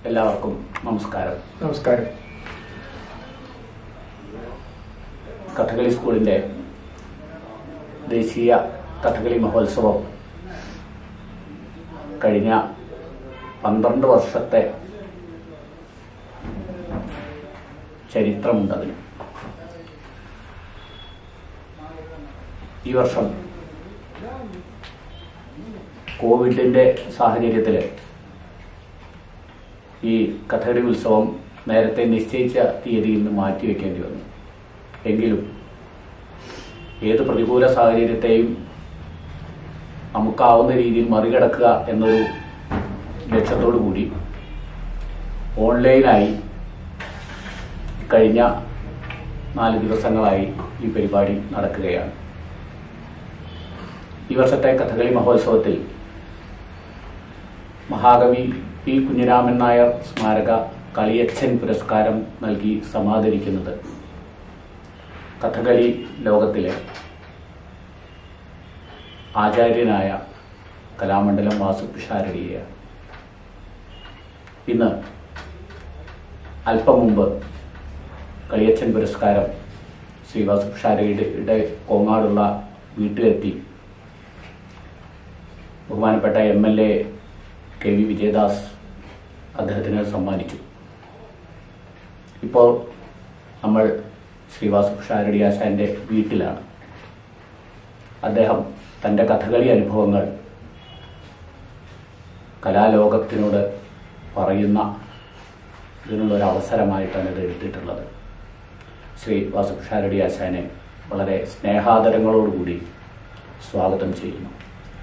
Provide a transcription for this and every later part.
എല്ലാവർക്കും നമസ്കാരം നമസ്കാരം കഥകളി സ്കൂളിന്റെ ദേശീയ കഥകളി മഹോത്സവം കഴിഞ്ഞ പന്ത്രണ്ട് വർഷത്തെ ചരിത്രമുണ്ടതിന് ഈ വർഷം കോവിഡിന്റെ സാഹചര്യത്തിൽ ഈ കഥകളി ഉത്സവം നേരത്തെ നിശ്ചയിച്ച തീയതിയിൽ നിന്ന് മാറ്റിവെക്കേണ്ടി വന്നു എങ്കിലും ഏത് പ്രതികൂല സാഹചര്യത്തെയും നമുക്കാവുന്ന രീതിയിൽ മറികടക്കുക എന്നൊരു ലക്ഷ്യത്തോടു കൂടി ഓൺലൈനായി കഴിഞ്ഞ നാല് ദിവസങ്ങളായി ഈ പരിപാടി നടക്കുകയാണ് ഈ വർഷത്തെ കഥകളി മഹോത്സവത്തിൽ മഹാകവി പി കുഞ്ഞിരാമൻ നായർ സ്മാരക കളിയച്ഛൻ പുരസ്കാരം നൽകി സമാദരിക്കുന്നത് കഥകളി ലോകത്തിലെ ആചാര്യനായ കലാമണ്ഡലം വാസു പിഷാരടിയെയാണ് ഇന്ന് അല്പം മുമ്പ് കളിയച്ഛൻ പുരസ്കാരം ശ്രീ വാസു പിഷാരടിയുടെ കോങ്ങാടുള്ള വീട്ടിലെത്തി ബഹുമാനപ്പെട്ട M L A K V Vijayadas അദ്ദേഹത്തിന് സമ്മാനിച്ചു ഇപ്പോൾ നമ്മൾ ശ്രീവാസു ഷാരടി ആശാന്റെ വീട്ടിലാണ് അദ്ദേഹം തൻ്റെ കഥകളി അനുഭവങ്ങൾ കലാലോകത്തിനോട് പറയുന്ന ഇതിനുള്ള ഒരു അവസരമായിട്ടാണ് ഇത് എടുത്തിട്ടുള്ളത് ശ്രീ വാസു ഷാരടി ആശാനെ വളരെ സ്നേഹാദരങ്ങളോടുകൂടി സ്വാഗതം ചെയ്യുന്നു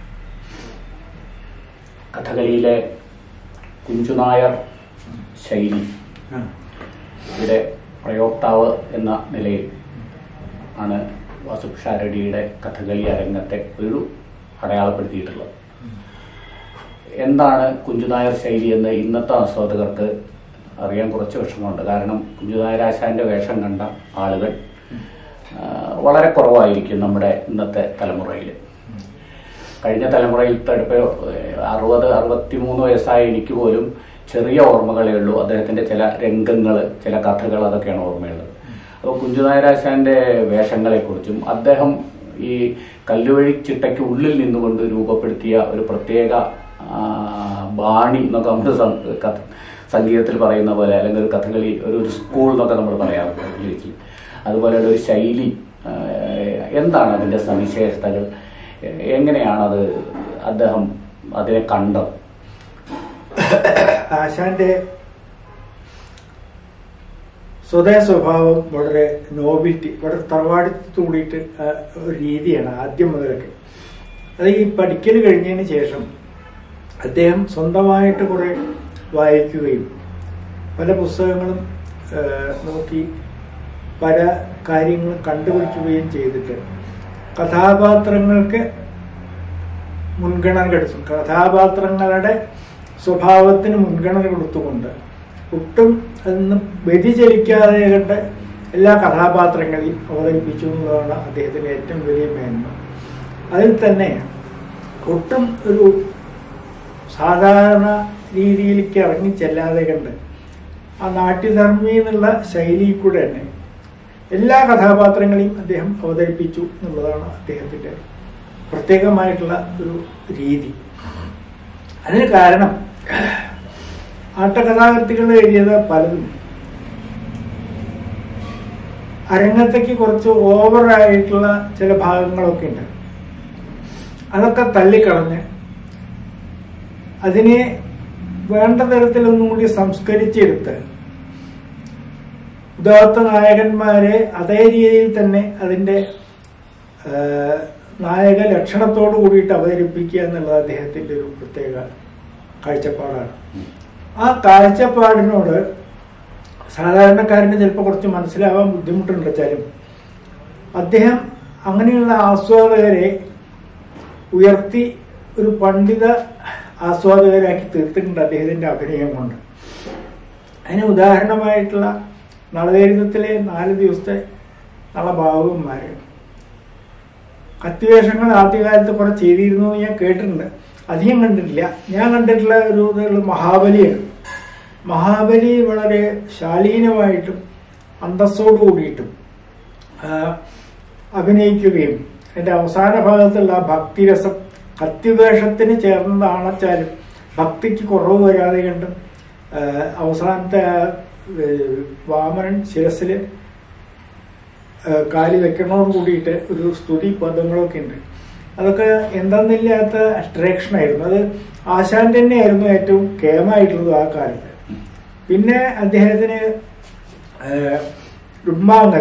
കഥകളിയിലെ കുഞ്ചുനായർ ശൈലി ഇവിടെ പ്രയോക്താവ് എന്ന നിലയിൽ ആണ് വാസു ഷാരടിയുടെ കഥകളി അരങ്ങത്തെ ഒരു അടയാളപ്പെടുത്തിയിട്ടുള്ളത് എന്താണ് കുഞ്ചുനായർ ശൈലി എന്ന് ഇന്നത്തെ ആസ്വാദകർക്ക് അറിയാൻ കുറച്ച് വിഷമമുണ്ട് കാരണം കുഞ്ചുനായർ ആശാന്റെ വേഷം കണ്ട ആളുകൾ ആ, വളരെ കുറവായിരിക്കും നമ്മുടെ ഇന്നത്തെ തലമുറയിൽ കഴിഞ്ഞ തലമുറയിലത്തെ ഇപ്പോൾ അറുപത് അറുപത്തിമൂന്ന് വയസ്സായ എനിക്ക് പോലും ചെറിയ ഓർമ്മകളേ ഉള്ളൂ അദ്ദേഹത്തിന്റെ ചില രംഗങ്ങൾ ചില കഥകൾ അതൊക്കെയാണ് ഓർമ്മയുള്ളത് അപ്പോൾ കുഞ്ചുനായരാശാന്റെ വേഷങ്ങളെക്കുറിച്ചും അദ്ദേഹം ഈ കല്ലുവഴി ചിട്ടയ്ക്ക് ഉള്ളിൽ നിന്നുകൊണ്ട് രൂപപ്പെടുത്തിയ ഒരു പ്രത്യേക ആ, ബാണി എന്നൊക്കെ നമ്മൾ സം- കഥ- സംഗീതത്തിൽ പറയുന്ന പോലെ അല്ലെങ്കിൽ ഒരു കഥകളി ഒരു ഒരു സ്കൂൾ എന്നൊക്കെ നമ്മൾ പറയാറുണ്ട് ഇംഗ്ലീഷിൽ അതുപോലെയുള്ള ഒരു ശൈലി ആ, എന്താണ് അതിന്റെ സവിശേഷതകൾ എ- എങ്ങനെയാണത് അദ്ദേഹം അതിനെ കണ്ടത് ആശാന്റെ സ്വതേ സ്വഭാവം വളരെ നോബിലിറ്റി വളരെ തറവാടിത്തു കൂടിയിട്ട് ആ, ഒരു രീതിയാണ് ആദ്യം മുതലൊക്കെ അത് ഈ പഠിക്കൽ കഴിഞ്ഞതിന് ശേഷം അദ്ദേഹം സ്വന്തമായിട്ട് കുറെ വായിക്കുകയും പല പുസ്തകങ്ങളും ആ, നോക്കി പല കാര്യങ്ങളും കണ്ടുപിടിക്കുകയും ചെയ്തിട്ട് കഥാപാത്രങ്ങൾക്ക് മുൻഗണന കൊടുത്തു കഥാപാത്രങ്ങളുടെ സ്വഭാവത്തിന് മുൻഗണന കൊടുത്തുകൊണ്ട് ഒട്ടും അതിന് വ്യതിചലിക്കാതെ കണ്ട് എല്ലാ കഥാപാത്രങ്ങളെയും അവതരിപ്പിച്ചു എന്നുള്ളതാണ് അദ്ദേഹത്തിന്റെ ഏറ്റവും വലിയ മേന്മ അതിൽ തന്നെ ഒട്ടും ഒരു സാധാരണ രീതിയിലേക്ക് ഇറങ്ങി ചെല്ലാതെ കണ്ട് ആ നാട്യധർമ്മി എന്നുള്ള ശൈലിയിൽ കൂടെ തന്നെ എല്ലാ കഥാപാത്രങ്ങളെയും അദ്ദേഹം അവതരിപ്പിച്ചു എന്നുള്ളതാണ് അദ്ദേഹത്തിന്റെ പ്രത്യേകമായിട്ടുള്ള ഒരു രീതി അതിന് കാരണം ആട്ടകഥാകൃത്തികൾ എഴുതിയത് പലതും അരങ്ങത്തേക്ക് കുറച്ച് ഓവറായിട്ടുള്ള ചില ഭാഗങ്ങളൊക്കെ ഉണ്ട് അതൊക്കെ തള്ളിക്കളഞ്ഞ് അതിനെ വേണ്ട തരത്തിലൊന്നും കൂടി സംസ്കരിച്ചെടുത്ത് ഉദാത്ത നായകന്മാരെ അതേ രീതിയിൽ തന്നെ അതിന്റെ ആ, നായക ലക്ഷണത്തോടു കൂടിയിട്ട് അവതരിപ്പിക്കുക എന്നുള്ളത് അദ്ദേഹത്തിന്റെ ഒരു പ്രത്യേക കാഴ്ചപ്പാടാണ് ആ കാഴ്ചപ്പാടിനോട് സാധാരണക്കാരന് ചിലപ്പോൾ കുറച്ച് മനസ്സിലാവാൻ ബുദ്ധിമുട്ടുണ്ട് വെച്ചാലും അദ്ദേഹം അങ്ങനെയുള്ള ആസ്വാദകരെ ഉയർത്തി ഒരു പണ്ഡിത ആസ്വാദകരാക്കി തീർത്തിട്ടുണ്ട് അദ്ദേഹത്തിന്റെ അഭിനയം കൊണ്ട് അതിന് ഉദാഹരണമായിട്ടുള്ള നളചരിതത്തിലെ നാല് ദിവസത്തെ നളഭാവന്മാര് കത്തിവേഷങ്ങൾ ആദ്യകാലത്ത് കുറെ ചെയ്തിരുന്നു എന്ന് ഞാൻ കേട്ടിട്ടുണ്ട് അധികം കണ്ടിട്ടില്ല ഞാൻ കണ്ടിട്ടുള്ള ഒരു ഇതുള്ള മഹാബലിയാണ് മഹാബലി വളരെ ശാലീനമായിട്ടും അന്തസ്സോടു കൂടിയിട്ടും ആ, അഭിനയിക്കുകയും അതിന്റെ അവസാന ഭാഗത്തുള്ള ആ ഭക്തിരസം കത്തിവേഷത്തിന് ചേർന്നതാണച്ചാലും ഭക്തിക്ക് കുറവ് വരാതെ കണ്ടും ആ, അവസാനത്തെ ആ, ഏ, വാമനൻ ശിരസിൽ കാലി വെക്കണോട് കൂടിയിട്ട് ഒരു സ്തുതി പദങ്ങളൊക്കെ ഉണ്ട് അതൊക്കെ എന്തെന്നില്ലാത്ത അട്രാക്ഷൻ ആയിരുന്നു അത് ആശാൻ തന്നെയായിരുന്നു ഏറ്റവും കേമായിട്ടുള്ളത് ആ കാലത്ത് പിന്നെ അദ്ദേഹത്തിന് രുക്മാങ്കൻ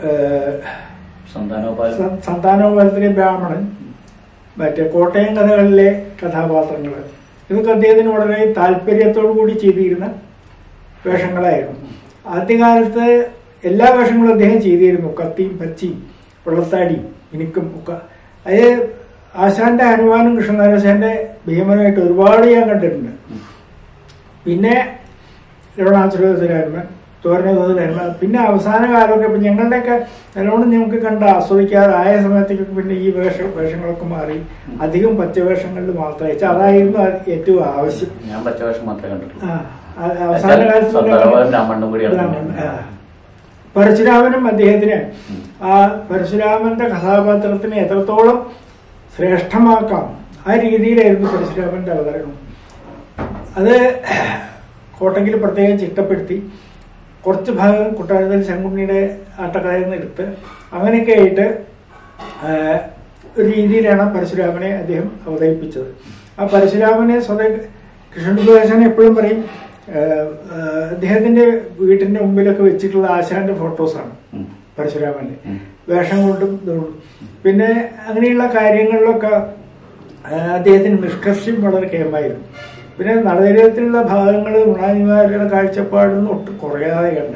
സന്താനോപാലം സന്താനോപാലത്തിലെ ബ്രാഹ്മണൻ മറ്റേ കോട്ടയം കഥകളിലെ കഥാപാത്രങ്ങൾ ഇതൊക്കെ അദ്ദേഹത്തിന് വളരെ താല്പര്യത്തോടു കൂടി ചെയ്തിരുന്ന വേഷങ്ങളായിരുന്നു ആദ്യകാലത്ത് എല്ലാ വേഷങ്ങളും അദ്ദേഹം ചെയ്തിരുന്നു കത്തിയും പച്ചിയും വെള്ളത്താടിയും മിനുക്കും ഒക്കെ അത് ആശാന്റെ ഹനുമാനും കൃഷ്ണനാരാശാന്റെ ഭീമനുമായിട്ട് ഒരുപാട് ഞാൻ കണ്ടിട്ടുണ്ട് പിന്നെ രവണാസുരഹനുമാൻ തോരണഹനുമാൻ പിന്നെ അവസാന കാലമൊക്കെ ഇപ്പൊ ഞങ്ങളുടെയൊക്കെ നല്ലോണം നമുക്ക് കണ്ട് ആസ്വദിക്കാതെ ആയ സമയത്തേക്കൊക്കെ പിന്നെ ഈ വേഷ വേഷങ്ങളൊക്കെ മാറി അധികം പച്ചവേഷങ്ങളിൽ മാത്രമേ വെച്ചാൽ അതായിരുന്നു ഏറ്റവും ആവശ്യം ഞാൻ പച്ചവേഷം മാത്രമേ കണ്ടിട്ടുള്ളൂ ആ, ആ- അവസാന കാലത്ത് സന്താനോപാലം രാമണ്ണും കൂടിയാണ് രാമൻ, ആ. പരശുരാമനും അദ്ദേഹത്തിന് ആ പരശുരാമന്റെ കഥാപാത്രത്തിനെ എത്രത്തോളം ശ്രേഷ്ഠമാക്കാം ആ രീതിയിലായിരുന്നു പരശുരാമന്റെ അവതരണം അത് കോട്ടങ്കിൽ പ്രത്യേകം ചിട്ടപ്പെടുത്തി കുറച്ച് ഭാഗം കുട്ടാരത്തിൽ ശങ്കുണ്ണിയുടെ ആട്ടക്കഥയിൽ നിന്ന് എടുത്ത് അങ്ങനെയൊക്കെ ആയിട്ട് ആ, ഒരു രീതിയിലാണ് പരശുരാമനെ അദ്ദേഹം അവതരിപ്പിച്ചത് ആ പരശുരാമനെ സ്വതേ കൃഷ്ണദാസൻ എപ്പോഴും പറയും ആ, ആ, അദ്ദേഹത്തിന്റെ വീട്ടിന്റെ മുമ്പിലൊക്കെ വെച്ചിട്ടുള്ള ആശാന്റെ ഫോട്ടോസാണ് ഉം. പരശുരാമന്റെ ഉം. വേഷം കൊണ്ടും ഇതുകൊണ്ടും പിന്നെ അങ്ങനെയുള്ള കാര്യങ്ങളിലൊക്കെ ആ, അദ്ദേഹത്തിന് നിഷ്കർഷ്യം വളരെ കേമായിരുന്നു പിന്നെ നടനത്തിലുള്ള ഭാഗങ്ങൾ ഗുണാനിമാരുടെ കാഴ്ചപ്പാടൊന്നും ഒട്ടും കുറയാതെ കണ്ട്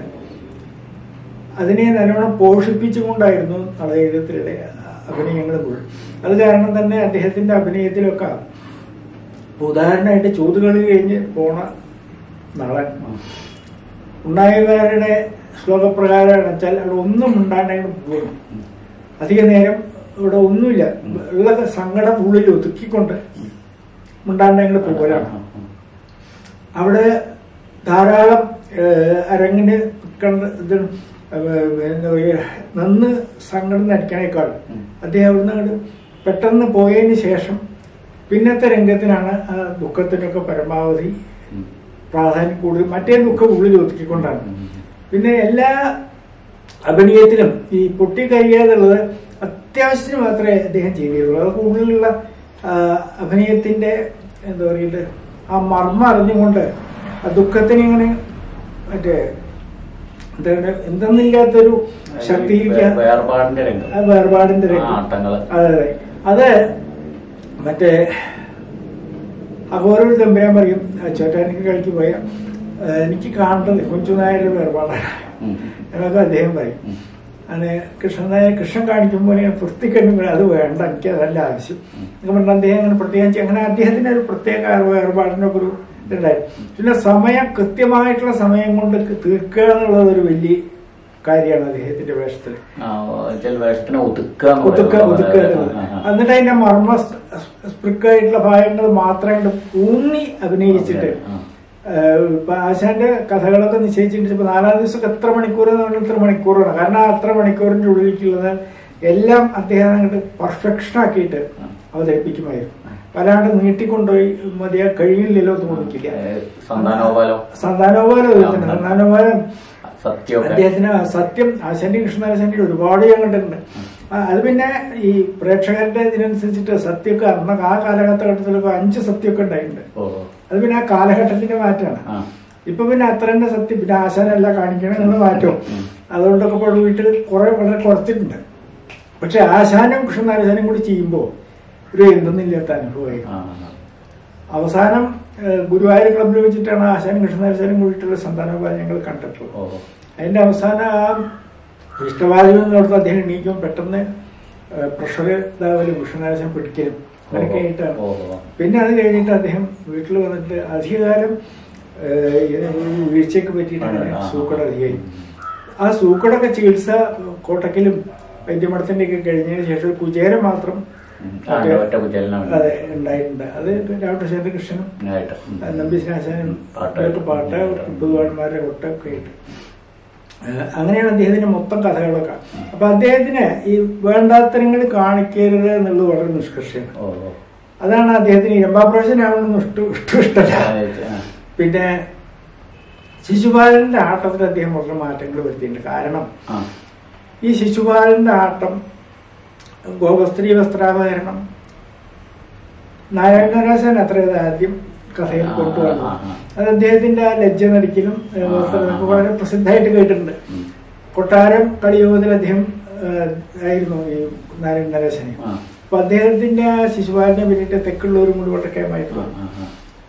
അതിനെ നല്ലോണം പോഷിപ്പിച്ചുകൊണ്ടായിരുന്നു നടനത്തിലെ അഭിനയങ്ങൾ മുഴുവൻ അത് കാരണം തന്നെ അദ്ദേഹത്തിന്റെ അഭിനയത്തിലൊക്കെ ഇപ്പൊ ഉദാഹരണമായിട്ട് ചൂതുകളി കഴിഞ്ഞ് പോണ നടൻ ഉണ്ടായവരുടെ ശ്ലോകപ്രകാരമാണ് വെച്ചാൽ അവിടെ ഒന്നും ഉണ്ടാണ്ടെങ്കിൽ പോകും അധിക നേരം ഇവിടെ ഒന്നുമില്ല ഉള്ള സങ്കടം ഉള്ളിൽ ഒതുക്കിക്കൊണ്ട് മുണ്ടാണ്ടെങ്കിൽ പോകലാണ് അവിടെ ധാരാളം ഏഹ്, അരങ്ങിന് കണ്ട് ഇത് ഏഹ്, എന്താ പറയുക നിന്ന് സങ്കടം നടിക്കണേക്കാൾ അദ്ദേഹം അവിടുന്ന് അങ്ങോട്ട് പെട്ടെന്ന് പോയതിന് ശേഷം പിന്നത്തെ രംഗത്തിനാണ് ആ ദുഃഖത്തിനൊക്കെ പരമാവധി പ്രാധാന്യം കൂടുതൽ മറ്റേ ദുഃഖം ഉള്ളിൽ ഒതുക്കിക്കൊണ്ടാണ് പിന്നെ എല്ലാ അഭിനയത്തിലും ഈ പൊട്ടി കഴിയാതുള്ളത് അത്യാവശ്യത്തിന് മാത്രമേ അദ്ദേഹം ചെയ്തിരുള്ളൂ അതൊക്കെ ഉള്ളിലുള്ള ആ, അഭിനയത്തിന്റെ എന്താ പറയുക ആ മർമ്മം അറിഞ്ഞുകൊണ്ട് ആ ദുഃഖത്തിന് ഇങ്ങനെ മറ്റേ എന്താണ് എന്തെന്നില്ലാത്തൊരു ശക്തിയിലേക്ക് വേർപാടിന്റെ രംഗം ആ വേർപാടിന്റെ ആ, രംഗം ആട്ടങ്ങള് അതെ അതെ അത് മറ്റേ അഘോരൊരു തമ്പുരാൻ പറയും ചോറ്റാനിക്ക് കളിക്ക് പോയ "ആ, എനിക്ക് കാണേണ്ടത് കുഞ്ചുനായരുടെ വേർപാടാണ് ഉം. എന്നൊക്കെ അദ്ദേഹം പറയും ഉം. അങ്ങനെ കൃഷ്ണനായ കൃഷ്ണൻ കാണിക്കുമ്പോൾ ഇങ്ങനെ വൃത്തിക്കണ്ണുമ്പോൾ അത് വേണ്ട എനിക്ക് അതല്ല ആവശ്യം എന്നൊക്കെ പറഞ്ഞാൽ അദ്ദേഹം അങ്ങനെ പ്രത്യേകം ചെയ്യും. അങ്ങനെ അദ്ദേഹത്തിന് ഒരു പ്രത്യേക വേർപാടിനൊക്കെ ഒരു ഇതുണ്ടായിരുന്നു പിന്നെ സമയം കൃത്യമായിട്ടുള്ള സമയം കൊണ്ട് തീർക്കുക എന്നുള്ളത് ഒരു വലിയ കാര്യമാണ് അദ്ദേഹത്തിന്റെ വേഷത്തിൽ ആ, വെച്ചാൽ വേഷത്തിനെ ഒതുക്കുക എന്ന് ഒതുക്ക പറയുന്നത്. ഒതുക്ക ആ, ആ, ആ. എന്നിട്ട് അതിന്റെ മർമ്മ സ്പ്രിക്കായിട്ടുള്ള ഭാഗങ്ങൾ മാത്രം കണ്ട് ഊന്നി അഭിനയിച്ചിട്ട് ആ. ഏഹ് ഇപ്പൊ ആശാന്റെ കഥകളൊക്കെ നിശ്ചയിച്ചിട്ട് ഇപ്പൊ നാലാം ദിവസം എത്ര മണിക്കൂർ എന്ന് പറഞ്ഞാൽ ഇത്ര മണിക്കൂറാണ് കാരണം ആ അത്ര മണിക്കൂറിന്റെ ഉള്ളിലേക്കുള്ളത് എല്ലാം അദ്ദേഹം അങ്ങോട്ട് പെർഫെക്ഷൻ ആക്കിയിട്ട് അവതരിപ്പിക്കുമായിരുന്നു വല്ലാണ്ട് നീട്ടിക്കൊണ്ടുപോയി മതിയാ കഴിയില്ലല്ലോ എന്ന് തോന്നിക്കില്ല ഏ, സന്താനോപാലം സന്താനോപാലം തന്നെ സന്താനോപാലം സത്യമൊക്കെ അദ്ദേഹത്തിന് സത്യം ആശാന്റെ കൃഷ്ണനാശാന്റെ ഒരുപാട് ഞാൻ കണ്ടിട്ടുണ്ട് ആ, അത് പിന്നെ ഈ പ്രേക്ഷകരുടെ ഇതിനനുസരിച്ചിട്ട് സത്യമൊക്കെ അന്ന് ആ കാലഘട്ടത്തിലൊക്കെ അഞ്ച് സത്യമൊക്കെ ഉണ്ടായിട്ടുണ്ട് ഓ അത് പിന്നെ ആ കാലഘട്ടത്തിന്റെ മാറ്റമാണ് ആ ഇപ്പൊ പിന്നെ അത്ര തന്നെ സത്യം പിന്നെ ആശാനല്ല കാണിക്കണം എന്നുള്ള മാറ്റവും ഉം. അതുകൊണ്ടൊക്കെ അതുകൊണ്ടൊക്കെ ഇപ്പോൾ വീട്ടിൽ കുറെ വളരെ കുറച്ചിട്ടുണ്ട് പക്ഷെ ആശാനും കൃഷ്ണനാശാനും കൂടി ചെയ്യുമ്പോൾ ഒരു എന്തെന്നില്ലാത്ത അനുഭവമായിരുന്നു ആ, ആ. അവസാനം ഏഹ്, ഗുരുവായൂർ ക്ലബിൽ വെച്ചിട്ടാണ് ആശാനും കൃഷ്ണനാശാനും കൂടിയിട്ടുള്ള സന്താനോപായം ഞങ്ങൾ കണ്ടിട്ടുള്ളത് ഓ അതിന്റെ അവസാനം ആ ഇഷ്ടവാദികൾ എന്നോടത്ത് അദ്ദേഹം എണീക്കും പെട്ടെന്ന് പ്രഷർ ഇതാവലും കൃഷ്ണനാശം പിടിക്കലും അങ്ങനെയൊക്കെ ആയിട്ടാണ് ഓ, ഓ. പിന്നെ അത് കഴിഞ്ഞിട്ട് അദ്ദേഹം വീട്ടിൽ വന്നിട്ട് അധികകാലം ഏഹ്, ഈ വീഴ്ചയ്ക്ക് പറ്റിയിട്ടാണ് ആ, ആ. സൂക്കട അധികമായി ആ സൂക്കടൊക്കെ ചികിത്സ കോട്ടക്കലും വൈദ്യമഠത്തിന്റെ ഒക്കെ കഴിഞ്ഞതിന് ശേഷം കുചേരം മാത്രം ഉം. ആ, അതിന്റെ ഒറ്റ കുചേലനം അതെ ഉണ്ടായിട്ടുണ്ട് അത് രാമകൃഷ്ണന്റെ കൃഷ്ണനും ആയിട്ട് ഉം. നമ്പീശനാശാനും പാട്ട്. പാട്ട് പാട്ട് പുതുവാന്മാരുടെ ഒട്ടൊക്കെ ആയിട്ട് ഏഹ് അങ്ങനെയാണ് അദ്ദേഹത്തിന്റെ മൊത്തം കഥകളൊക്കെ അപ്പൊ അദ്ദേഹത്തിന് ഈ വേണ്ടാത്തരങ്ങൾ കാണിക്കരുത് എന്നുള്ളത് വളരെ നിഷ്കർഷയാണ് ഓ ഓ അതാണ് അദ്ദേഹത്തിന് ഇരമ്പാപ്രാവശ്യനാവണമെന്ന് ഇഷ്ടം ഇഷ്ടം ഇഷ്ടമല്ല ആ, പിന്നെ ശിശുപാലന്റെ ആട്ടത്തിൽ അദ്ദേഹം വളരെ മാറ്റങ്ങൾ വരുത്തിയിട്ടുണ്ട് കാരണം ആ ഈ ശിശുപാലന്റെ ആട്ടം ഗോപസ്ത്രീ വസ്ത്രാപഹരണം നാരായണരാശൻ അത്ര ഇത് ആദ്യം കഥയിൽ ആ, കൊണ്ടുവന്നു ആ, ആ. അത് അദ്ദേഹത്തിന്റെ ആ ലജ്ജ നടിക്കലും ഏഹ്, ആ, ആ, വസ്ത്രമൊക്കെ ആ. വളരെ പ്രസിദ്ധമായിട്ട് കേട്ടിട്ടുണ്ട് ഉം. കൊട്ടാരം കളിയോഗത്തിൽ അദ്ദേഹം ഏഹ്, ആയിരുന്നു ഈ നാരായണ നരേശനെ ആ. അപ്പൊ അദ്ദേഹത്തിന്റെ ആ ശിശുപാലനെ പിന്നിട്ട് തെക്കുള്ളവരും കൂടി വളരെ ആ, കേമായിട്ടുള്ള ആ, ആ.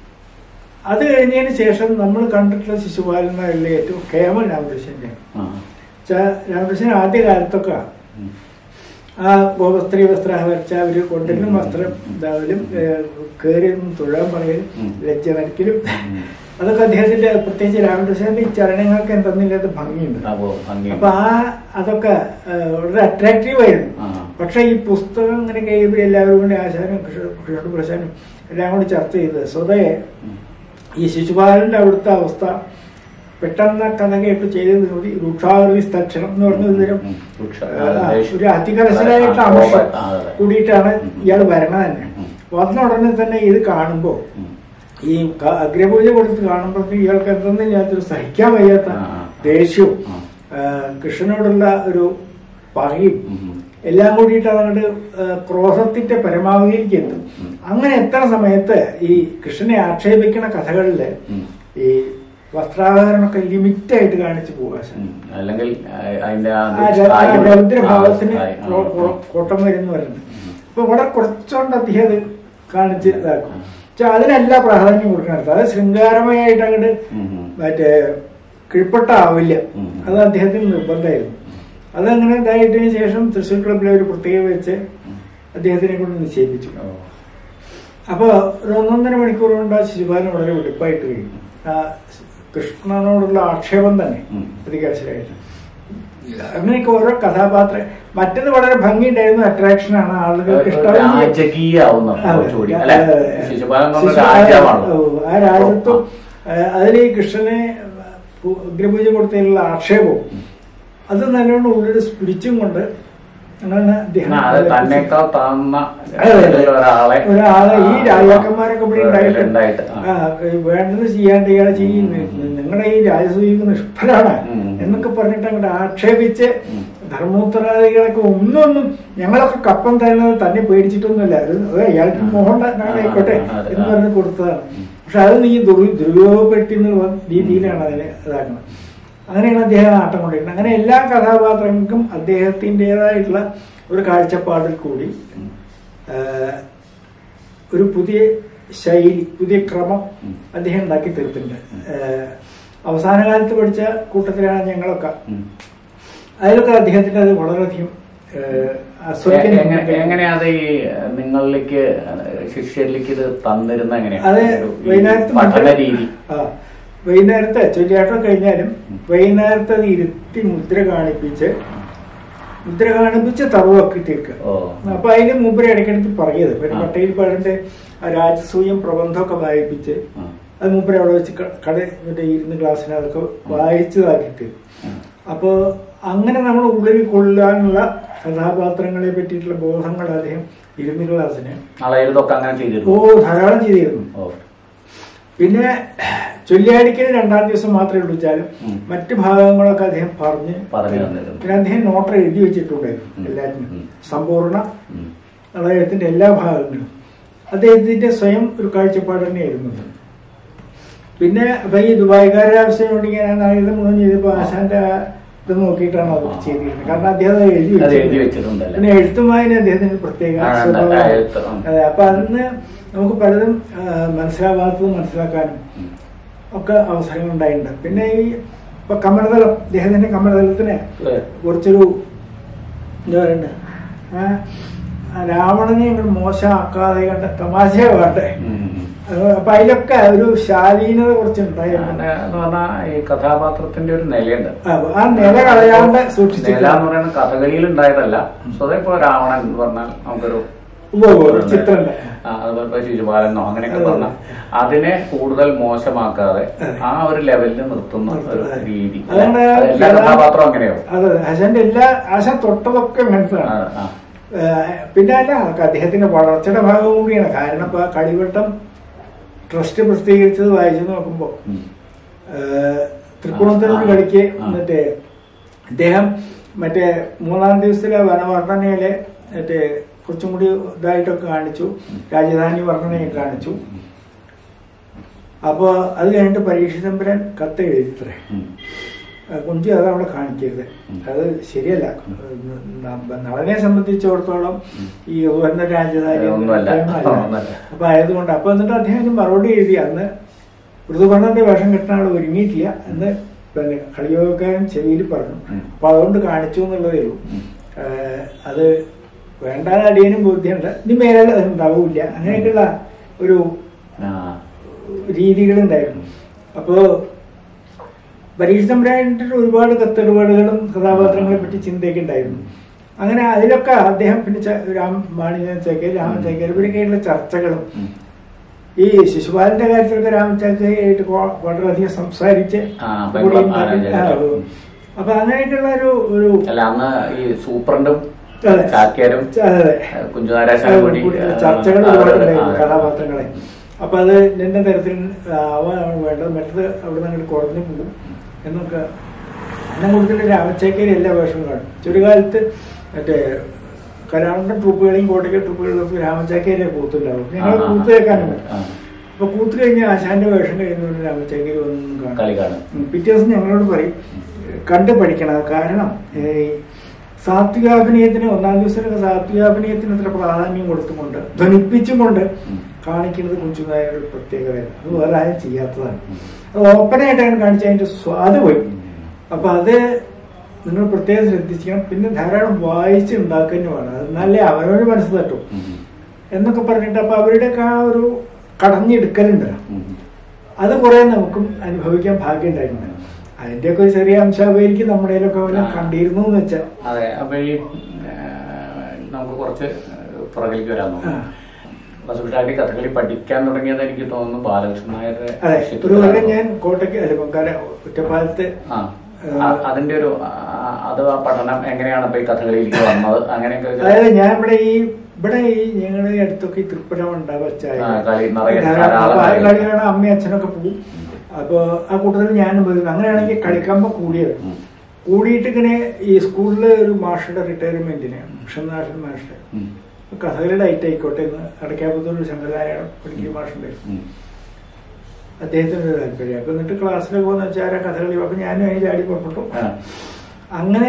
അത് കഴിഞ്ഞതിന് ശേഷം നമ്മൾ കണ്ടിട്ടുള്ള ശിശുപാലന്മാരിലെ ഏറ്റവും കേമൻ രാമകൃഷ്ണന്റെ ആ. രാമകൃഷ്ണൻ ആദ്യ കാലത്തൊക്കെ ഉം. ആ ഗോപസ്ത്രീ വസ്ത്രം വരച്ച അവര് കൊണ്ടിരുന്ന ഉം. വസ്ത്രം ഇതാവലും കയറി തൊഴാൻ പറയലും ഉം. ലജ്ജ നടിക്കലും ഉം. അതൊക്കെ അദ്ദേഹത്തിന്റെ പ്രത്യേകിച്ച് രാമകൃഷ്ണന്റെ ഈ ചരണങ്ങൾക്ക് എന്തെന്നില്ലാത്ത ഭംഗിയുണ്ട് ആ, ഓ, ഭംഗിയുണ്ട്. അപ്പൊ ആ അതൊക്കെ ആ, വളരെ അട്രാക്റ്റീവ് ആയിരുന്നു ആ. പക്ഷെ ഈ പുസ്തകം ഇങ്ങനെ കഴിയുമ്പോൾ എല്ലാവരും കൂടി ആശാനും കൃഷ്ണ പ്രശാനും എല്ലാം കൂടി ചർച്ച ചെയ്ത് സ്വതയെ ഉം. ഈ ശിശുപാലന്റെ അവിടുത്തെ അവസ്ഥ പെട്ടെന്ന് കഥ കേട്ട് ചെയ്തത് കൂടി രൂക്ഷാവൃതി സ്ഥക്ഷണം എന്ന് പറഞ്ഞ ഒരു തരം ഉം. വൃക്ഷ. ആ, ആ, ദേഷ്യം. ഒരു അതികരസനായിട്ട് ആ, അംശം കോപം. ആ, അതെ. കൂടിയിട്ടാണ് ഉം. ഇയാൾ വരണത് തന്നെ ഉം. വന്ന ഉടനെ തന്നെ ഇത് കാണുമ്പോ ഉം. ഈ ക- അഗ്രപൂജ കൊടുത്ത് കാണുമ്പോഴത്തേക്ക് ഇയാൾക്ക് എന്തെന്നില്ലാത്തൊരു സഹിക്കാൻ വയ്യാത്ത ആ, ആ. ദേഷ്യവും ആ. ആ, കൃഷ്ണനോടുള്ള ഒരു പകയും ഉം. എല്ലാം കൂടിയിട്ട് അതങ്ങോട്ട് ക്രോധത്തിന്റെ പരമാവധിയിലേക്ക് എത്തും ഉം. അങ്ങനെ എത്തുന്ന സമയത്ത് ഈ കൃഷ്ണനെ ആക്ഷേപിക്കുന്ന കഥകളില് ഉം. ഈ വസ്ത്രാധാരണമൊക്കെ ലിമിറ്റ് ആയിട്ട് കാണിച്ചു പോകാൻ ഉം. അല്ലെങ്കിൽ ആ, അതിന്റെ ആ ആ ര- ആ സ്ഥായി- രൗദ്രഭാവത്തിന് ആ, സ്ഥായി. ആ, കോ- കോ- ആ. കോട്ടം വരുന്നു പറയുന്നത് ഉം. അപ്പൊ ഇവിടെ കുറച്ചുകൊണ്ട് അദ്ദേഹം അത് കാണിച്ച് ഇതാക്കും ഉം. പക്ഷെ അതിനെല്ലാം പ്രാധാന്യം കൊടുക്കണം അത് ശൃംഗാരമയായിട്ട് അങ്ങോട്ട് ഉം. ഉം. മറ്റേ കീഴ്പ്പെട്ട ആവില്ല ഉം. അത് അദ്ദേഹത്തിന് നിർബന്ധമായിരുന്നു അതങ്ങനെ ഇതായതിനു ശേഷം തൃശ്ശൂർ ക്ലബിലെ ഒരു പ്രത്യേക വെച്ച് അദ്ദേഹത്തിനെ കൊണ്ട് നിശ്ചയിപ്പിച്ചു ഓ. അപ്പൊ ഒരു ഒന്നൊന്നര മണിക്കൂർ കൊണ്ട് ആ ശിശുപാലൻ വളരെ വെളുപ്പായിട്ട് കഴിയും ആ കൃഷ്ണനോടുള്ള ആക്ഷേപം തന്നെ ഉം. പ്രതികർശനായിട്ട് അങ്ങനെയൊക്കെ ഓരോ കഥാപാത്ര മറ്റത് വളരെ ഭംഗിയുണ്ടായിരുന്നു അട്രാക്ഷനാണ് ആളുകൾക്ക് ഒരു ഇഷ്ടം രാജകീയാവുന്ന കുറച്ചുകൂടി അല്ലെ ശിശുപാലൻ എന്ന് പറഞ്ഞ ശിശു- രാജ്യമാണല്ലോ ആ, ആ രാജ്യത്വം അതിൽ ഈ കൃഷ്ണനെ പു- ഉഗ്രപൂജ കൊടുത്തതിലുള്ള ആക്ഷേപവും അത് നല്ലോണം ഉള്ളിൽ സ്പിരിച്ചും കൊണ്ട് അങ്ങനെ അദ്ദേഹം ആ, അത് തന്നേക്കാൾ താഴ്ന്ന അതെ, അതെ. ഒരാളെ ഒരാളെ ഈ ആ, രാജാക്കന്മാരൊക്കെ ഇവിടെ ഉണ്ടായിട്ട് ഉണ്ടായിട്ട് ആ. ആ, വേണ്ടത് ചെയ്യാണ്ട് ഇയാളെ ചെയ്യും നിങ്ങളുടെ ഈ രാജസൂയിക്ക് നിഷ്ഫലാണ് ഉം. എന്നൊക്കെ പറഞ്ഞിട്ട് അങ്ങോട്ട് ആക്ഷേപിച്ച് ഉം. ധർമ്മോത്തരാദികളൊക്കെ ഒന്നൊന്നും ഞങ്ങളൊക്കെ കപ്പം തരുന്നത് തന്നെ പേടിച്ചിട്ടൊന്നുമില്ല അത് അത് ഇയാൾക്ക് മോഹൻ ആയിക്കോട്ടെ ആ, അതെ, എന്ന് ആ. പറഞ്ഞ് കൊടുത്തതാണ് ഉം. പക്ഷെ അത് നീ ദുർ- ദുരുപയോഗപ്പെടുത്തി എന്നുള്ള രീതിയിലാണ് അതിനെ ഇതാക്കുന്നത് അങ്ങനെയാണ് അദ്ദേഹം ആട്ടം കൊണ്ടിരിക്കുന്നത് അങ്ങനെ എല്ലാ കഥാപാത്രങ്ങൾക്കും അദ്ദേഹത്തിൻ്റെതായിട്ടുള്ള ഒരു കാഴ്ചപ്പാടിൽ കൂടി ഉം. ആ, ഒരു പുതിയ ശൈലി പുതിയ ക്രമം ഉം. അദ്ദേഹം ഉണ്ടാക്കി തീർത്തിട്ടുണ്ട് ആ, അവസാന കാലത്ത് പഠിച്ച കൂട്ടത്തിലാണ് ഞങ്ങളൊക്കെ ഉം. അതിലൊക്കെ അദ്ദേഹത്തിന്റെ അത് വളരെയധികം ആ, ആസ്വദിക്കാൻ എ- എങ്ങനെ- എങ്ങനെയാത് ഈ നിങ്ങളിലേക്ക് ശിഷ്യരിലേക്ക് ഇത് തന്നിരുന്ന എങ്ങനെയാ അത് ഒരു ഈ വൈകുന്നേരത്ത് പഠന മുദ്ര- രീതി ആ വൈകുന്നേരത്തെ ചൊല്ലിയാട്ടം കഴിഞ്ഞാലും ഉം. വൈകുന്നേരത്തെ അത് ഇരുത്തി മുദ്ര കാണിപ്പിച്ച് മുദ്ര കാണിപ്പിച്ച് തറവാക്കി തീർക്കുക ഓ അപ്പൊ അതിന് മുമ്പ് ഇടയ്ക്കിടയ്ക്ക് പറയത് പിന്നെ ആ. പട്ടേൽപ്പാടിന്റെ ആ രാജസൂയം പ്രബന്ധമൊക്കെ വായിപ്പിച്ച് ആ. അത് മൂപ്പര് അവിടെ വെച്ച് ക- കട മറ്റേ ഇരുന്ന് ക്ലാസ്സിന് അതൊക്കെ വായിച്ചതാക്കിയിട്ട് ആ. അപ്പോ അങ്ങനെ നമ്മൾ ഉള്ളിൽ കൊള്ളാനുള്ള കഥാപാത്രങ്ങളെ പറ്റിയിട്ടുള്ള ബോധങ്ങൾ അദ്ദേഹം ഇരുന്ന് ക്ലാസ്സിന് അളയരുതൊക്കെ അങ്ങനെ ഓ ചെയ്തിരുന്നു ധാരാളം ചെയ്തിരുന്നു ഓ പിന്നെ ചൊല്ലിയാടിക്കൽ രണ്ടാം ദിവസം മാത്രമേ വിളിച്ചാലും ഉം. മറ്റു ഭാഗങ്ങളൊക്കെ അദ്ദേഹം പറഞ്ഞ് പറഞ്ഞു തന്നിരുന്നു പിന്നെ അദ്ദേഹം നോട്ട് എഴുതി വെച്ചിട്ടുണ്ടായിരുന്നു ഉം. എല്ലാറ്റിനും ഉം. സമ്പൂർണ്ണ ഉം. എഴുത്തിന്റെ എല്ലാ ഭാഗങ്ങളും അദ്ദേഹത്തിന്റെ സ്വയം ഒരു കാഴ്ചപ്പാട് തന്നെയായിരുന്നു അത്. പിന്നെ അപ്പൊ ഈ ദുബായിക്കാരുടെ ആവശ്യം കൊണ്ട് ഞാൻ ഇത് മുഴുവൻ ചെയ്തപ്പോ ആശാന്റെ ആ ഇത് നോക്കിയിട്ടാണ് അത് ആ. ചെയ്തിരുന്നത് കാരണം അദ്ദേഹം അത് എഴുതി അത് എഴുതി വെച്ചിട്ടുണ്ട്. വെച്ചിട്ടുണ്ടല്ലേ പിന്നെ എഴുത്തുമായതിന് അദ്ദേഹത്തിന് പ്രത്യേക ആ, ഉണ്ട്. സ്വഭാവമാണ്. ആ, എഴുത്ത്, ഉം. അതെ അപ്പൊ അതിന് നമുക്ക് പലതും ആ, മനസ്സിലാവാത്തതും മനസ്സിലാക്കാനും ഉം. ഒക്കെ അവസരങ്ങൾ ഉണ്ടായിട്ടുണ്ട് പിന്നെ ഈ ഇപ്പൊ കമലതലം അദ്ദേഹത്തിന്റെ കമലതലത്തിന് ഏ. കുറച്ചൊരു എന്താ പറയണ്ട ആ, ആ രാവണനെ ഇങ്ങോട്ട് മോശമാക്കാതെ കണ്ട തമാശയെ വേണ്ടേ ഉം. ഉം. അത് അപ്പൊ അതിലൊക്കെ ഒരു ശാലീനത കുറച്ചുണ്ടായിരുന്നു അങ്ങനെ എന്ന് പറഞ്ഞാൽ ഈ കഥാപാത്രത്തിന്റെ ഒരു നിലയുണ്ട് ആ, ആ നില കളയാണ്ട് നില സൂക്ഷിച്ചില്ല എന്ന് പറയുന്നത് കഥകളിയിൽ ഉണ്ടായതല്ല സ്വതേ ഇപ്പൊ രാവണൻ എന്ന് പറഞ്ഞാൽ നമുക്കൊരു ഉവ്വ് ഉവ്വ് ഒരു ചിത്രമുണ്ട്. ആ, അതുപോലെ ഇപ്പൊ ശിശുപാലനോ അങ്ങനെയൊക്കെ അതെ, പറഞ്ഞ അതിനെ കൂടുതൽ മോശമാക്കാതെ അതെ. ആ ഒരു ലെവലിൽ നിർത്തുന്ന ഒരു നിർത്തുന്നത്. രീതി അതുകൊണ്ട് അത് എല്ലാ കേരള- കഥാപാത്രവും അങ്ങനെയാവും അതെ ആശാന്റെ എല്ലാ ആശാൻ തൊട്ടതൊക്കെ മനസ്സിലാണ് ആ, ആ. ഏഹ് പിന്നെ അല്ല അദ്ദേഹത്തിന്റെ വളർച്ചയുടെ ഭാഗം കൂടിയാണ് കാരണം ഇപ്പൊ കളിവട്ടം ട്രസ്റ്റ് പ്രസിദ്ധീകരിച്ചത് വായിച്ചു നോക്കുമ്പോ ഉം. ഏഹ് തൃപ്പൂണിത്തുറ ആ, കളിക്ക് ആ. മറ്റേ അദ്ദേഹം മറ്റേ മൂന്നാം ദിവസത്തിലെ വനവർണ്ണനയിലെ മറ്റേ കുറച്ചും കൂടി ഇതായിട്ടൊക്കെ കാണിച്ചു രാജധാനി വർണ്ണനയൊക്കെ കാണിച്ചു അപ്പൊ അത് കഴിഞ്ഞിട്ട് പരീക്ഷ തമ്പുരാൻ കത്ത് എഴുതിത്രേ ഉം. ആ, കുഞ്ചി അത് അവിടെ കാണിക്കരുത് ഉം. അത് ശരിയല്ല ന- നളനെ സംബന്ധിച്ചിടത്തോളം ഈ ഉയർന്ന രാജധാനി ഒന്നുമല്ല. ഒന്നുമല്ല. ഒന്നുമല്ല. അപ്പൊ ആയതുകൊണ്ട് അപ്പൊ എന്നിട്ട് അദ്ദേഹം ഒരു മറുപടി എഴുതി അന്ന് ഋതുപർണന്റെ വേഷം കെട്ടാൻ ആൾ ഒരുങ്ങിയിട്ടില്ല എന്ന് പിന്നെ കളിയോഗക്കാരൻ ചെവിയിൽ പറഞ്ഞു ഉം. അപ്പൊ അതുകൊണ്ട് കാണിച്ചു എന്നുള്ളതേ ഉള്ളൂ ഉം. ഏഹ് അത് വേണ്ടാതെ അടിയനും ബോധ്യമുണ്ട് ഇനി മേലെ അത് ഉണ്ടാവില്ല അങ്ങനെയൊക്കെയുള്ള ഒരു ആ. രീതികളുണ്ടായിരുന്നു അപ്പോ പരീക്ഷ തമ്പുരാൻ്റെ ഒരുപാട് കത്തെടുപാടുകളും കഥാപാത്രങ്ങളെ പറ്റി ചിന്തയൊക്കെ ഉണ്ടായിരുന്നു അങ്ങനെ അതിലൊക്കെ അദ്ദേഹം പിന്നെ ച- രാം മാണിജൻ ചേക്കർ രാമൻ ചേക്കർ ഇവരൊക്കെയുള്ള ചർച്ചകളും ഉം. ഈ ശിശുപാലന്റെ കാര്യത്തിലൊക്കെ രാമൻ ചേക്കയായിട്ട് കൊ- വളരെയധികം സംസാരിച്ച് ആ, കൂടി ബംഗ്ലാ- ഉണ്ടാക്കി. ആ, ആ, ഓ. അപ്പൊ അങ്ങനെയൊക്കെയുള്ള ഒരു ഒരു അല്ല അന്ന് ഈ സൂപ്രണ്ടും അതെ. ചാക്യാരും അതെ അതെ കുഞ്ചുനാരാശാനും കൂടി കൂടുതൽ ചർച്ചകൾ ആ, ഒരുപാടുണ്ടായിരുന്നു ആ, കഥാപാത്രങ്ങളെ അപ്പൊ അത് നിന്റെ തരത്തിൽ ആവാനാണ് വേണ്ടത് മറ്റത് അവിടെ നിന്ന് അങ്ങോട്ട് കുറഞ്ഞു പോകും എന്നൊക്കെ എന്നെ കൂടുതൽ രാമച്ചേക്കേരി എല്ലാ വേഷവും കാണും ചുരുകാലത്ത് മറ്റേ കലാണ്ടൻ ട്രൂപ്പുകളെയും കോട്ടയ്ക്കൽ ട്രൂപ്പുകളിലൊക്കെ രാമച്ചേക്കേരിയെ കൂത്തുണ്ടാവും ഞങ്ങൾ ആ, ആ, കൂത്ത് കേൾക്കാനും ആ. അപ്പൊ കൂത്ത് കഴിഞ്ഞ് ആശാന്റെ വേഷം കഴിയുന്നതുകൊണ്ട് രാമച്ചേക്കേരി ഒന്നും കാണും കളി കാണും ഉം. പിറ്റേ ദിവസം ഞങ്ങളോട് പറയും കണ്ടു പഠിക്കണം കാരണം ഈ സാത്വികാഭിനയത്തിന് ഒന്നാം ദിവസത്തിലൊക്കെ സാത്വികാഭിനയത്തിന് അത്ര പ്രാധാന്യം കൊടുത്തുകൊണ്ട് ധ്വനിപ്പിച്ചുകൊണ്ട് ഉം. കാണിക്കുന്നത് കുഞ്ചുനായ ഒരു പ്രത്യേകതയാണ് അത് വേറെ ആരും ചെയ്യാത്തതാണ് അത് ഓപ്പണായിട്ടാണ് കാണിച്ച അതിന്റെ സ്വാദ് പോയി അപ്പൊ അത് നിങ്ങൾ പ്രത്യേകം ശ്രദ്ധിക്കണം പിന്നെ ധാരാളം വായിച്ച് ഉണ്ടാക്കുന്നു വേണം അത് നല്ല അവരവര് മനസ്സ് തട്ടും ഉം. എന്നൊക്കെ പറഞ്ഞിട്ട് അപ്പൊ അവരുടെയൊക്കെ ആ ഒരു കടഞ്ഞെടുക്കലുണ്ട് ഉം. അത് കുറെ നമുക്കും അനുഭവിക്കാൻ ഭാഗ്യം ഉണ്ടായിട്ടുണ്ട് അതിന്റെയൊക്കെ ഒരു ചെറിയ അംശമായിരിക്കും നമ്മുടെ കയ്യിലൊക്കെ വല്ലതും ആ. കണ്ടിരുന്നു എന്ന് വെച്ചാൽ അതെ അപ്പൊ ഈ ആ, നമുക്ക് കുറച്ച് പുറകിലേക്ക് വരാൻ ആ. നോക്കാം വസുഷാരി കഥകളി പഠിക്കാൻ തുടങ്ങിയത് എനിക്ക് തോന്നുന്നു ബാലകൃഷ്ണൻ നായരുടെ അതെ ശിഷ്യത്വത്തിലാണ് ഒരു കൊല്ലം ഞാൻ കോട്ടയ്ക്ക് അല്ല പൊങ്കാല ഒറ്റപ്പാലത്ത് ആ ആ- അതിന്റെ ഒരു ആ, അത് ആ പഠനം എങ്ങനെയാണ് ഇപ്പൊ ഈ കഥകളിയിലേക്ക് വന്നത് അങ്ങനെയൊക്കെ ഒരു- അതായത് ഞാൻ ഇവിടെ ഈ ഇവിടെ ഈ ഞങ്ങളുടെ ഈ അടുത്തൊക്കെ ഈ തൃപ്പുരം ഉണ്ടാവുക ആ, കളി നിറയെ ധാരാളം ധാരാളം അപ്പൊ ആ കളി. കളി കാണാൻ അമ്മയും അച്ഛനൊക്കെ പോകും അപ്പൊ ആ കൂട്ടത്തിൽ ഞാനും വരുന്നു അങ്ങനെയാണെങ്കിൽ കളിക്കുമ്പോ കൂടിയത് ഉം. കൂടിയിട്ട് ഇങ്ങനെ ഈ സ്കൂളിലെ ഒരു മാഷയുടെ റിട്ടയർമെന്റിന് കൃഷ്ണനാഥൻ മാഷയുടെ ഉം. കഥകളി ഡൈറ്റ് ആയിക്കോട്ടെ എന്ന് അടയ്ക്കാപ്പത്തൂർ ഒരു ശങ്കരനാരായണ പഠിക്കുന്ന മാഷുണ്ട് ഉം. അദ്ദേഹത്തിന് ഒരു താല്പര്യം അപ്പൊ എന്നിട്ട് ക്ലാസ്സിലൊക്കെ പോകുന്ന വെച്ചാൽ ആരാ കഥകളി അപ്പൊ ഞാനും അതിന് ചാടി പുറപ്പെട്ടു ആ. അങ്ങനെ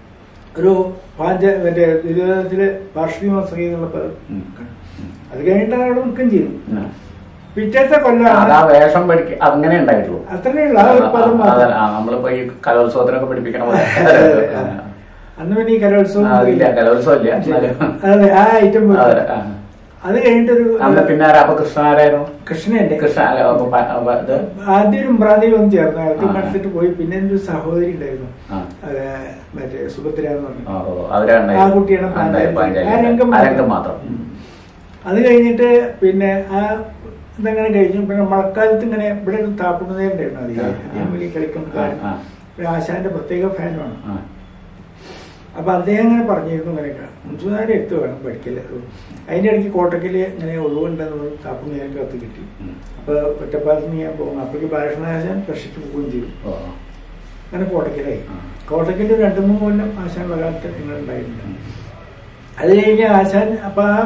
ഒരു പാഞ്ച മറ്റേ തിരുവനന്തപുരത്തില് വാർഷിക മത്സരം എന്നുള്ള പദം ഉം. അത് കഴിഞ്ഞിട്ട് അത് അവിടെ നിൽക്കുകയും ചെയ്തു ഉം. പിറ്റേത്തെ അത് ആ കൊല്ലം വേഷം പഠിക്ക അങ്ങനെ ഉണ്ടായിട്ടുള്ളൂ അത്രേ ഉള്ളൂ ആ ഒരു പദം ആ, മാത്രം. അതല്ല, ആ, നമ്മളിപ്പോ ഈ കലോത്സവത്തിനൊക്കെ പഠിപ്പിക്കണ പോലെ അതെ, അതെ, അതെ. അന്ന് പിന്നെ ഈ കലോത്സവം ആ, ഇല്ല കലോത്സവം ഇല്ല എന്നാലും അതെ ആ ഐറ്റം പോയി. അതെ, ആ. അത് കഴിഞ്ഞിട്ടൊരു അന്ന് പിന്നെ ആരാ അപ്പൊ കൃഷ്ണനാരായിരുന്നു കൃഷ്ണന്റെ കൃഷ്ണ അല്ല അപ്പൊ പ- അപ്പൊ ഇത് ആദ്യം ഒരു ഉമ്രാദിയിൽ ഒന്ന് ചേർന്നു ആദ്യം ആ. മടുത്തിട്ട് പോയി പിന്നെ എൻ്റെ ഒരു സഹോദരി ഉണ്ടായിരുന്നു ആ. അത് മറ്റേ സുഭദ്ര എന്ന് പറഞ്ഞു ആ, ഓ, അവരാണ് ആ കുട്ടിയാണ് ഉണ്ടായി, പാഞ്ചാലി. പാഞ്ചാലി. ആ രംഗം ആ രംഗം മാത്രം ഉം. അത് കഴിഞ്ഞിട്ട് പിന്നെ ആ ഇതങ്ങനെ കഴിഞ്ഞു പിന്നെ മഴക്കാലത്ത് ഇങ്ങനെ ഇവിടെ ഒരു താപ്പുന്നതേണ്ടായിരുന്നു അധികം ആ, അദ്ദേഹം ആ. വലിയ കളിക്കുന്നതാണ് ആ, ആ. ഒരു ആശാന്റെ പ്രത്യേക ഫാനുമാണ് ആ. അപ്പൊ അദ്ദേഹം അങ്ങനെ പറഞ്ഞിരുന്നു ഇങ്ങനെയൊക്കെ മുൻസുനാരെ എത്ത് വേണം പഠിക്കല് അതിന്റെ ഇടയ്ക്ക് കോട്ടക്കല് ഇങ്ങനെ ഒഴിവുണ്ടെന്ന് താപ്പുന്നതിനൊക്കെ കത്ത് കിട്ടി ഉം. അപ്പൊ ഒറ്റപ്പാലത്തിന് ഞാൻ പോകുന്നു അപ്പോഴേക്ക് ബാലകൃഷ്ണാശാൻ കർഷിച്ച് പോവുകയും ചെയ്തു ഓ, അങ്ങനെ കോട്ടക്കലായി ആ. കോട്ടക്കല് ഒരു രണ്ടു മൂന്ന് കൊല്ലം ആശാനുള്ള കാലത്ത് നിങ്ങൾ ഉണ്ടായിട്ടുണ്ട് ഉം. അത് കഴിഞ്ഞ് ആശാൻ അപ്പൊ ആ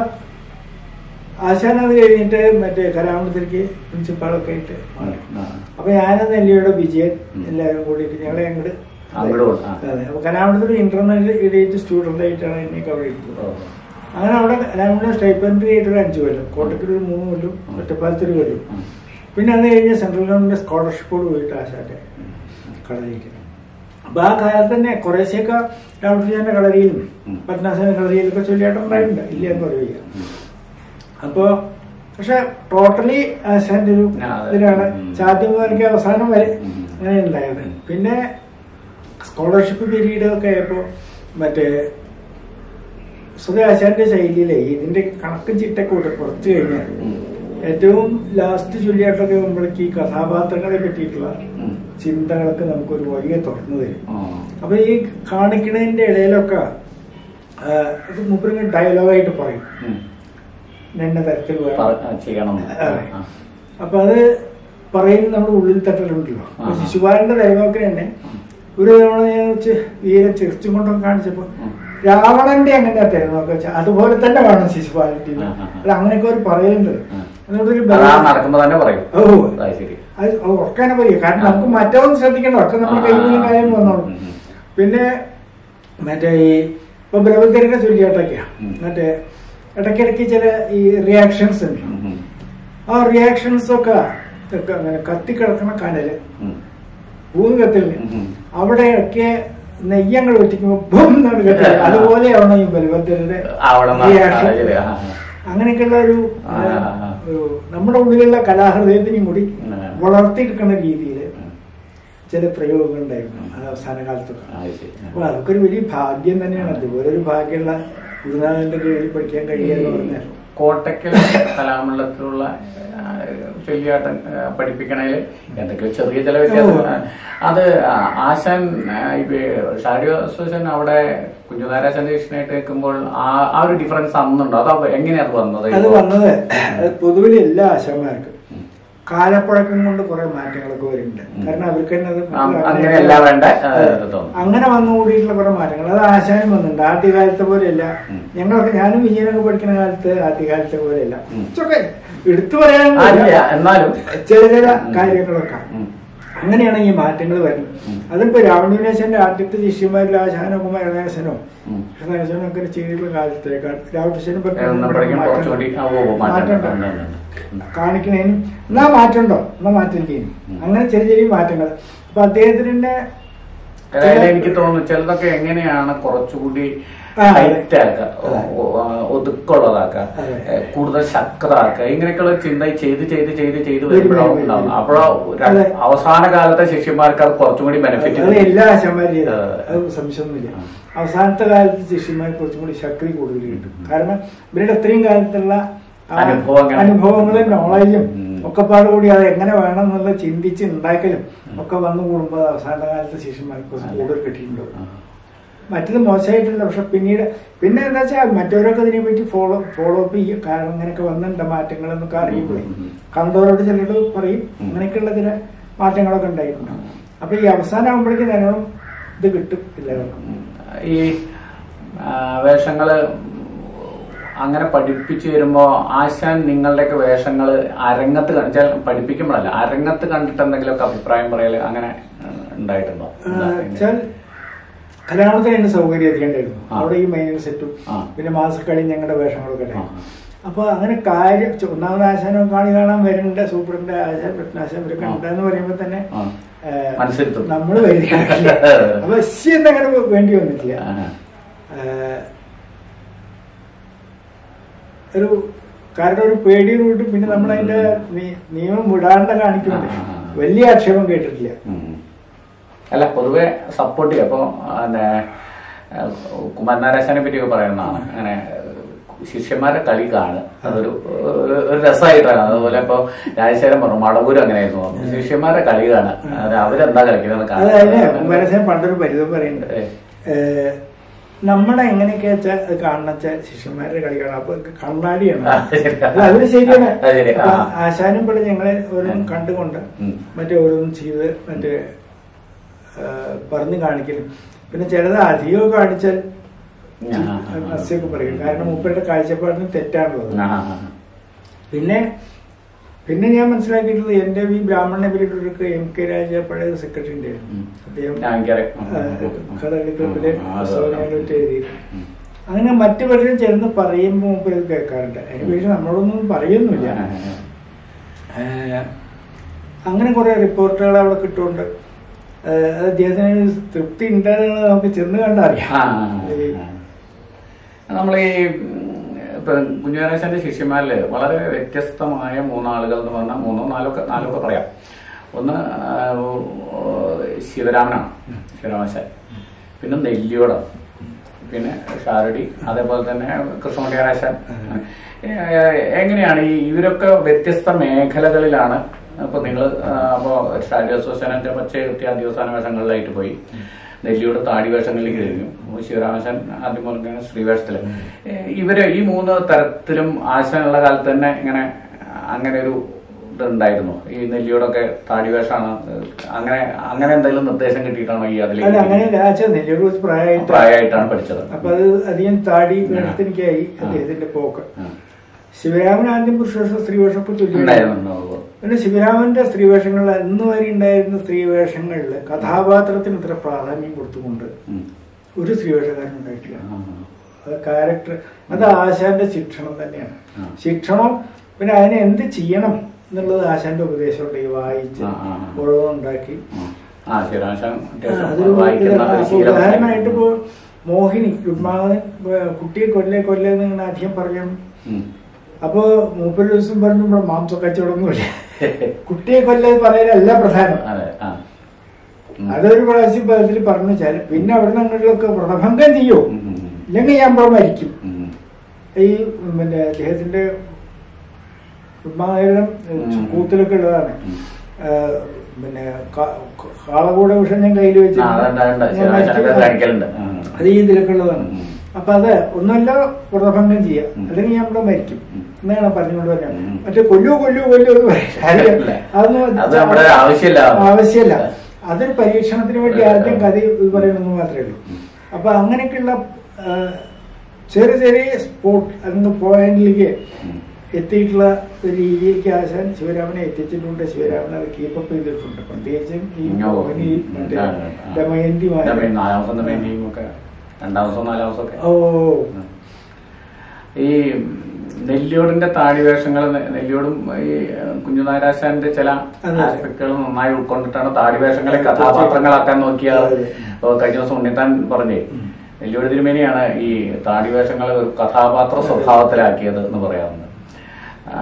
ആശാൻ അത് കഴിഞ്ഞിട്ട് മറ്റേ കലാമണ്ഡലത്തിലേക്ക് പ്രിൻസിപ്പാളൊക്കെ ആയിട്ട് മാറി ആ. അപ്പൊ ഞാനെന്ന് എല്ലിയുടെ വിജയൻ ഉം. എല്ലാവരും കൂടിയിട്ട് ഞങ്ങളെ അങ്ങോട്ട് അങ്ങോട്ട് കൊണ്ട്, ആ. അതെ അപ്പൊ കലാമണ്ഡലത്തിൽ ഇന്റർമീഡിയറ്റ് സ്റ്റുഡന്റ് ആയിട്ടാണ് എന്നെ അവിടെ എടുത്തത് ഓ. അങ്ങനെ അവിടെ കലാമണ്ഡലം സ്റ്റൈപ്പൻഡറി ആയിട്ട് ഒരു അഞ്ചു കൊല്ലം കോട്ടക്കൽ ഒരു മൂന്ന് കൊല്ലം ഒറ്റപ്പാലത്ത് ഒരു കൊല്ലം ഉം. പിന്നെ അത് കഴിഞ്ഞ് സെൻട്രൽ ഗവൺമെന്റ് സ്കോളർഷിപ്പോട് പോയിട്ട് ആശാന്റെ കളരിക്ക് അപ്പൊ ആ കാലത്ത് തന്നെ കുറേശ്ശെയൊക്കെ രാമകൃഷ്ണന്റെ കളരിയിലും ഉം. പത്മനാഭന്റെ കളരിയിലൊക്കെ ചൊല്ലിയായിട്ടുണ്ടായിട്ടുണ്ട് ഇല്ല എന്ന് പറയുക ഉം. അപ്പോ പക്ഷെ ടോട്ടലി ആശാന്റെ ഒരു ആ, അതെ. ഇതിലാണ് ഉം. ആദ്യം മുതൽക്ക് അവസാനം വരെ ഉം. അങ്ങനെ ഉണ്ടായത് പിന്നെ സ്കോളർഷിപ്പ് പീരീഡ് ഒക്കെ ആയപ്പോ മറ്റേ സുധാശാന്റെ ശൈലിയിലെ ഇതിന്റെ കണക്കും ചിട്ടൊക്കെ കൂടെ കുറച്ച് കഴിഞ്ഞാൽ ഉം. ഏറ്റവും ലാസ്റ്റ് ചൊല്ലിയായിട്ടൊക്കെ നമ്മളേക്ക് ഈ കഥാപാത്രങ്ങളെ പറ്റിയിട്ടുള്ള ഉം. ചിന്തകളൊക്കെ നമുക്കൊരു വഴിയെ തുറന്നു തരും ആ. അപ്പൊ ഈ കാണിക്കണതിന്റെ ഇടയിലൊക്കെ ആ, ഇത് മൂപ്പരിങ്ങനെ ഡയലോഗായിട്ട് പറയും ഉം. എന്ന തരത്തിൽ വേണം പറ- ആ, ചെയ്യണം അതെ. ആ. അപ്പൊ അത് പറയുന്നത് നമ്മുടെ ഉള്ളിൽ തട്ടലുണ്ടല്ലോ അപ്പൊ ആ. ശിശുപാലന്റെ ഡയലോഗിന് തന്നെ ഒരു തവണ ഞാൻ വെച്ച് വീര ചിരിച്ചും കൊണ്ടൊക്കെ കാണിച്ചപ്പോ ഉം. രാവണന്റെ അങ്ങനെ തരുന്നൊക്കെ വെച്ചാൽ അതുപോലെ തന്നെ വേണം ശിശുപാലന്റെ ആ, ആ, ആ. അല്ല അങ്ങനെയൊക്കെ ഒരു പറയുന്നുണ്ട് ആ. അതുകൊണ്ടൊരു അതാ ബലം- നടക്കുമ്പോ തന്നെ പറയും ഓ അത് ശരി അത് ഉറക്കാനെ പറയും കാരണം നമുക്ക് മറ്റൊന്നും ശ്രദ്ധിക്കണ്ട ഒക്കെ നമ്മൾ കയ്യിലും കാര്യം വന്നോളും ഉം, ഉം. പിന്നെ മറ്റേ ഈ ഇപ്പൊ ബ്രഹ്മചര്യനെ ചൊല്ലിയാട്ടൊക്കെയാ ഉം. മറ്റേ ഇടയ്ക്കിടയ്ക്ക് ചില ഈ റിയാക്ഷൻസ് ഉണ്ട് ഉം, ഉം. ആ റിയാക്ഷൻസ് ഒക്കെ ഇതൊക്കെ അങ്ങനെ കത്തിക്കിടക്കണ കനല് ഉം. ഭൂമി കത്തില്ല ഉം. അവിടെയൊക്കെ നെയ്യങ്ങൾ വെട്ടിക്കുമ്പോ ബും എന്നാണ് കത്തില്ല അതുപോലെയാണ് ഈ ബലഭദ്രന്റെ അവിടെ നിന്ന് റിയാക്ഷൻ ആ, ശരി. ആ, ആ. അങ്ങനെയൊക്കെയുള്ള ഒരു ആ, ആ, ആ. ഒരു നമ്മുടെ ഉള്ളിലുള്ള കലാഹൃദയത്തിനും കൂടി ആ. വളർത്തിയെടുക്കുന്ന രീതിയിൽ ഉം. ചില പ്രയോഗങ്ങൾ ഉണ്ടായിരുന്നു അത് അവസാന കാലത്തൊക്കെ ആ, ശരി. അപ്പൊ അതൊക്കെ ഒരു വലിയ ഭാഗ്യം തന്നെയാണ് അതുപോലെ ഒരു ഭാഗ്യമുള്ള ഗുരുനാഥന്റെ കീഴിൽ പഠിക്കാൻ കഴിയുക എന്ന് പറഞ്ഞാൽ കോട്ടയ്ക്കൽ കലാമണ്ഡലത്തിലുള്ള ആ, ചൊല്ലിയാട്ടം ആ, പഠിപ്പിക്കണേല് എന്തൊക്കെയോ ചെറിയ ചില വ്യത്യാസം ഓ. അത് ആ, ആശാൻ ആ, ഇപ്പൊ ഷാഡി അസോസിയേഷൻ അവിടെ കുഞ്ഞുനാരാശാന്റെ കൃഷ്ണനായിട്ട് നിൽക്കുമ്പോൾ ആ ആ ഒരു ഡിഫറൻസ് അന്നുണ്ടോ അത് എങ്ങനെയാ അത് വന്നത് അത് വന്നത് അത് പൊതുവിൽ എല്ലാ ആശാന്മാർക്കും ഉം. കാലപ്പഴക്കം കൊണ്ട് കുറെ മാറ്റങ്ങളൊക്കെ വരുന്നുണ്ട് ഉം. കാരണം അവർക്ക് തന്നെ അത് ആ, അങ്ങനെയല്ല വേണ്ട ആ, അതെ. ഇത് തോന്നുന്നു. അങ്ങനെ വന്നു കൂടിയിട്ടുള്ള കുറെ മാറ്റങ്ങൾ അത് ആശാനും വന്നിട്ടുണ്ട് ആദ്യകാലത്തെ പോലെയല്ല ഉം. ഞങ്ങളൊക്കെ ഞാനും വിജയനൊക്കെ പഠിക്കുന്ന കാലത്ത് ആദ്യകാലത്തെ പോലെയല്ല ഉം. ഇതൊക്കെ എടുത്തു ആ, ഇല്ല, പറയാൻ എന്നാലും ചില ചില ഉം. കാര്യങ്ങളൊക്കെ ഉം. അങ്ങനെയാണ് ഈ മാറ്റങ്ങൾ വരുന്നത് ഉം. അതിപ്പോ രാവണീനേശന്റെ ആദ്യത്തെ ശിഷ്യന്മാരിൽ ആശാനോ കുമാരനാശനോ ഉം. കൃഷ്ണനാശനോ ഒക്കെ ചെയ്തിട്ടുള്ള കാലത്തേക്കാൾ രാവണീശനും എന്നപ്പോഴേക്കും കുറച്ചുകൂടി ആ, ഓ, ഓ, മാറ്റം ഉണ്ട്, ഉണ്ട്, ഉണ്ട്, ഉണ്ട്. കാണിക്കണേനും എന്നാ മാറ്റമുണ്ടോ എന്നാ മാറ്റിരിക്കും ഉം. അങ്ങനെ ചെറിയ ചെറിയ മാറ്റങ്ങൾ അപ്പൊ അദ്ദേഹത്തിന്റെ അതായത് എനിക്ക് തോന്നുന്നു ചിലതൊക്കെ എങ്ങനെയാണ് കുറച്ചുകൂടി ആ, അതെ. ഹൈറ്റ് ആക്കുക ഒ- ഒ- ഒതുക്കുള്ളതാക്കുക അതെ. ഏ, കൂടുതൽ ശക്തമാക്കുക ഇങ്ങനെയൊക്കെയുള്ള ചിന്ത ചെയ്ത് ചെയ്ത് ചെയ്ത് ചെയ്ത് വരും, വരുമ്പോഴാണ് വരും, ഉണ്ടാവുന്നത് വരും. അപ്പോഴോ അതെ. അവസാന കാലത്തെ ശിഷ്യന്മാർക്ക് അത് കുറച്ചും കൂടി അത് ബെനിഫിറ്റ് എല്ലാ ആശാന്മാരും ചെയ്ത അതെ. അത് സംശയമൊന്നുമില്ല ആ. അവസാനത്തെ കാലത്ത് ശിഷ്യന്മാർ കുറച്ചും കൂടി ശക്തി കൂടുതൽ കിട്ടും കാരണം ഇവരുടെ അത്രയും കാലത്തുള്ള ആ അനുഭവങ്ങൾ. അനുഭവങ്ങളും നോളജും ഉം. ഒക്കെ പാടുകൂടി അത് എങ്ങനെ വേണം എന്നുള്ള ചിന്തിച്ച് ഉണ്ടാക്കലും ഒക്കെ വന്നു കൂടുമ്പോൾ അവസാന കാലത്ത് ശിഷ്യന്മാർക്ക് കുറച്ച് കൂടുതൽ കിട്ടിയിട്ടുണ്ടാവും മറ്റത് മോശമായിട്ടില്ല പക്ഷെ പിന്നീട് പിന്നെ എന്താ വെച്ചാൽ മറ്റവരൊക്കെ ഇതിനെ പറ്റി ഫോളോ ഫോളോ അപ്പ് ചെയ്യും കാരണം ഇങ്ങനെയൊക്കെ വന്നിട്ടുണ്ട് മാറ്റങ്ങൾ എന്നൊക്കെ അറിയുമ്പോഴേ ഉം. കണ്ടവരോട് ചിലരോട് പറയും ഉം. അങ്ങനെയൊക്കെയുള്ള ചില മാറ്റങ്ങളൊക്കെ ഉണ്ടായിട്ടുണ്ട് അപ്പൊ ഈ അവസാനം ആകുമ്പോഴേക്കും നല്ലോണം ഇത് കിട്ടും എല്ലാവർക്കും ഈ ആ, വേഷങ്ങള് അങ്ങനെ പഠിപ്പിച്ചു വരുമ്പോ ആശാൻ നിങ്ങളുടെയൊക്കെ വേഷങ്ങള് അരങ്ങത്ത് കാണിച്ചാൽ പഠിപ്പിക്കുമ്പോഴല്ല അരങ്ങത്ത് കണ്ടിട്ട് എന്തെങ്കിലുമൊക്കെ അഭിപ്രായം പറയല് അങ്ങനെ ആ, ഉണ്ടായിട്ടുണ്ടോ ആ, വെച്ചാൽ കല്യാണത്തിന് അതിന് സൗകര്യം അധികം ഉണ്ടായിരുന്നു ആ. അവിടെ ഈ മൈനർ സെറ്റും ആ. പിന്നെ മാസക്കളി ഞങ്ങളുടെ വേഷങ്ങളൊക്കെ ആ. ഉണ്ടായിരുന്നു അപ്പൊ അങ്ങനെ കാര്യം ചെ- ഒന്നാമത് ആശാനോ കാണി കാണാൻ വരുന്നുണ്ട് സൂപ്രണ്ട് ആശാൻ കൃഷ്ണാശാൻ ഇവരൊക്കെ ആ. ഉണ്ടെന്ന് പറയുമ്പോ തന്നെ ആ. ഏ, മനസ്സിരുത്തും. നമ്മള് വരികയാണില്ല അപ്പൊ ശി എന്നങ്ങനെ വേണ്ടി വന്നിട്ടില്ല ആ. ഏ, ഒരു കാരണം ഒരു പേടി റൂട്ട് പിന്നെ നമ്മൾ അതിന്റെ നിയമം വിടാണ്ട് കാണിക്കുന്നുണ്ട് ആ, ആ, ആ. വലിയ ആക്ഷേപം കേട്ടിട്ടില്ല ഉം. അല്ല പൊതുവെ സപ്പോർട്ട് ചെയ്യും അപ്പൊ പിന്നെ കുമാരനാരാശാനെ പറ്റിയൊക്കെ പറയുന്നതാണ് അങ്ങനെ ശിഷ്യന്മാരുടെ കളി കാണുക അതൊരു ഒരു ഒരു രസമായിട്ടാണ് അതുപോലെ ഇപ്പൊ രാജശേഖരൻ പറഞ്ഞു മടവൂര് അങ്ങനെയായിരുന്നു പറഞ്ഞു. ശിഷ്യന്മാരുടെ കളി കാണുക അത് അവരെന്താ കളിക്കുന്നത് അതായത് കുമാരസ്വാമി പണ്ടൊരു പരിധം പറയുന്നുണ്ട് ഏ. ഏഹ് നമ്മുടെ എങ്ങനെയൊക്കെ വെച്ചാൽ അത് കാണുന്ന വെച്ചാൽ ശിഷ്യന്മാരുടെ കളി കാണാം അപ്പൊ കണ്ണാടിയാണ് ആ, ശരി. അല്ല, അതൊരു ശരിയാണ് അത് ശരി. ആ. അപ്പൊ ആശാനും ഇവിടെ ഞങ്ങളെ ഓരോന്നും കണ്ടുകൊണ്ട് ഉം. മറ്റേ ഓരോന്നും ചെയ്ത് മറ്റേ ഏഹ് പറഞ്ഞു കാണിക്കലും പിന്നെ ചിലത് അധികം കാണിച്ചാൽ ആ, ആ, ആ. നസ്യൊക്കെ പറയും കാരണം മൂപ്പരുടെ കാഴ്ചപ്പാടിന് തെറ്റാണുള്ളത് ആ, ആ, ആ. പിന്നെ പിന്നെ ഞാൻ മനസ്സിലാക്കിയിട്ടുള്ളത് എന്റെ ഈ ബ്രാഹ്മണനെ പറ്റിയിട്ട് എം കെ രാജ പഴയ സെക്രട്ടറി ഉണ്ടായിരുന്നു ഉം. അദ്ദേഹം ഞാൻ എനിക്കറിയാം ഉം, ആ, ഉം, ഉം. കഥകളി ക്ലബിലെ ഉം, ആ, അത് പുസ്തകങ്ങളായിട്ട് എഴുതി ഉം. അങ്ങനെ മറ്റു പലരും ചേർന്ന് പറയുമ്പോൾ മുമ്പ് ഇത് കേൾക്കാറുണ്ട് അതിന് പക്ഷേ നമ്മളൊന്നും പറയുന്നില്ല ആ, ആ, ആ. ഏഹ് അങ്ങനെ കുറെ റിപ്പോർട്ടുകൾ അവിടെ കിട്ടുന്നുണ്ട് ഏഹ് അത് അദ്ദേഹത്തിന് ഒരു തൃപ്തി ഉണ്ടെന്നുള്ളത് നമുക്ക് ചെന്ന് കണ്ടറിയാം ആ, ഈ ആ, ആ. നമ്മൾ ഈ ഇപ്പൊ കുഞ്ഞുരാശന്റെ ശിഷ്യന്മാരില് വളരെ വ്യത്യസ്തമായ മൂന്നാളുകൾ എന്ന് പറഞ്ഞാൽ മൂന്നോ നാലോ ഒക്കെ നാലോ ഒക്കെ പറയാം ഒന്ന് ആ, ഓ, ശിവരാമനാണ് ശിവരാമാശാൻ പിന്നെ നെല്ലിയോടാണ് പിന്നെ ഷാരടി അതേപോലെ തന്നെ കൃഷ്ണമണിയാരാശാൻ എങ്ങനെയാണ് ഈ ഇവരൊക്കെ വ്യത്യസ്ത മേഖലകളിലാണ് ഇപ്പൊ നിങ്ങൾ അപ്പോ ഷാരി അസോസിയേഷന്റെ പച്ച അത്യാവസാന വേഷങ്ങളിലായിട്ട് പോയി നെല്ലിയുടെ താടി വേഷങ്ങളിലേക്ക് കഴിഞ്ഞു ശിവരാമശൻ ആദ്യം പറഞ്ഞ ശ്രീവേഷത്തില് ഏ, ഇവര് ഈ മൂന്ന് തരത്തിലും ആശാനുള്ള കാലത്ത് തന്നെ ഇങ്ങനെ അങ്ങനെ ഒരു ഇതുണ്ടായിരുന്നു ഈ നെല്ലിയോടൊക്കെ താടി വേഷമാണ് അങ്ങനെ അങ്ങനെ എന്തെങ്കിലും നിർദ്ദേശം കിട്ടിയിട്ടാണോ ഈ അല്ല അതിലേക്ക് അങ്ങനെയല്ല ആച്ചാ നെല്ലൂർ വെച്ച് പ്രായമായിട്ട് പ്രായമായിട്ടാണ് പഠിച്ചത് അപ്പൊ അത് അധികം താടി വേഷത്തിനിക്കായി അദ്ദേഹത്തിന്റെ പോക്ക് ആ. ശിവരാമൻ ആദ്യം പുരുഷവേഷം സ്ത്രീവേഷപ്പ് തുല്യം ഉണ്ടായിരുന്നു പിന്നെ ശിവരാമന്റെ സ്ത്രീവേഷങ്ങളിൽ അന്ന് വരെ ഉണ്ടായിരുന്ന സ്ത്രീവേഷങ്ങളിൽ കഥാപാത്രത്തിന് ഇത്ര പ്രാധാന്യം കൊടുത്തുകൊണ്ട് ഉം. ഒരു സ്ത്രീവേഷക്കാരൻ ഉണ്ടായിട്ടില്ല ആ. അത് ക്യാരക്ടർ അത് ആശാന്റെ ശിക്ഷണം തന്നെയാണ് ആ. ശിക്ഷണം പിന്നെ അതിനെ എന്ത് ചെയ്യണം എന്നുള്ളത് ആശാന്റെ ഉപദേശമുണ്ട് ഈ വായിച്ച് ആ, ആ, ആ. ഓരോന്നുണ്ടാക്കി ആ ശിവരാമശൻ ആ, അതൊരു വായിക്കുന്ന ഒരു അപ്പൊ ശീലം ഉദാഹരണമായിട്ട് ഇപ്പോ മോഹിനി രുക്മാവൻ കുട്ടിയെ കൊല്ലേ കൊല്ലേ എന്ന് ഇങ്ങനെ അധികം പറയാം ഉം. അപ്പോ മൂപ്പര് ദിവസം പറഞ്ഞു ഇവിടെ മാംസ കച്ചവടമൊന്നുമില്ല കുട്ടിയെ കൊല്ലേ പറയാനല്ല പ്രധാനം അതെ ആ ഉം. അതൊരു പ്രാവശ്യം പദത്തിൽ പറഞ്ഞു വെച്ചാൽ പിന്നെ അവിടെ നിങ്ങളിലൊക്കെ വ്രണഭംഗം ചെയ്യോ ഉം, ഉം, ഉം. ഇല്ലെങ്കിൽ ഞാൻ ഇവിടെ മരിക്കും ഉം. ഈ പിന്നെ അദ്ദേഹത്തിന്റെ ഉമ്മായിരം ഉം. കൂത്തിലൊക്കെ ഉള്ളതാണ് ഉം. ആ, പിന്നെ കാ- കാളകൂട വിഷം ഞാൻ കയ്യിൽ ആ, വെച്ച് അതുണ്ട്, അതുണ്ട്. ഞാൻ ശിവരാമശനൊക്കെ മരിക്കും. കാണിക്കലുണ്ട് ആ. അത് ഈ ഇതിലൊക്കെ ഉള്ളതാണ് ഉം. അപ്പൊ അത് ഒന്നല്ല വ്രതഭംഗം ചെയ്യാം ഉം. അല്ലെങ്കിൽ ഞാൻ ഇവിടെ മരിക്കും ഉം. എന്നാണ് പറഞ്ഞുകൊണ്ട് പറയാം ഉം. മറ്റേ കൊല്ലു കൊല്ലു കൊല്ലു എന്ന് പറയാം ഇല്ല. അതൊന്നും അത് നമ്മുടെ ആവശ്യമില്ല. ആവശ്യമില്ല അതൊരു പരീക്ഷണത്തിന് വേണ്ടി അതെ. ആദ്യം കഥ ഇത് പറയണമെന്ന് മാത്രമേ ഉള്ളൂ ഉം. അപ്പൊ അങ്ങനെയൊക്കെയുള്ള ആ, ചെറിയ ചെറിയ സ്പോട്ട് അതിന് പോയിന്റിലേക്ക് ഉം. എത്തിയിട്ടുള്ള ഒരു രീതിയിലേക്ക് ആശാൻ ശിവരാമനെ എത്തിച്ചിട്ടുണ്ട് ശിവരാമൻ അത് കീപ്പപ്പ് ചെയ്തിട്ടുണ്ട് പ്രത്യേകിച്ചും ഈ ഉം. മോഹിനി മറ്റേ ആ, ആ. ദമയന്തി ദമയന്തി, നാലാം ദിവസം ദമയന്തിയും ഒക്കെ രണ്ടാം ദിവസം നാലാം ദിവസം ഒക്കെ ഓ ഉം. ഈ നെല്ലിയോടിന്റെ താടി വേഷങ്ങൾ നെല്ലിയോടും ഈ കുഞ്ഞുനാരാശാന്റെ ചില അതെ. ആസ്പെക്ടുകൾ നന്നായി ഉൾക്കൊണ്ടിട്ടാണ് താടി വേഷങ്ങളെ കഥാപാത്രങ്ങളാക്കാൻ നോക്കിയത് അതെ. ഇപ്പൊ കഴിഞ്ഞ ദിവസം ഉണ്ണിത്താൻ പറഞ്ഞേ നെല്ലിയോട് തിരുമേനിയാണ് ഈ താടി വേഷങ്ങളെ ഒരു കഥാപാത്ര സ്വഭാവത്തിലാക്കിയത് എന്ന് പറയാവുന്നത് ആ,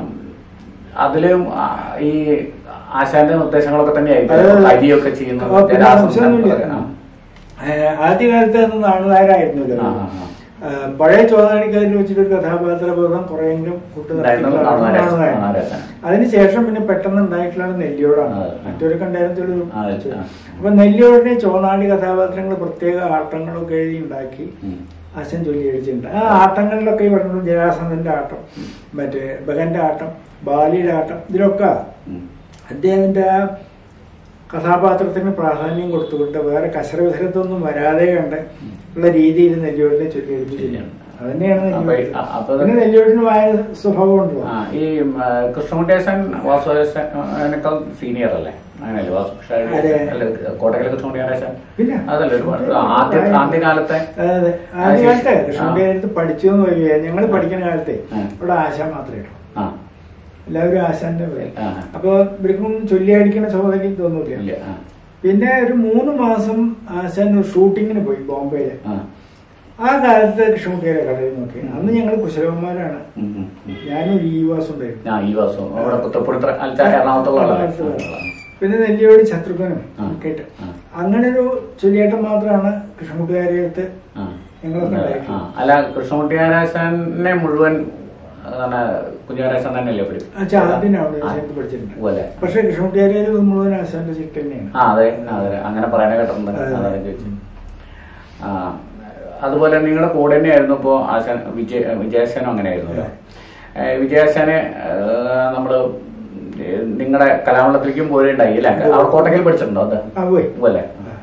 അതിലും ആ, ഈ ആശാന്റെ നിർദ്ദേശങ്ങളൊക്കെ തന്നെയായിരിക്കും അതെ. കരിയൊക്കെ ചെയ്യുന്നത് ആ, പിന്നെ ജരാസന്ധൻ സംശയമൊന്നുമില്ല. പറയാം. ഏഹ് ആദ്യകാലത്ത് അന്ന് നാണുകാരായിരുന്നല്ലോ ആ, ആ, ആ. ഏഹ് പഴയ ചോദാനിക്കാരിൽ വെച്ചിട്ടൊരു കഥാപാത്ര ബോധം കുറെയെങ്കിലും കൂട്ടു ഉണ്ടായിരുന്നത് നടത്തിയിട്ടുള്ള നാണുരാജൻ. നാണുരാജൻ. നാണുരാജൻ. അതിനുശേഷം പിന്നെ പെട്ടെന്ന് ഉണ്ടായിട്ടുള്ളതാണ് നെല്ലിയോടാണ് അതെ. മറ്റൊരു ഉണ്ടായിരുന്നൊരു ആ, അതെ. ആ. അപ്പൊ നെല്ലിയോടിനെ ചോനാടി കഥാപാത്രങ്ങൾ പ്രത്യേക ആട്ടങ്ങളൊക്കെ എഴുതി ഉണ്ടാക്കി ഉം. അച്ഛൻ ചൊല്ലി എഴുതിയിട്ടുണ്ട് ആ ആട്ടങ്ങളിലൊക്കെ ഈ പറഞ്ഞ ജരാസന്ധന്റെ ആട്ടം മറ്റേ ബഗന്റെ ആട്ടം ബാലിയുടെ ആട്ടം ഇതിലൊക്കെ ഉം. അദ്ദേഹത്തിന്റെ ആ കഥാപാത്രത്തിന് പ്രാധാന്യം കൊടുത്തുകൊണ്ട് വേറെ കശരവിസരത്തൊന്നും വരാതെ കണ്ട് ഉള്ള രീതിയിൽ നെല്ലിയോടിനെ ചൊല്ലി എഴുതി ശരിയാണ്. അത് തന്നെയാണ് അപ്പൊ ഈ- നെല്ലിയോട് അ- അപ്പൊ പിന്നെ നെല്ലിയോടിന് വായ സ്വഭാവം ഉണ്ടല്ലോ ആ, ഈ ആ, കൃഷ്ണകുട്ടേശൻ വാസുദേവനേക്കാൾ സീനിയർ അല്ലേ അങ്ങനെയല്ലേ വാസു അതെ. അല്ല കോട്ടക്കൽ കൃഷ്ണകുട്ടിയാരേശൻ പിന്നെ അതല്ല ഒരുപാട് ആദ്യ ആദ്യകാലത്തെ അതെ ആദ്യകാലത്തെ ആ. കൃഷ്ണന്റെ അടുത്ത് പഠിച്ചു എന്ന് പറയുക ഞങ്ങൾ പഠിക്കുന്ന കാലത്തെ ആ. ഇവിടെ ആശ മാത്രമേ ഉള്ളൂ ആ എല്ലാവരും ആശാന്റെ പേര് ആ. അപ്പൊ ഇവർക്കും ചൊല്ലിയടിക്കുന്ന സഹോദരി തോന്നൂല ഇല്ല ആ പിന്നെ ഒരു മൂന്ന് മാസം ആശാൻ ഒരു ഷൂട്ടിങ്ങിന് പോയി ബോംബെയില് ആ ആ കാലത്ത് കൃഷ്ണകുട്ടിയുടെ കടയിൽ നോക്കി അന്ന് ഞങ്ങൾ കുശലവന്മാരാണ് ഉം, ഉം, ഉം. ഞാനും ഒരു ഈ വാസം ഉണ്ടായിരുന്നു ആ ഈ വാസു അവിടെ കുത്തപ്പുഴ അല്ല എറണാകുളത്തുള്ള ആളല്ലേ? പിന്നെ നെല്ലിയോട് ശത്രുഘ്നും ആ. കേട്ട് ആ. അങ്ങനെ ഒരു ചൊല്ലിയേട്ടൻ മാത്രമാണ് കൃഷ്ണകുട്ടികാരെ അടുത്ത് ആ. ഞങ്ങളൊക്കെ ആ, ഉണ്ടായിട്ടുള്ളത് അല്ല കൃഷ്ണകുട്ടിയാരാശനെ മുഴുവൻ എന്താണ് കുഞ്ഞാരാശൻ തന്നെയല്ലേ ആദ്യം അവിടെ ആ. ചേർത്ത് പഠിച്ചിട്ടുണ്ട് പോലെ പക്ഷെ കൃഷ്ണകുട്ടികാരെ മുഴുവൻ ആശാന്റെ ചിട്ട് തന്നെയാണ് ആ അതെ അതെ അങ്ങനെ പറയാനേ കേട്ടിട്ടുണ്ട് അതെ. അതാണ് ചോദിച്ചത് ആ അതുപോലെ നിങ്ങളുടെ കൂടെ തന്നെയായിരുന്നു ഇപ്പോൾ ആശാൻ വിജയ വിജയാശാനും അങ്ങനെയായിരുന്നല്ലോ ഏ, വിജയാശാനെ നമ്മള് നിങ്ങളുടെ കലാമണ്ഡലത്തിലേക്കും പോയിട്ടുണ്ടായി അല്ലേ അവിടെ കോട്ടക്കൽ പഠിച്ചിട്ടുണ്ടോ അത് ആ പോയി പോലെ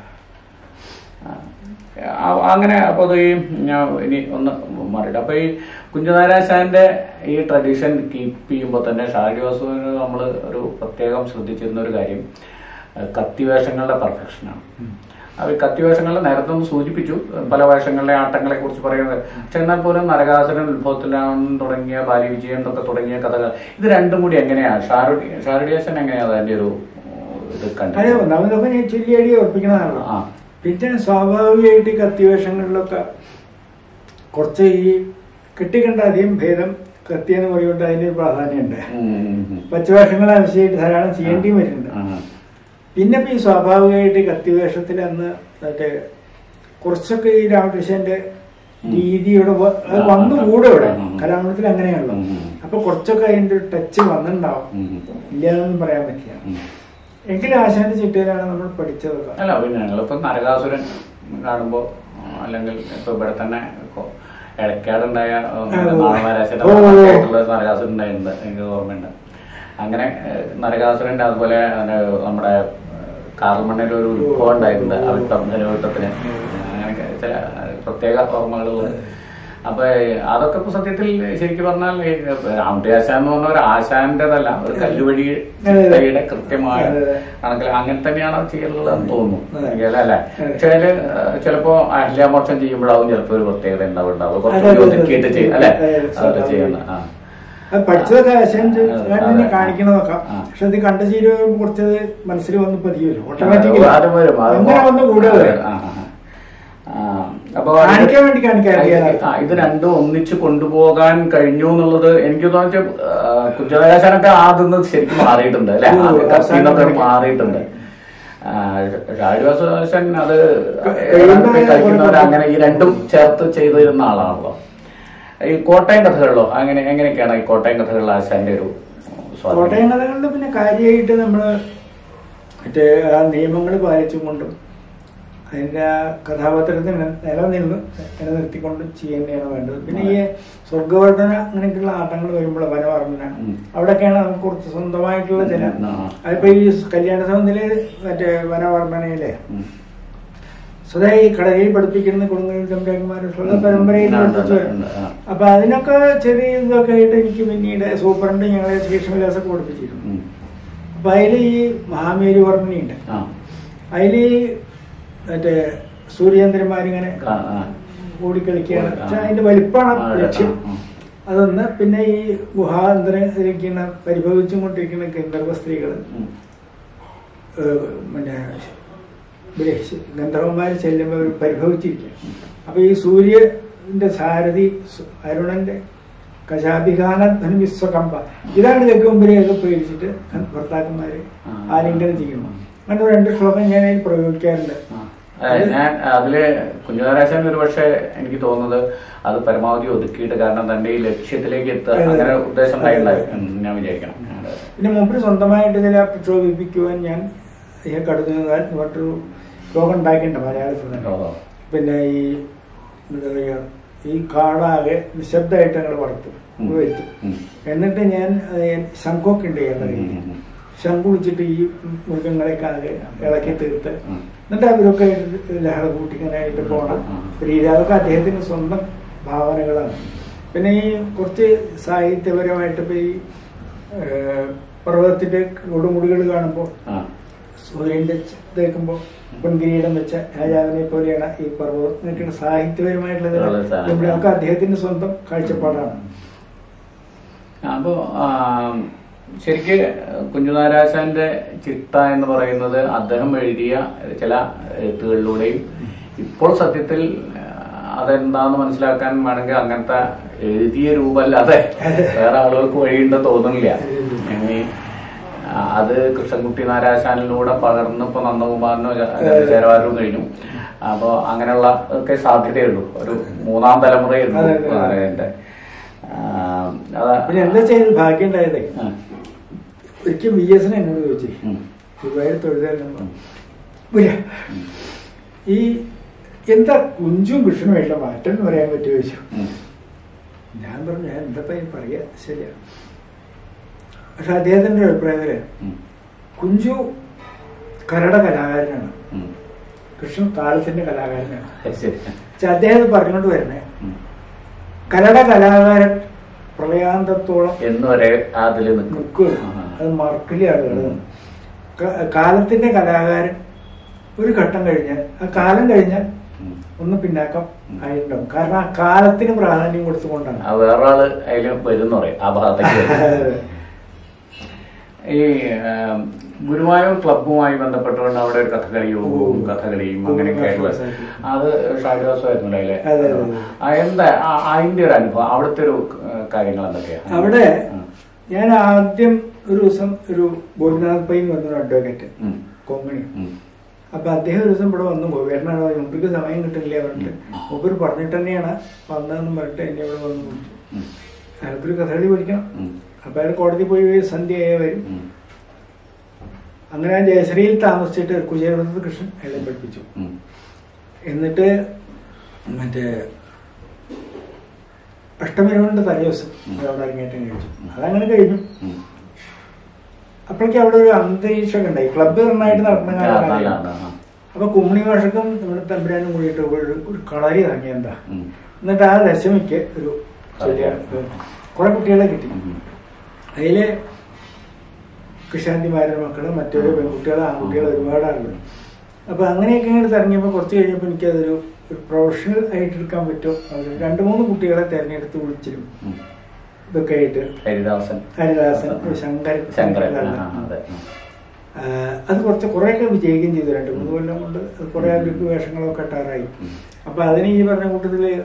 അങ്ങനെ അപ്പോൾ അത് ഈ ഞാൻ ഇനി ഒന്ന് മാറിയിട്ട് അപ്പോൾ ഈ കുഞ്ചുനാരാശാന്റെ ഈ ട്രഡീഷൻ കീപ്പ് ചെയ്യുമ്പോൾ തന്നെ ഷാരി വാസുവിന് നമ്മൾ ഒരു പ്രത്യേകം ശ്രദ്ധിച്ചിരുന്ന ഒരു കാര്യം ഏഹ് കത്തിവേഷങ്ങളുടെ പെർഫെക്ഷനാണ് അപ്പോൾ ഈ കത്തിവേഷങ്ങളുടെ നേരത്തെ ഒന്ന് സൂചിപ്പിച്ചു പല വേഷങ്ങളിലെ ആട്ടങ്ങളെ കുറിച്ച് പറയുന്നത് പക്ഷെ എന്നാൽ പോലും നരകാസുരൻ ഉത്ഭവത്തിലാണ് തുടങ്ങിയ ബാലി വിജയൻ എന്നൊക്കെ തുടങ്ങിയ കഥകൾ ഇത് രണ്ടും കൂടി എങ്ങനെയാണ് ഷാരുടി ഷാരുടിയാശൻ എങ്ങനെയാണ് അതിന്റെ ഒരു ഇത് അതെ കണ്ടത് ഒന്നാമതൊക്കെ ഞാൻ ചൊല്ലിയടി ഉറപ്പിക്കുന്നതാണ് ആ പിന്നെ സ്വാഭാവികമായിട്ട് ഈ കത്തിവേഷങ്ങളിലൊക്കെ കുറച്ച് ഈ കെട്ടിക്കണ്ട അധികം ഭേദം കത്തി എന്ന് പറയുമ്പോൾ അതിനൊരു പ്രാധാന്യമുണ്ട് ഉം, ഉം, ഉം. പച്ചവേഷങ്ങൾ ആവശ്യമായിട്ട് ധാരാളം ചെയ്യേണ്ടിയും വരുന്നുണ്ട് ആ, പിന്നെ ഇപ്പൊ ഈ സ്വാഭാവികമായിട്ട് ഈ കത്തിവേഷത്തിൽ അന്ന് മറ്റേ കുറച്ചൊക്കെ ഈ രാമകൃഷ്ണന്റെ രീതി ഇവിടെ വ- അത് വന്നു കൂടെ ഇവിടെ ഉം. കലാമണ്ഡലത്തിൽ അങ്ങനെയാണല്ലോ ഉം. അപ്പൊ കുറച്ചൊക്കെ അതിന്റെ ഒരു ടച്ച് വന്നിട്ടുണ്ടാവും ഉം. ഇല്ലാന്നൊന്നും പറയാൻ പറ്റില്ല ഉം. എങ്കിലും ആശാന്റെ ചിട്ടയിലാണ് നമ്മൾ പഠിച്ചതൊക്കെ അല്ല പിന്നെ ഞങ്ങളിപ്പോ നരകാസുരൻ കാണുമ്പോ ആ, അല്ലെങ്കിൽ ഇപ്പൊ ഇവിടെ തന്നെ ഇപ്പൊ ഇടയ്ക്കാടുണ്ടായ നാളമാരാശന്റെ ഓ. നരകാസുരൻ ഉണ്ടായിട്ടുണ്ട് എനിക്ക് ഓർമ്മയുണ്ട് അങ്ങനെ ഏഹ്, നരകാസുരന്റെ അതുപോലെ അങ്ങനെ നമ്മുടെ കാർമണ്ണിൽ ഒരു ഉത്ഭവം ഉണ്ടായിട്ടുണ്ട് അവിട്ടം ജനവട്ടത്തിന് അങ്ങനെയൊക്കെ ചില പ്രത്യേക ഓർമ്മകളുള്ളത് അപ്പൊ അതൊക്കെ ഇപ്പൊ സത്യത്തിൽ ശരിക്കും പറഞ്ഞാൽ ഈ രാമട്ടി ആശാൻ എന്ന് പറഞ്ഞ ഒരു ആശാന്റേതല്ല ഒരു കല്ലുവഴി ചിട്ടയുടെ കൃത്യമായ അതെ, അതെ. കണക്കിൽ അങ്ങനെ തന്നെയാണ് അത് ചെയ്യുന്നതെന്ന് തോന്നുന്നു അതെ. എനിക്കല്ല അല്ലേ അതെ. പക്ഷേ അതില് ഏഹ്, ചിലപ്പോ അഹല്യാമോക്ഷം ചെയ്യുമ്പോഴാവും ചിലപ്പോ ഒരു പ്രത്യേകത ഉണ്ടാവുണ്ടാവും അതെ, കുറച്ചുകൂടി അതെ, ഒതുക്കിയിട്ട് അതെ. ചെയ്യും അല്ലെ അതെ, അതെ, അതൊക്കെ അതെ. ചെയ്യുന്നത് ആ അത് പഠിച്ചതൊക്കെ ആശാൻ അതെ, തന്നെ അതെ. കാണിക്കണതൊക്കെ ആ. പക്ഷെ അത് കണ്ട ശീലം വരുമ്പോ കുറച്ച് മനസ്സിൽ വന്ന് പതിയുമല്ലോ ഓട്ടോമാറ്റിക്കലി അത് വരും അത് അങ്ങനെ വന്ന് കൂടെ വരും ആ, ആ, ആ. ആ, അപ്പൊ കാണിക്കാൻ വേണ്ടി കാണിക്കാൻ അറിയാതെ. ആ, ഇത് രണ്ടും ഒന്നിച്ച് കൊണ്ടുപോകാൻ കഴിഞ്ഞു എന്നുള്ളത് എനിക്ക് തോന്നിച്ച കുറ്റവകാശനൊക്കെ ആദ്യം ശരിക്കും മാറിയിട്ടുണ്ട് അല്ലെ ഓ, കത്തിന്നൊക്കെ അവസാനം മാറിയിട്ടുണ്ട് ഷാരിവാസൻ അത് കഴിയുന്ന കഴിക്കുന്നവർ അങ്ങനെ ഈ രണ്ടും ചേർത്ത് ചെയ്തിരുന്ന ആളാണല്ലോ ഈ കോട്ടയം കഥകളിലോ അങ്ങനെ എങ്ങനെയൊക്കെയാണ് ഈ കോട്ടയം കഥകളിൽ ആശാന്റെ ഒരു സ്വാധീനം കോട്ടയം കഥകളിൽ പിന്നെ കാര്യമായിട്ട് നമ്മള് മറ്റേ ആ നിയമങ്ങൾ പാലിച്ചും കൊണ്ടും അതിന്റെ ആ കഥാപാത്രത്തിന് നിലനിന്ന് നിലനിർത്തിക്കൊണ്ടും ചെയ്യുന്നതാണ് വേണ്ടത് പിന്നെ ഈ സ്വർഗവർദ്ധന അങ്ങനെയൊക്കെയുള്ള ആട്ടങ്ങൾ വരുമ്പോൾ വനവർദ്ധന ഉം. അവിടെയൊക്കെയാണ് നമുക്ക് കുറച്ച് സ്വന്തമായിട്ടുള്ള ചില ഉം, ആ. അതിപ്പോ ഈ കല്യാണ സൗന്ദര്യ മറ്റേ വനവർദ്ധനയിലെ ഉം. സ്വതേ ഈ കടലിൽ പഠിപ്പിക്കുന്ന കുടുംബ തമ്പരാക്കന്മാരുടെ പരമ്പരയിൽ ഉണ്ട്, ഉണ്ട്, പഠിപ്പിച്ചു വരും. ഉണ്ട്, ആ. അപ്പൊ അതിനൊക്കെ ചെറിയ ഇതൊക്കെ ആയിട്ട് എനിക്ക് പിന്നീട് സൂപ്രണ്ട് ഞങ്ങളെ ശ്രീകൃഷ്ണവിലാസൊക്കെ പഠിപ്പിച്ചിരുന്നു ഉം. അപ്പൊ അതിൽ ഈ മഹാമേരു വർമ്മനുണ്ട് ആ. അതിൽ മറ്റേ സൂര്യചന്ദ്രന്മാരിങ്ങനെ ആ, ആ. ഓടിക്കളിക്കുകയാണ് ആ. പക്ഷെ അതിന്റെ വലിപ്പമാണ് ആ, ലക്ഷ്യം ആ, അതൊന്ന് പിന്നെ ഈ ഗുഹാന്തരിക്കുന്ന പരിഭവിച്ചും കൊണ്ടിരിക്കുന്ന ഗന്ധർവ സ്ത്രീകൾ ഉം. പിന്നെ ഇവരെ ഗന്ധർവന്മാർ ചെല്ലുമ്പോൾ അവർ പരിഭവിച്ചിരിക്കുക അപ്പൊ ഈ സൂര്യന്റെ സാരഥി സു- അരുണന്റെ കശാഭിഗാന വിശ്വകമ്പ ഇതാണ് കേൾക്കുമ്പോഴേക്ക് പേടിച്ചിട്ട് ഭർത്താക്കന്മാര് ആ. ആലിംഗനം ചെയ്യുന്നു അങ്ങനെ രണ്ട് ശ്ലോകം ഞാൻ അതിൽ പ്രയോഗിക്കാറുണ്ട് ആ. അതെ, ഞാൻ അതില് കുഞ്ഞുനാരാശൻ ഒരു പക്ഷേ എനിക്ക് തോന്നുന്നത് അത് പരമാവധി ഒതുക്കിയിട്ട് കാരണം തന്റെ ഈ ലക്ഷ്യത്തിലേക്ക് എത്തുക അതെ. അങ്ങനെ ഉദ്ദേശം ഉണ്ടായിട്ടുണ്ടായി എന്ന് ഞാൻ വിചാരിക്കണം അതെ. പിന്നെ മുമ്പിൽ സ്വന്തമായിട്ട് ചില പ്രക്ഷോഭിപ്പിക്കുവാൻ ഞാൻ ഈ കടുത്ത മറ്റൊരു ശ്ലോകം ഉണ്ടാക്കിയിട്ടുണ്ട് മലയാളത്തിൽ തന്നെ ഓ. പിന്നെ ഈ എന്താ പറയുക ഈ കാടാകെ നിശബ്ദമായിട്ട് ഞങ്ങൾ വളർത്തും ഉം. വരുത്തും ഉം. എന്നിട്ട് ഞാൻ ഏഹ്, ശംഖൊക്കെ ഉണ്ട് ഞങ്ങളുടെ ഉം, കയ്യിൽ ഉം, ഉം. ശംഖു വിളിച്ചിട്ട് ഈ മൃഗങ്ങളെയൊക്കെ ആകെ ഇളക്കി തീർത്ത് ഉം. എന്നിട്ട് അവരൊക്കെ ലഹള കൂട്ടിക്കാനായിട്ട് പോണം ഉം. രീതി അതൊക്കെ അദ്ദേഹത്തിന് സ്വന്തം ഭാവനകളാണ് പിന്നെ ഈ കുറച്ച് സാഹിത്യപരമായിട്ട് ഇപ്പൊ ഈ ഏഹ്, പർവ്വതത്തിന്റെ കൊടുമുടികൾ കാണുമ്പോൾ ആ. സൂര്യന്റെ തേക്കുമ്പോൾ പൊൻകിരീടം വെച്ച രാജാവിനെ പോലെയാണ് ഈ പർവ്വതം എന്നൊക്കെയാണ് സാഹിത്യപരമായിട്ടുള്ള ഉള്ള സാധനം. ഇവിടെയൊക്കെ അദ്ദേഹത്തിന്റെ സ്വന്തം കാഴ്ചപ്പാടാണ് അപ്പോ ആ, ശരിക്ക് കുഞ്ഞുനാരാശാന്റെ ചിട്ട എന്ന് പറയുന്നത് അദ്ദേഹം എഴുതിയ ചില എഴുത്തുകളിലൂടെയും ഇപ്പോൾ സത്യത്തിൽ ആ, അതെന്താന്ന് മനസ്സിലാക്കാൻ വേണമെങ്കിൽ അങ്ങനത്തെ എഴുതിയ രൂപമല്ലാതെ വേറെ ആളുകൾക്ക് വഴിയുണ്ടെന്ന് തോന്നുന്നില്ല ഇനി ആ, അത് കൃഷ്ണൻകുട്ടി നാരാശാനിലൂടെ പകർന്ന് ഇപ്പൊ നന്ദകുമാറിനോ ചേരവാരും കഴിഞ്ഞു അപ്പോ അങ്ങനെയുള്ള ഒക്കെ സാധ്യതയുള്ളൂ ഒരു മൂന്നാം തലമുറയുള്ളൂ അതെ, അതെ. നാരായണന്റെ ആ, അതാ പിന്നെ എന്താ ചെയ്ത് ഭാഗ്യം ഉണ്ടായതേ ആ, ഒരിക്കൽ വി എസിനെ എന്നോട് ചോദിച്ചു ഉം, ഗുരുവായൂർ തൊഴുതായിരുന്നു ഉം, ഉം. ഈ എന്താ കുഞ്ചും കൃഷ്ണനുമായിട്ടുള്ള മാറ്റം എന്ന് പറയാൻ പറ്റുമോ ചോദിച്ചു ഉം, ഞാൻ പറഞ്ഞു ഞാൻ എന്താ പയ്യൻ പറയാ ശരിയാ പക്ഷെ അദ്ദേഹത്തിന്റെ ഒരു അഭിപ്രായത്തില് ഉം, കുഞ്ചു കരട കലാകാരനാണ് ഉം. കൃഷ്ണൻ താളത്തിന്റെ കലാകാരനാണ് ശരി പക്ഷെ അദ്ദേഹം ഇത് പറഞ്ഞുകൊണ്ട് വരണേ ഉം. കരട കലാകാരൻ പ്രളയാന്തത്തോളം എന്ന് വരെ അതിൽ നിൽക്കും നിൽക്കുക ആ. അത് മറക്കില്ല ആളുകൾ കാലത്തിന്റെ കലാകാരൻ ഒരു ഘട്ടം കഴിഞ്ഞാൽ ആ കാലം കഴിഞ്ഞാൽ ഉം. ഒന്ന് പിന്നാക്കം ആയിട്ടുണ്ടാവും കാരണം ആ കാലത്തിന് പ്രാധാന്യം കൊടുത്തുകൊണ്ടാണ് ആ വേറെ ആള് അതിൽ വരുന്ന പറയും ആ ഭാഗത്തേക്ക് വരും. ഈ ആം, ഗുരുവായൂർ ക്ലബ്ബുമായി ബന്ധപ്പെട്ടുകൊണ്ട് അവിടെ ഒരു കഥകളി യോഗവും ഓ. കഥകളിയും അങ്ങനെയൊക്കെ ആയിട്ടുള്ള അത് ഷാജവാസമായിരുന്നു അല്ലേ അതെ, അതെ, അതെ. ആ, എന്താ ആ, അതിന്റെ ഒരു അനുഭവം അവിടുത്തെ ഒരു ഏഹ്, കാര്യങ്ങൾ എന്തൊക്കെയാണ് അവിടെ ഉം. ഞാൻ ആദ്യം ഒരു ദിവസം ഒരു ഗോപിനാഥ് പൈ എന്ന് പറഞ്ഞൊരു അഡ്വക്കേറ്റ് ഉം. കൊങ്ങണി ഉം. അപ്പൊ അദ്ദേഹം ഒരു ദിവസം ഇവിടെ വന്നു പോയി വരണോ മുമ്പിക്ക് സമയം കിട്ടില്ല പറഞ്ഞിട്ട് മൂപ്പര് പറഞ്ഞിട്ട് തന്നെയാണ് വന്നതെന്ന് പറഞ്ഞിട്ട് എന്നെ ഇവിടെ വന്നു വിളിച്ചു ഉം. അയാൾക്കൊരു കഥകളി പഠിക്കണം ഉം. അപ്പൊ അയാൾ കോടതി പോയി സന്ധ്യയായ വരും ഉം. അങ്ങനെ ഞാൻ ജയശ്രീയിൽ താമസിച്ചിട്ട് കുചേരവൃത്തത്ത് കൃഷ്ണൻ അയാളെ പഠിപ്പിച്ചു ഉം. എന്നിട്ട് മറ്റേ അഷ്ടമിനോണ്ട് തലേദിവസം ഉം. അവിടെ അരങ്ങേറ്റം കഴിച്ചു അതങ്ങനെ കഴിഞ്ഞു ഉം. അപ്പോഴേക്കും അവിടെ ഒരു അന്തരീക്ഷമൊക്കെ ഉണ്ടായി ക്ലബ്ബ് നന്നായിട്ട് നടക്കുന്ന ആ, നല്ല, കാലമാണ് ആ, ആ. അപ്പൊ കുമ്മണി ഭാഷക്കും നമ്മുടെ തമ്പുരാനും കൂടിയിട്ട് ഒരു ഒരു കളരി ഇറങ്ങി എന്താ ഉം. എന്നിട്ട് ആ ദശമിക്ക് ഒരു ചെറിയ കുറെ കുട്ടികളെ കിട്ടി ഉം. അതില് കൃഷാന്തിമാരുടെ മക്കള് മറ്റൊരു പെൺകുട്ടികൾ ആൺകുട്ടികൾ ഒരുപാടാണുള്ളത് അപ്പൊ അങ്ങനെയൊക്കെ ഇങ്ങോട്ട് ഇറങ്ങിയപ്പോൾ കുറച്ച് കഴിഞ്ഞപ്പോൾ എനിക്കതൊരു ഒരു പ്രൊഫഷണൽ ആയിട്ട് എടുക്കാൻ പറ്റുമോ അത് രണ്ട് മൂന്ന് കുട്ടികളെ തെരഞ്ഞെടുത്ത് വിളിച്ചിരും ഉം. ഇതൊക്കെ ആയിട്ട് ഹരിദാസൻ ഹരിദാസൻ ശങ്കരൻ ശങ്കരൻ ആ, ആ, അതെ ഉം. ആ, അത് കുറച്ച് കുറേയൊക്കെ വിജയിക്കുകയും ചെയ്തു രണ്ട് മൂന്ന് കൊല്ലം കൊണ്ട് അത് കുറേ അവർക്ക് വേഷങ്ങളൊക്കെ ഇട്ടാറായി ഉം. അപ്പൊ അതിന് ഈ പറഞ്ഞ കൂട്ടത്തില്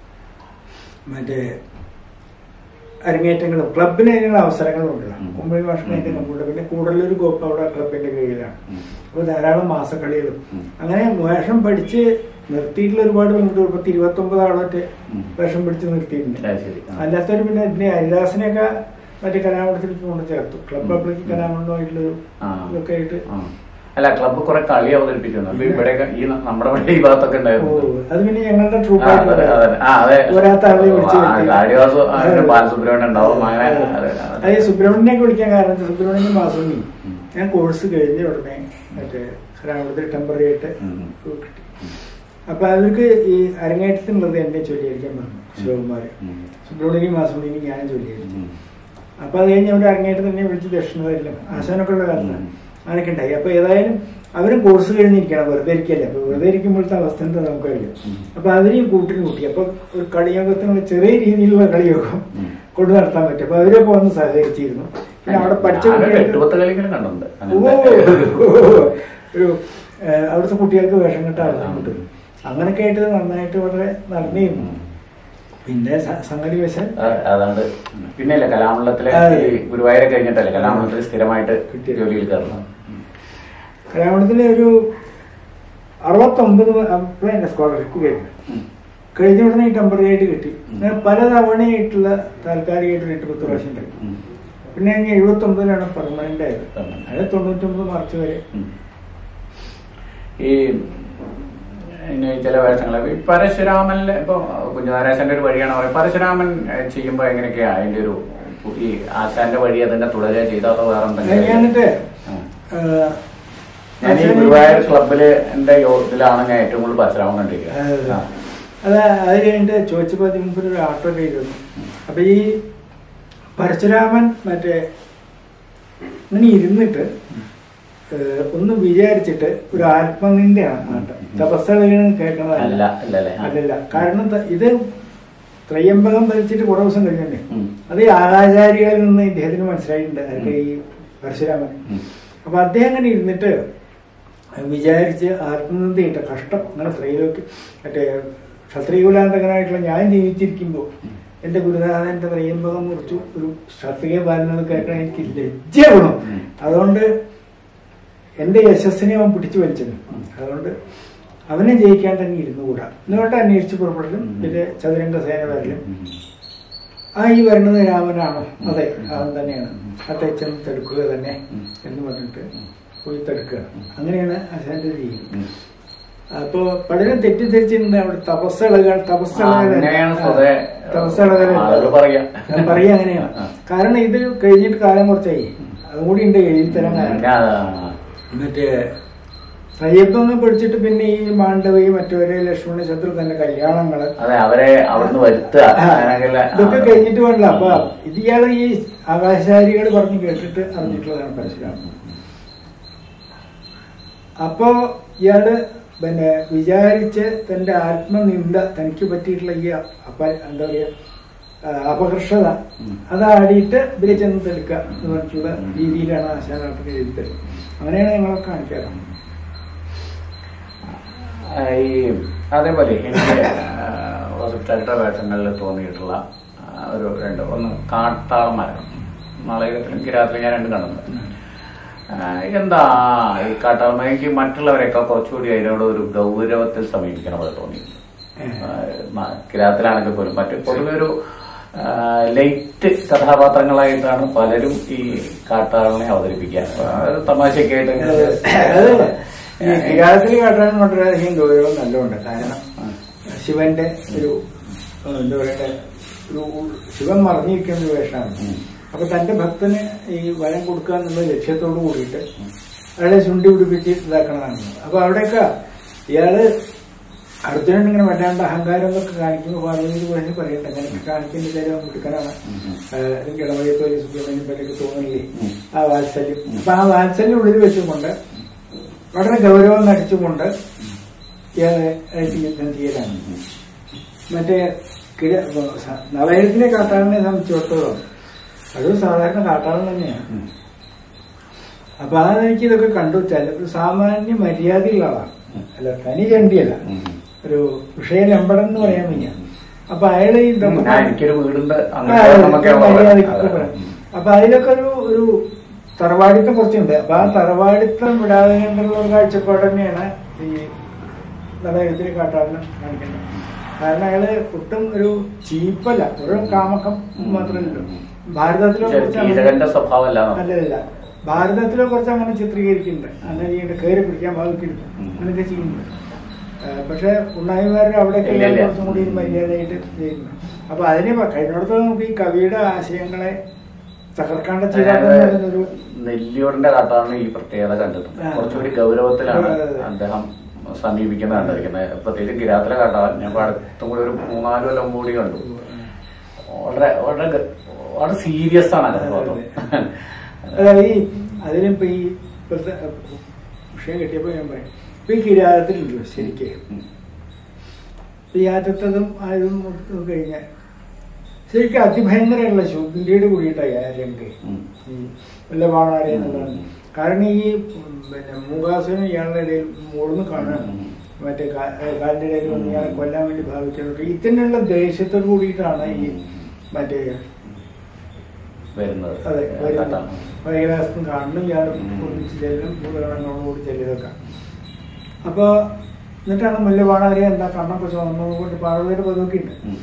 മറ്റേ അരങ്ങേറ്റങ്ങളും ക്ലബിന് അതിനുള്ള അവസരങ്ങളും ഉണ്ടല്ലോ ഉം. കുമ്പഴി ഭാഷണം അതിന്റെ കമ്പ്യൂട്ടർ പിന്നെ കൂടുതലൊരു ഗോപ്പ് അവിടെ ക്ലബിന്റെ കീഴിലാണ് ഉം. അപ്പൊ ധാരാളം മാസക്കളികളും ഉം. അങ്ങനെ വേഷം പഠിച്ച് നിർത്തിയിട്ടുള്ള ഒരുപാട് പെൺകുട്ടികൾ പത്ത് ഇരുപത്തി ഒമ്പത് ആളൊക്കെ ഉം. വേഷം പിടിച്ച് നിർത്തിയിട്ടുണ്ട് അത് ശരി ആ. അല്ലാത്തവർ പിന്നെ ഇതിനെ ഹരിദാസിനെയൊക്കെ മറ്റേ കലാമണ്ഡലത്തിലേക്ക് കൊണ്ട് ചേർത്തു ക്ലബ് ഉം. അപ്ലേക്ക് കലാമണ്ഡലമായിട്ടുള്ളൊരു ആ. ഇതൊക്കെ ആയിട്ട് ആ. അല്ല ക്ലബ്ബ് കുറെ കളി അവതരിപ്പിക്കുന്നു അപ്പൊ ഇവിടെയൊക്കെ ഈ ന- നമ്മുടെ ഇവിടെ ഈ ഭാഗത്തൊക്കെ ഓ ഉണ്ടായിരുന്നു അത് പിന്നെ ഞങ്ങളുടെ ആ, അതെ, ട്രൂപ്പായിട്ട് അതെ. ആ, അതെ. ഒരാത്ത ആളെ വിളിച്ച് ആ, വരുത്തി. കാളിദാസ് അങ്ങനെ ബാലസുബ്രഹ്മണ്യം ഉണ്ടാവും അങ്ങനെ അതെ, അത് അതെ. ഈ സുബ്രഹ്മണ്യനെ വിളിക്കാൻ കാരണം സുബ്രഹ്മണ്യൻ മാസുണ്ണി ഉം. ഞാൻ കോഴ്സ് കഴിഞ്ഞ ഉടനെ മറ്റേ കലാമണ്ഡലത്തിൽ ടെമ്പററി ആയിട്ട് ഉം. കിട്ടി അപ്പൊ അവർക്ക് ഈ അരങ്ങേറ്റത്തിനുള്ളത് എന്നെ ചൊല്ലിയിരിക്കാൻ പറഞ്ഞു ശിവകുമാര് ഉം. സുബ്രഹ്മണ്യനും മാസുണ്ണിനും ഞാൻ ചൊല്ലിയിരിക്കും ഉം. അപ്പൊ അത് കഴിഞ്ഞ് അവരുടെ അരങ്ങേറ്റം തന്നെ വിളിച്ച് ദക്ഷിണ തരില്ല ആശാനൊക്കെ ഉള്ള കാലത്താണ് ഉം. അങ്ങനെയൊക്കെ ഉണ്ടായി അപ്പൊ ഏതായാലും അവരും കോഴ്സ് കഴിഞ്ഞിരിക്കണം വെറുതെ ഇരിക്കല്ലേ അപ്പൊ വെറുതെ ഇരിക്കുമ്പോഴത്തെ അവസ്ഥ എന്താ നമുക്കറിയാം ഉം. അപ്പൊ അവരെയും കൂട്ടിന് കൂട്ടി അപ്പൊ ഒരു കളിയോഗത്തിന് ചെറിയ രീതിയിലുള്ള കളിയോഗം ഉം. കൊണ്ടു നടത്താൻ പറ്റും അപ്പൊ അവരൊക്കെ വന്ന് സഹകരിച്ചിരുന്നു പിന്നെ അവിടെ പഠിച്ച ഞാനൊരു കുട്ടികൾക്ക് എട്ടുപത്ത് കളികളും കണ്ടിട്ടുണ്ട് ഓ, അങ്ങനത്തെ. ഒരു ഏഹ്, അവിടുത്തെ കുട്ടികൾക്ക് വേഷം കെട്ടാറുണ്ട് അങ്ങനൊക്കെ ആയിട്ട് നന്നായിട്ട് വളരെ നടന്നിരുന്നു ഉം. പിന്നെ സ- സംഗതി വെച്ചാൽ ആ, അതാണ്ട് പിന്നെയല്ലേ കലാമണ്ഡലത്തിലെ അതെ. ഈ ഗുരുവായൂരെ കഴിഞ്ഞിട്ടല്ലേ കലാമണ്ഡലത്തിൽ സ്ഥിരമായിട്ട് കിട്ടിയത്. ജോലിയിൽ കയറുന്നത് ഉം. കലാമണ്ഡലത്തിലെ ഒരു അറുപത്തൊമ്പത് അപ്പോഴാണ് സ്കോളർഷിപ്പ് കഴിഞ്ഞു ഉം. കഴിഞ്ഞ ഉടനെ ടെമ്പററി ആയിട്ട് കിട്ടി ഉം. അങ്ങനെ പല തവണയായിട്ടുള്ള താൽക്കാലികമായിട്ട് എട്ട് പത്ത് പ്രാവശ്യം ഉണ്ടായി ഉം. പിന്നെ ഞാൻ എഴുപത്തി ഒമ്പതിലാണ് പെർമനന്റ് ആയത് Permanent. അതായത് തൊണ്ണൂറ്റൊമ്പത് മാർച്ച് വരെ ഉം. ഈ ഇനി ചില വേഷങ്ങൾ ഈ പരശുരാമനിലെ ഇപ്പൊ കുഞ്ഞുനാരാശന്റെ ഒരു വഴിയാണ് പറയുന്നത് പരശുരാമൻ ഏഹ്, ചെയ്യുമ്പോ എങ്ങനെയൊക്കെയാ അതിന്റെ ഒരു ഈ ആശാന്റെ വഴി അതിന്റെ തുടരുക ചെയ്തോ അതോ വേറെ ഞാൻ എന്തെങ്കിലും എന്നിട്ട് ആ. ഏഹ്, ഞാൻ ഈ ഗുരുവായൂർ ക്ലബില് എന്റെ യോഗത്തിലാണ് ഞാൻ ഏറ്റവും കൂടുതൽ പരശുരാമൻ കണ്ടിരിക്കുന്നത് ആ. അത് അത് കഴിഞ്ഞിട്ട് ചോദിച്ചപ്പോൾ അതിന് മുമ്പ് ഒരു ആട്ടോ ചെയ്തിരുന്നു അപ്പൊ ഈ പരശുരാമൻ മറ്റേ ഇങ്ങനെ ഇരുന്നിട്ട് ഏഹ്, ഒന്ന് വിചാരിച്ചിട്ട് ഒരു ആത്മനിന്ദയാണ് നാട്ടം തപസ്സകളിൽ കേൾക്കണതല്ല അല്ല അല്ല അല്ലേ ആ. അല്ലല്ല കാരണം ത- ഇത് ത്രയംബകം ധരിച്ചിട്ട് കുറെ ദിവസം കഴിഞ്ഞിട്ടുണ്ട് ഉം. അത് ഈ ആചാര്യകളിൽ നിന്ന് ഇദ്ദേഹത്തിന് മനസ്സിലായിട്ടുണ്ട് അതൊക്കെ ഈ പരശുരാമൻ ഉം. അപ്പൊ അദ്ദേഹം അങ്ങനെ ഇരുന്നിട്ട് വിചാരിച്ച് ആത്മനിന്ദയിട്ട് കഷ്ടം അങ്ങനെ ത്രൈലോക്ക് മറ്റേ ക്ഷത്രിയകുലാന്തകനായിട്ടുള്ള ഞാൻ ജീവിച്ചിരിക്കുമ്പോൾ എന്റെ ഗുരുനാഥന്റെ ത്രയംബകം കുറിച്ച് ഒരു ക്ഷത്രിയ ബാലനത് കേൾക്കാൻ എനിക്ക് ലജ്ജ വേണം ഉം. അതുകൊണ്ട് എന്റെ യശസ്സിനെ അവൻ പിടിച്ചു വലിച്ചത് ഉം. അതുകൊണ്ട് അവനെ ജയിക്കാൻ തന്നെ ഇരുന്നുകൂടാ എന്നിട്ട് അന്വേഷിച്ച് പുറപ്പെടലും ഉം. പിന്നെ ചതുരംഗ സേന വരലും ഉം. ആ ഈ വരുന്നത് രാമനാണോ ഉം. അതെ അവൻ തന്നെയാണ് ഉം. അത്തെ ചെന്ന് തടുക്കുക തന്നെ ഉം. എന്ന് പറഞ്ഞിട്ട് ഉം. പോയി തടുക്കുക ഉം. അങ്ങനെയാണ് അശാന്റെ രീതി ഉം. അപ്പൊ പലരും തെറ്റിദ്ധരിച്ചിട്ടുണ്ട് അവിടെ തപസ്സളകൾ ആ, അങ്ങനെയാണ് സ്വതേ തപസ്സളകൾ ആളുകൾ പറയാ ഞാൻ പറയാ അങ്ങനെയാണ് ആ. കാരണം ഇത് കഴിഞ്ഞിട്ട് കാലം കുറച്ചായി അതും കൂടി ഉണ്ട് എഴുതി തരാൻ കാരണം ഞാൻ മറ്റേ അയ്യപ്പങ്ങ് പിടിച്ചിട്ട് പിന്നെ ഈ മാണ്ഡവി മറ്റവരെ ലക്ഷ്മണ ശത്രുഘ്നന്റെ കല്യാണങ്ങള് അതെ അവരെ അവിടുന്ന് വരുത്തുക ആ, അങ്ങനെയൊക്കെയുള്ള ഇതൊക്കെ കഴിഞ്ഞിട്ട് വേണല്ലോ അപ്പൊ ഇത് ഇയാള് ഈ ആകാശാരികൾ പറഞ്ഞ് കേട്ടിട്ട് അറിഞ്ഞിട്ടുള്ളതാണ് പരശുരാമൻ അപ്പോ ഇയാള് പിന്നെ വിചാരിച്ച് തന്റെ ആത്മനിന്ദ തനിക്ക് പറ്റിയിട്ടുള്ള ഈ അപ എന്താ പറയാ ആ, അപകർഷത ഉം. അതാടിയിട്ട് ഇവരെ ചെന്ന് തെടുക്കുക എന്ന് പറഞ്ഞിട്ടുള്ള രീതിയിലാണ് ആശാനാട്ടിന് എഴുതി അങ്ങനെയാണ് ഞങ്ങളൊക്കെ കാണിക്കാറ് ആ, ഈ അതേപോലെ എനിക്ക് ഹോസ്പിറ്റാലിറ്റി വേഷങ്ങളിൽ തോന്നിയിട്ടുള്ള ആ, ഒരു രണ്ട് ഒന്ന് കാട്ടാളന്മാരാണ് മലയാളത്തിലും കിരാത്തിലും ഞാൻ രണ്ട് കണ്ടിട്ടുണ്ട് ആ, എന്താ ഈ കാട്ടാളമ്മയ്ക്ക് മറ്റുള്ളവരെയൊക്കെ കുറച്ചുകൂടി അതിനോട് ഒരു ഗൗരവത്തിൽ സമീപിക്കണം പോലെ തോന്നി ആ, മ- കിരാത്തിലാണെങ്കിൽ പോലും മറ്റു പൊതുവെ ഒരു ലൈറ്റ് കഥാപാത്രങ്ങളായിട്ടാണ് പലരും ഈ കാട്ടാളനെ അവതരിപ്പിക്കാൻ ആ, ഒരു തമാശയൊക്കെയായിട്ട് അത് ഈ കിരാതത്തിൽ കാട്ടാൻ വളരെയധികം ഗൗരവം നല്ലതുണ്ട് കാരണം ശിവന്റെ ഒരു ഏഹ്, എന്താ പറയണ്ടേ ഒരു ശിവൻ മറിഞ്ഞിരിക്കുന്ന ഒരു വേഷമാണ് ഉം. അപ്പൊ തന്റെ ഭക്തന് ഈ വരം കൊടുക്കുക എന്നുള്ള ലക്ഷ്യത്തോട് കൂടിയിട്ട് അയാളെ ചുണ്ടി പിടിപ്പിച്ച് ഇതാക്കണതാണ് അപ്പൊ അവിടെയൊക്കെ ഇയാള് അർജുനൻ ഇങ്ങനെ വല്ലാണ്ട് അഹങ്കാരം എന്നൊക്കെ കാണിക്കുമ്പോൾ പാർവതി പോലെ പറയട്ടെ അങ്ങനെ കാണിക്കുന്ന തരം മുട്ടുക്കനാണ് ഗണപതിയെ സുബ്രഹ്മണ്യം പോലെയൊക്കെ തോന്നില്ലേ ഉം. ആ വാത്സല്യം അപ്പൊ ആ വാത്സല്യം ഉള്ളിൽ വെച്ചുകൊണ്ട് വളരെ ഗൗരവം നടിച്ചുകൊണ്ട് ഇയാളെ ആയിട്ട് യുദ്ധം ചെയ്യലാണ് മറ്റേ കിഴ സ- നവയത്തിലെ കാട്ടാളനെ സംബന്ധിച്ചിടത്തോളം അതൊരു സാധാരണ കാട്ടാളൻ തന്നെയാണ് ഉം. അപ്പൊ അതാണ് എനിക്ക് ഇതൊക്കെ കണ്ടു വെച്ചാൽ ഒരു സാമാന്യ മര്യാദയുള്ള ആളാണ് അല്ല തനി ചണ്ടിയല്ല ഉം. ഒരു വിഷയലമ്പടം എന്ന് പറയാൻ വയ്യ അപ്പൊ അയാള് ഈ ഇതൊക്കെ ഞാൻ എനിക്കൊരു വീടുണ്ട് ആ, അങ്ങനെ നമുക്ക് മര്യാദയ്ക്കൊക്കെ പറയാം. അപ്പൊ അതിലൊക്കെ ഒരു ഒരു തറവാടിത്തം കുറച്ചുണ്ട് അപ്പൊ ആ തറവാടിത്തം വിടാതെ കണ്ടുള്ള ഒരു കാഴ്ചപ്പാട് തന്നെയാണ് ഈ നഗരത്തിലെ കാട്ടാളിനെ കാണിക്കുന്നത് കാരണം അയാള് ഒട്ടും ഒരു ചീപ്പല്ല ഒരു കാമക്കം മാത്രമല്ലല്ലോ ഭാരതത്തിലെ കുറച്ച് അങ്ങനെ- കീചകന്റെ സ്വഭാവമല്ല അല്ലല്ല ഭാരതത്തിലെ കുറച്ച് അങ്ങനെ ചിത്രീകരിക്കുന്നുണ്ട് അങ്ങനെ ചെയ്യേണ്ട കയറി പിടിക്കാൻ ഭാവിക്കുന്നുണ്ട് ഉം. അങ്ങനെയൊക്കെ ചെയ്യുന്നുണ്ട് ആ, പക്ഷെ ഉണ്ണായിമാരുടെ അവിടെയൊക്കെ ഇല്ല, ഇല്ല. കുറച്ചും കൂടി മര്യാദയായിട്ട് ചെയ്യുന്നു അപ്പൊ അതിനെ പ- കഴിഞ്ഞിടത്തോളം നമുക്ക് ഈ കവിയുടെ ആശയങ്ങളെ തകർക്കാണ്ട ചെയ്യാറുള്ളൊരു നെല്ലിയോടിന്റെ കാട്ടാണ് ഈ പ്രത്യേകത കണ്ടിട്ടുണ്ട് ആ. കുറച്ചുകൂടി ഗൗരവത്തിലാണ് അതെ, അതെ. അദ്ദേഹം സമീപിക്കുന്നത് കണ്ടിരിക്കുന്നത് പ്രത്യേകിച്ച് കിരാത്തിലെ കാട്ടാൻ ഞാൻ ഇപ്പൊ അടുത്തും കൂടി ഒരു മൂന്നാല് കൊല്ലം കൂടി കണ്ടു വളരെ വളരെ ഗ- വളരെ സീരിയസ് ആണ് ആ കഥാപാത്രം അതായത് ഈ അതിലിപ്പോ ഈ ഇപ്പോഴത്തെ വിഷയം കിട്ടിയപ്പോ ഞാൻ പറയാം ഇപ്പൊ ഈ കിരാതത്തിലുണ്ടല്ലോ ശരിക്ക് ഉം. ഈ ആദ്യത്തതും ആയതും ഒക്കെ കഴിഞ്ഞ ശരിക്കും അതിഭയങ്കരമുള്ള ശുദ്ധിയുടെ കൂടിയിട്ടായി ആ രംഗ് ഉം. ഈ വല്ല വാണാരെ എന്നുള്ളതാണ് ഉം. കാരണം ഈ ഉം, പിന്നെ മൂകാസുനും ഇയാളുടെ ഇടയിൽ മൂർന്ന് കാണാൻ ഉം. മറ്റേ കാ- ഏ, കാലിന്റെ ഇടയിൽ വന്ന് ഇയാളെ കൊല്ലാൻ വേണ്ടി ഭാവിക്കുന്നുണ്ട് ഇതിനുള്ള ദേഷ്യത്തോട് കൂടിയിട്ടാണ് ഈ മറ്റേ വരുന്നത് അതെ കാട്ടാൻ വൈകാസം കാണുന്നു ഇയാളും ഉം. ഒന്നിച്ച് ചെല്ലും ഭൂതഗണങ്ങളോട് ചെല്ലുതൊക്കെ അപ്പൊ എന്നിട്ടാണ് മുല്ലവാണാരെ എന്താ കണ്ണൊക്കെ ചുവന്നു കൊണ്ട് പാർവതിയുടെ പതൊക്കെ ഉണ്ട് ഉം.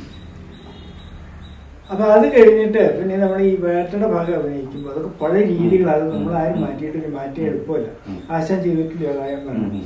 അപ്പൊ അത് കഴിഞ്ഞിട്ട് പിന്നെ നമ്മൾ ഈ വേട്ടയുടെ ഭാഗം അഭിനയിക്കുമ്പോൾ അതൊക്കെ പഴയ രീതികൾ അത് നമ്മൾ ആരും മാറ്റിയിട്ടില്ല മാറ്റി എളുപ്പമല്ല ഉം. ആശാൻ ചെയ്തിട്ടില്ല കാര്യം ഉം. ഉം.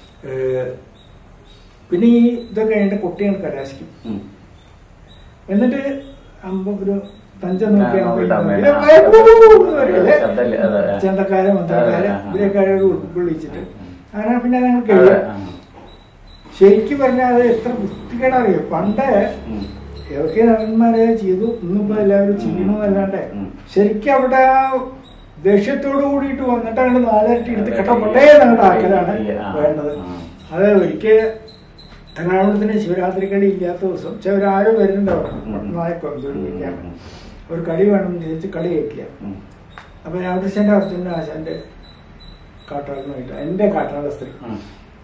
പിന്നെ ഈ ഇതൊക്കെ കഴിഞ്ഞിട്ട് കുട്ടികൾ കലാശിക്കും ഉം. എന്നിട്ട് അമ്പ ഒരു തഞ്ചം ആ, നോക്കിയാൽ നോക്കിയിട്ട് അമ്മേനെ, പിന്നെ ആ, ഭയങ്കര എന്ന് പറയില്ലേ? ശബ്ദമില്ല, അതെ, അതെ. ചെണ്ടക്കാരെ മന്ത്രക്കാരെ അതെ, ആ, ആ. ഇവരെക്കാരോട് വിളിച്ചിട്ട് അങ്ങനെ പിന്നെ ഞങ്ങൾ അതെ, കഴിയും ആ. ശരിക്കും പറഞ്ഞാൽ അത് എത്ര വൃത്തികേടറിയോ പണ്ട് ഉം. ഏതൊക്കെ നടന്മാരെ ചെയ്തു ഇന്നിപ്പോ എല്ലാവരും ചെയ്യണമെന്നല്ലാണ്ട് ഉം. ശരിക്കും അവിടെ ആ ദേഷ്യത്തോട് കൂടിയിട്ട് വന്നിട്ട് അങ്ങോട്ട് നാലരട്ടി എടുത്ത് കട്ടപ്പെട്ടേ അങ്ങോട്ട് ആക്കലാണ് ആ, വേണ്ടത് ആ. അത് ഒരിക്കൽ എറണാകുളത്തിന് ശിവരാത്രി കളി ഇല്ലാത്ത ദിവസം പക്ഷെ അവരാരും വരുന്നുണ്ടാവും ഉം. നായക്കോ എന്തൊരു ഉം. വിളിക്കാൻ ഒരു കളി വേണം എന്ന് ചോദിച്ച് കളി കേൾക്കില്ല ഉം. അപ്പൊ രാമകൃഷ്ണന്റെ അർജുനന്റെ ആശാന്റെ കാട്ടാളനുമായിട്ട് എന്റെ കാട്ടാള സ്ത്രീ ഉം.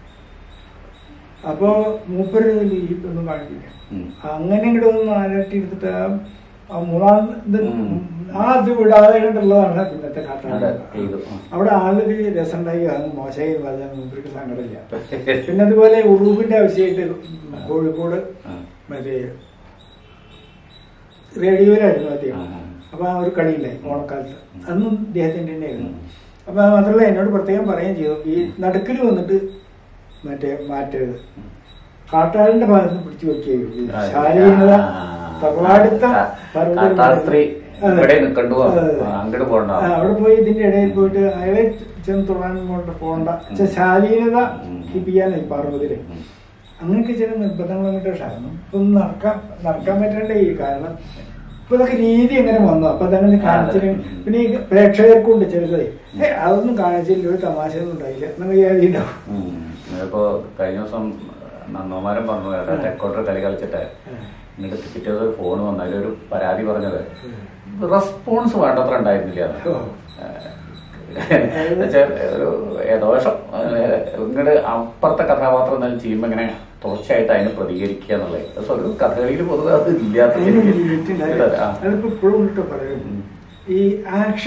അപ്പോ മൂപ്പര് ഈ ഒന്നും കാണിക്കില്ല ഉം. അങ്ങനെ ഇങ്ങോട്ട് ഒന്ന് നാലരട്ടി എടുത്തിട്ട് ആ- ആ മൂന്നാം ഇത് ഉം. ആ ഇത് വിടാതെ കണ്ടുള്ളതാണ് പിന്നത്തെ അതെ, കാട്ടാളൻ ചെയ്തു. ഉം. അവിടെ ആളൊരു രസമുണ്ടായി അത് മോശമായി പറഞ്ഞാൽ മൂപ്പർക്ക് സങ്കടമില്ല പിന്നെ അതുപോലെ ഉറൂബിന്റെ ആവശ്യമായിട്ട് കോഴിക്കോട് ആ. മറ്റേ റേഡിയോയിലായിരുന്നു അദ്ദേഹം ആ. അപ്പൊ ആ ഒരു കളിയില്ലായി ഓണക്കാലത്ത് അന്നും ഇദ്ദേഹത്തിന്റെ തന്നെയായിരുന്നു ഉം. അപ്പൊ അത് മാത്രമല്ല എന്നോട് പ്രത്യേകം പറയുകയും ചെയ്തു ഈ നടുക്കിൽ വന്നിട്ട് മറ്റേ മാറ്റരുത് കാട്ടാളിന്റെ ഭാഗത്ത് പിടിച്ചു വെക്കുകയും ആ, ശാലീനത ആ. തറവാടുത്ത കാട്ടാളസ്ത്രീ അതെ. ഇവിടെ നിൽക്കണ്ടു അതെ, അതെ. അങ്ങോട്ട് പോകണ്ട ആ, അവിടെ പോയി ഇതിന്റെ ഇടയിൽ പോയിട്ട് അയാളെ ചെന്ന് തൊടാൻ കൊണ്ട് പോകണ്ട പക്ഷെ ശാലീനത ഉം. കിപ്പിക്കാനായി പാർവതിയില് ഉം. അങ്ങനെയൊക്കെ ചില നിർബന്ധങ്ങൾ വന്നിട്ട് ക്ഷണം ഇപ്പൊ ഒന്നും നടക്കാൻ നടക്കാൻ പറ്റണ്ടേ ഈ കാരണം ഇപ്പൊ ഇതൊക്കെ രീതി എങ്ങനെ വന്നു അപ്പൊ അതങ്ങനെ കാണിച്ചിട്ട് അതെ. പിന്നെ ഈ പ്രേക്ഷകർക്കുണ്ട് ചിലത് ഏ അതൊന്നും കാണിച്ചില്ല ഒരു തമാശ ഒന്നും ഉണ്ടായില്ല എന്നൊക്കെ വിചാരിച്ചു ഉണ്ടാവും ഉം. ഇതിപ്പോ കഴിഞ്ഞ ദിവസം നന്നോമാരൻ പറഞ്ഞു കേട്ടോ തെക്കോട്ടർ കളി കളിച്ചിട്ട് എന്നിട്ട് പിറ്റേ ദിവസം ഒരു ഫോൺ വന്നു അതിലൊരു പരാതി പറഞ്ഞത് റെസ്പോൺസ് വേണ്ടത്ര ഉണ്ടായിരുന്നില്ല എന്ന്. ഓ. ഏഹ് എന്നുവെച്ചാൽ ഒരു ഏദോഷം ഇങ്ങോട്ട് അപ്പുറത്തെ കഥാപാത്രം എന്തെങ്കിലും ചെയ്യുമ്പോ ഇങ്ങനെ തുടർച്ചയായിട്ട് അതിന് പ്രതികരിക്കുക എന്നുള്ളത് പക്ഷെ ഒരു കഥകളിയിൽ പൊതുവെ അത് ഇല്ലാത്ത അതിന് രീതിയിൽ. limit ഉണ്ടായി. ഇല്ല, ആ. അതിപ്പോ ഇപ്പോഴും ഇട്ട് പറയും ഉം. ഈ ആക്ഷൻ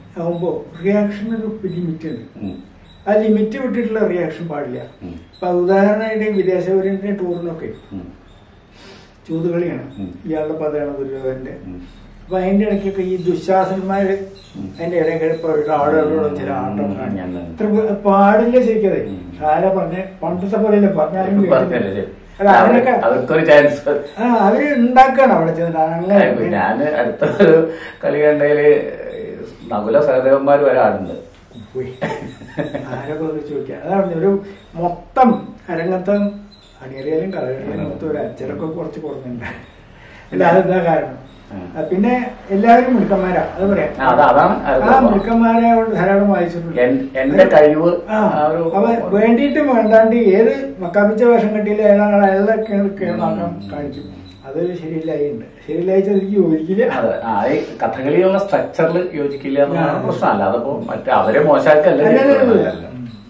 ആകുമ്പോൾ റിയാക്ഷൻ ഒരു ലിമിറ്റ് ഉണ്ട് ഉം. ആ ലിമിറ്റ് വിട്ടിട്ടുള്ള റിയാക്ഷൻ പാടില്ല ഉം. അപ്പൊ ഉദാഹരണമായിട്ട് വിദേശപര്യത്തിന്റെ ടൂറിനൊക്കെ ഉം. ചൂതുകളിയാണ് ഉം. ഇയാളുടെ പദമാണ് ദുര്യോധന്റെ ഉം. അപ്പൊ അതിന്റെ ഇടയ്ക്കൊക്കെ ഈ ദുശാസന്മാര് ഉം. അതിന്റെ ഇടയ്ക്ക് ഇപ്പൊ ഒരു ആളുകളോട് ചില ആട്ടം ഉം. കാണിക്കും. ഞാൻ- ഇത്ര പ- പാടില്ല ശരിക്കത് ഉം. ആര പറഞ്ഞ പണ്ടത്തെ പോലെയല്ല പറഞ്ഞാലും പറഞ്ഞല്ലേ ശരി. അല്ല അതിനൊക്കെ അവർക്കൊരു ചാൻസ് ആ അവര് ഉണ്ടാക്കാണ് അവിടെ ചെന്നിട്ട് അങ്ങനെ ഞാൻ അടുത്ത ഒരു കളി കണ്ടതില് നകുല സഹദേവന്മാർ വരെ ആടുന്നുണ്ട് പോയി. ആരൊക്കെ ഒന്ന് ചോദിക്കാം അതാണ് ഒരു മൊത്തം അരങ്ങത്തം അണിയറിയാലും കളറിയാലും മൊത്തം ഒരു അച്ചടക്കം കുറച്ച് കുറഞ്ഞിട്ടുണ്ട് അല്ല അതെന്താ കാരണം ഉം. ആ, പിന്നെ എല്ലാവരും മിടുക്കന്മാരാ അത് പറയാം ആ, അത് അതാണ് അത് ആ മിടുക്കന്മാരെ അവിടെ ധാരാളം വായിച്ചിട്ടുണ്ട് എൻ- എന്റെ കഴിവ് ആ ആ ഒരു അവ വേണ്ടിയിട്ടും വേണ്ടാണ്ട് ഏത് മക്കാപ്പിച്ച വേഷം കെട്ടിയില്ല ഏതാണ് അയാളൊക്കെ മാത്രം കാണിക്കും അത് ശരിയില്ലായിട്ടുണ്ട് ശരിയില്ലായിട്ട് എനിക്ക് യോജിക്കില്ല അതെ ആ ഈ കഥകളിയുള്ള സ്ട്രക്ചറിൽ യോജിക്കില്ല എന്നാണ് ആ. പ്രശ്നമല്ല അതിപ്പോ മറ്റേ അവരെ മോശമാക്കല്ല അല്ല, അല്ല, അല്ല, ചെയ്തത്.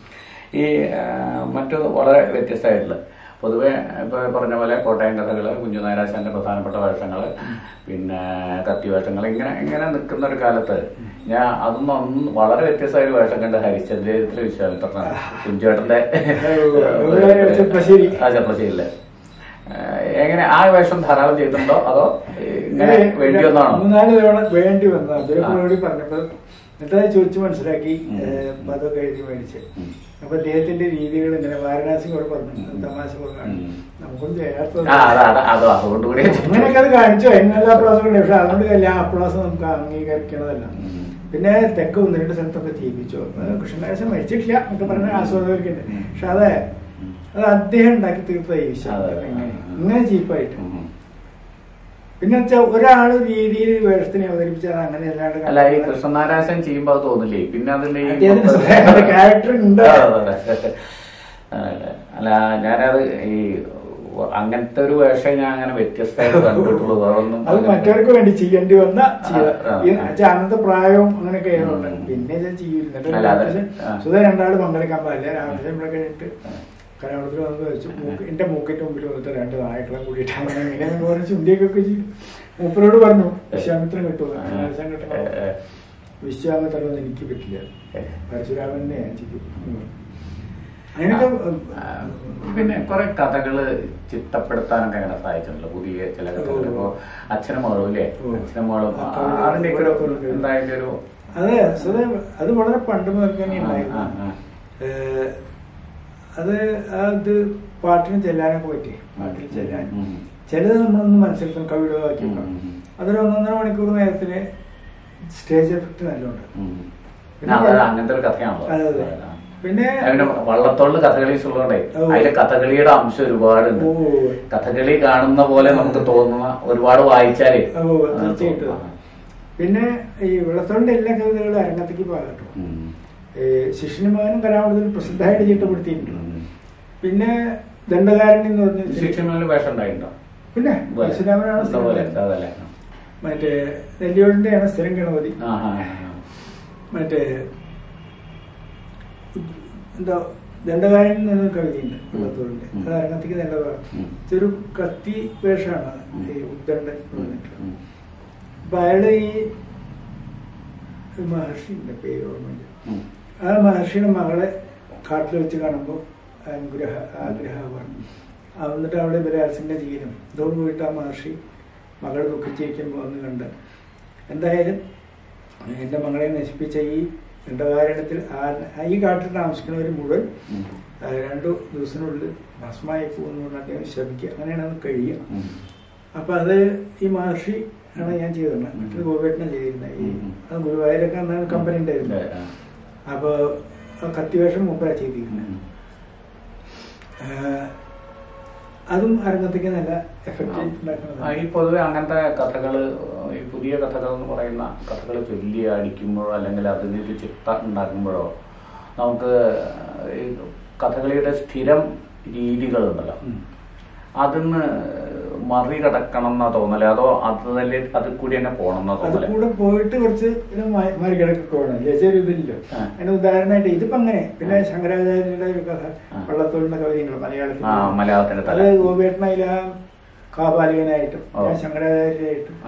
ഈ ആ, മറ്റു വളരെ വ്യത്യസ്തമായിട്ടുള്ള പൊതുവെ ഇപ്പൊ പറഞ്ഞ പോലെ കോട്ടയം കഥകള് കുഞ്ഞുനാരാശാന്റെ പ്രധാനപ്പെട്ട വേഷങ്ങള് പിന്നെ കത്തി വേഷങ്ങൾ ഇങ്ങനെ ഇങ്ങനെ നിൽക്കുന്ന ഒരു കാലത്ത് ഞാൻ അതൊന്നും ഒന്നും വളരെ വ്യത്യസ്തമായ ഒരു വേഷം കണ്ട് ഹരിശ്ചന്ദ്രത്തിലെ വിശ്വാമിത്രനാണ് കുഞ്ചേട്ടന്റെ ഇവിടെ ചെർപ്പശ്ശേരി. ആ ചെർപ്പശ്ശേരിയിലെ ഏഹ് എങ്ങനെ ആ വേഷം ധാരാളം ചെയ്തിട്ടുണ്ടോ അതോ ഇങ്ങനെ വേണ്ടി വന്നാണോ മൂന്നാല് തവണ വേണ്ടി വന്നു അദ്ദേഹം ആ. കൂടി പറഞ്ഞപ്പോ എന്നിട്ട് അത് ചോദിച്ചു മനസ്സിലാക്കി ഉം. ഏഹ്, പദമൊക്കെ എഴുതി മേടിച്ച് ഉം. അപ്പൊ അദ്ദേഹത്തിന്റെ രീതികൾ ഇങ്ങനെ വാരണാസി കൂടെ പറഞ്ഞു ഉം. തമാശ പറഞ്ഞാണ് ഉം. നമുക്കൊന്നും ചെയ്യാത്ത ആ അതാ അതാ അതോ അതുകൊണ്ട് കൂടി അങ്ങനെയൊക്കെ അത് കാണിച്ചു അതിനെല്ലാം അപ്രാസമുണ്ട് പക്ഷെ അതുകൊണ്ട് കല്യാണ അപ്രാസം നമുക്ക് അംഗീകരിക്കണതല്ല ഉം. പിന്നെ തെക്ക് ഒന്ന് രണ്ട് സ്ഥലത്തൊക്കെ ചെയ്യിപ്പിച്ചു കൃഷ്ണദാസം മരിച്ചിട്ടില്ല എന്നൊക്കെ പറഞ്ഞ ആസ്വാദകർക്കുണ്ട് ഉം. പക്ഷെ അതെ അത് അദ്ദേഹം ഉണ്ടാക്കി തീർത്ത ഈ വിശ്വാസം അതെ. ഇങ്ങനെ ഇങ്ങനെ ചീപ്പായിട്ട് ഉം. പിന്നെ വെച്ചാൽ ഒരാൾ രീതിയിൽ വേഷത്തിനെ അവതരിപ്പിച്ചാൽ അങ്ങനെ അല്ലാണ്ട് അല്ല ഈ കൃഷ്ണനാരാശൻ ചെയ്യുമ്പോ അത് തോന്നില്ലേ പിന്നെ അതിന്റെ ഈ അദ്ദേഹത്തിന് സ്വന്തമായിട്ട് character ഉണ്ട്. ആ, അതെ, അതെ. അതെ. അല്ല ഞാനത് ഈ അങ്ങനത്തെ ഒരു വേഷം ഞാൻ അങ്ങനെ വ്യത്യസ്തമായിട്ട് കണ്ടിട്ടുള്ളൂ അതൊന്നും അത് മറ്റവർക്ക് വേണ്ടി ചെയ്യേണ്ടി വന്ന ചെയ്ത ആ, ആ, ഈ ആ. വെച്ചാൽ അന്നത്തെ പ്രായവും അങ്ങനെയൊക്കെ ആയതുകൊണ്ട് ഉം. പിന്നെ ഞാൻ ചെയ്യില്ല എന്നിട്ട് അല്ല, അത് രാമകൃഷ്ണൻ ആ. സുധ രണ്ടാള് പങ്കെടുക്കാൻ പാടില്ല രാമകൃഷ്ണൻ ഇവിടെ കഴിഞ്ഞിട്ട് കലാപത്തിൽ വന്ന് വെച്ചു മൂക്ക് എന്റെ മൂക്കിന്റെ മുമ്പിൽ വന്നിട്ട് രണ്ട് നായക്കളെ കൂടിയിട്ട് അങ്ങനെ ഇങ്ങനെ പറഞ്ഞ് ചുണ്ടിയൊക്കെ ചെയ്തു മൂപ്പരോട് പറഞ്ഞു വിശ്വാമിത്രൻ കിട്ടുമോ കലാശം ഏ, കിട്ടണോ ഏ, വിശ്വാമിത്രൻ ഒന്നും എനിക്ക് പറ്റില്ല ഏ. പരശുരാമനെ ഞാൻ ചെയ്യും ഉം. അങ്ങനെയൊക്കെ ആ, പിന്നെ കുറെ കഥകള് ചിട്ടപ്പെടുത്താനൊക്കെ അങ്ങനെ സഹായിച്ചിട്ടുണ്ടല്ലോ പുതിയ ചില കഥകൾ ഇപ്പോ അച്ഛനും മകളും അല്ലേ ഓ. അച്ഛനും മകളും ആ, അതിന്റെ ഒക്കെ ഒരു ഒരു- എന്താ അതിന്റെ ഒരു അതെ സുധ അത് വളരെ പണ്ട് മുതൽ തന്നെ ആ, ഉണ്ടായിരുന്നു ആ, ആ. ഏഹ് അത് അത് പാട്ടിന് ചെല്ലാനൊക്കെ പറ്റി പാട്ടിൽ ചെല്ലാൻ ഉം. ചിലത് നമ്മളൊന്ന് മനസ്സിലാക്കും കവിയുടെ വാക്യം ഉം, ഉം. അതൊരു ഒന്നൊന്നര മണിക്കൂർ നേരത്തിന് സ്റ്റേജ് എഫക്ട് നല്ലോണ്ട് ഉം. പിന്നെ ആ, അത് വള്ള- അങ്ങനത്തെ ഒരു കഥയാണല്ലോ അതെ അതെ ആ. പിന്നെ പിന്നെ വള്ളത്തോളിൽ കഥകളി ഉള്ളതുകൊണ്ടേ ഓ. അതിലെ കഥകളിയുടെ അംശം ഒരുപാടുണ്ട് ഓ കഥകളി കാണുന്ന പോലെ നമുക്ക് തോന്നുന്ന ഒരുപാട് വായിച്ചാലേ ഓ തീർച്ചയായിട്ടും ആ. പിന്നെ ഈ വെള്ളത്തോളിന്റെ എല്ലാ കവിതകളും അരങ്ങത്തേക്ക് പാകട്ടോ ഉം. ശിഷ്യനും മകനും കലാമണ്ഡലത്തിൽ പ്രസിദ്ധമായിട്ട് ചിട്ടപ്പെടുത്തിയിട്ടുണ്ട് ഉം. പിന്നെ ദണ്ഡകാരൻ എന്ന് പറഞ്ഞ ശിക്ഷണങ്ങളിൽ വേഷം ഉണ്ടായിട്ടുണ്ടോ പിന്നെ പരശുരാമനാണ് എന്താ പോലെ സ്ഥിരം അതല്ലേ മറ്റേ നെല്ലിയോടിന്റെയാണ് സ്ഥിരം ഗണപതി ആ ആ ആ. മറ്റേ എന്താ ദണ്ഡകാരൻ എന്ന കവിതയുണ്ട് ഉം. വെള്ളത്തോളിന്റെ ഉം. അത് അരങ്ങത്തേക്ക് ദണ്ഡകാരൻ ഉം. ഇതൊരു കത്തി വേഷമാണ് ഉം. ഈ ഉദ്ദണ്ഡൻ ഉം. പറഞ്ഞിട്ട് ഉം. അപ്പൊ അയാള് ഈ ഒരു മഹർഷിന്റെ പേര് ഓർമ്മയില്ല ഉം. ആ മഹർഷിയുടെ മകളെ കാട്ടിൽ വെച്ച് കാണുമ്പോൾ അനുഗ്രഹ ആഗ്രഹ പറഞ്ഞു ആ എന്നിട്ട് അവിടെ ബലാത്സംഗം ചെയ്യലും ഇതോട് പോയിട്ട് ആ മഹർഷി മകൾ ദുഃഖിച്ചിരിക്കുമ്പോൾ ഒന്ന് കണ്ട് എന്തായാലും എൻ്റെ മകളെ നശിപ്പിച്ച ഈ ദണ്ഡകാരണത്തിൽ ആ ഈ കാട്ടിൽ താമസിക്കുന്നവർ മുഴുവൻ ഉം. ആ, രണ്ടു ദിവസത്തിനുള്ളിൽ ഭസ്മായി പോകുന്നു എന്ന് അദ്ദേഹം ശപിക്കുക അങ്ങനെയാണ് അത് കഴിയുക ഉം. അപ്പൊ അത് ഈ മഹർഷി ആണ് ഞാൻ ചെയ്തിരുന്നത് മറ്റൊരു ഗോപേട്ടനാണ് ചെയ്തിരുന്നത് ഈ ഉം. അത് ഗുരുവായൂരൊക്കെ അന്നാണ് കമ്പനി ഉണ്ടായിരുന്നത് ആ. അപ്പൊ ആ കത്തിവേഷം മൂപ്പരാ ചെയ്തിരിക്കുന്നത് ഉം. ആഹ് അതും അരങ്ങത്തേക്ക് നല്ല എഫക്റ്റ് ആ, ഈ ഉണ്ടാക്കുന്നത് പൊതുവെ അങ്ങനത്തെ കഥകള് ഈ പുതിയ കഥകൾ എന്ന് പറയുന്ന കഥകൾ ചൊല്ലി അടിക്കുമ്പോഴോ അല്ലെങ്കിൽ അതിന് ഒരു ചിട്ട ഉണ്ടാക്കുമ്പോഴോ നമുക്ക് ഈ കഥകളിയുടെ സ്ഥിരം രീതികളുണ്ടല്ലോ അതിന്ന് മറികടക്കണം എന്നാ തോന്നല് അതോ അത് തന്നെ അതിൽ കൂടി തന്നെ പോകണം എന്നാ അത് തോന്നല് കൂടെ പോയിട്ട് കുറച്ച് ഇത് മ- മറികടക്കൊക്കെ വേണം ലേശം ഇതില്ലല്ലോ ആ. അതിന് ഉദാഹരണമായിട്ട് ഇതിപ്പോ അങ്ങനെ പിന്നെ ശങ്കരാചാര്യരുടെ ഒരു കഥ ആ. വള്ളത്തോളിന്റെ കവിതയുണ്ട് മലയാളത്തിൽ ആ മലയാളത്തിന്റെ അത് തല ഗോപേട്ടനയില കാപാലികനായിട്ടും ഓ. ഞാൻ ശങ്കരാചാര്യരായിട്ടും ആ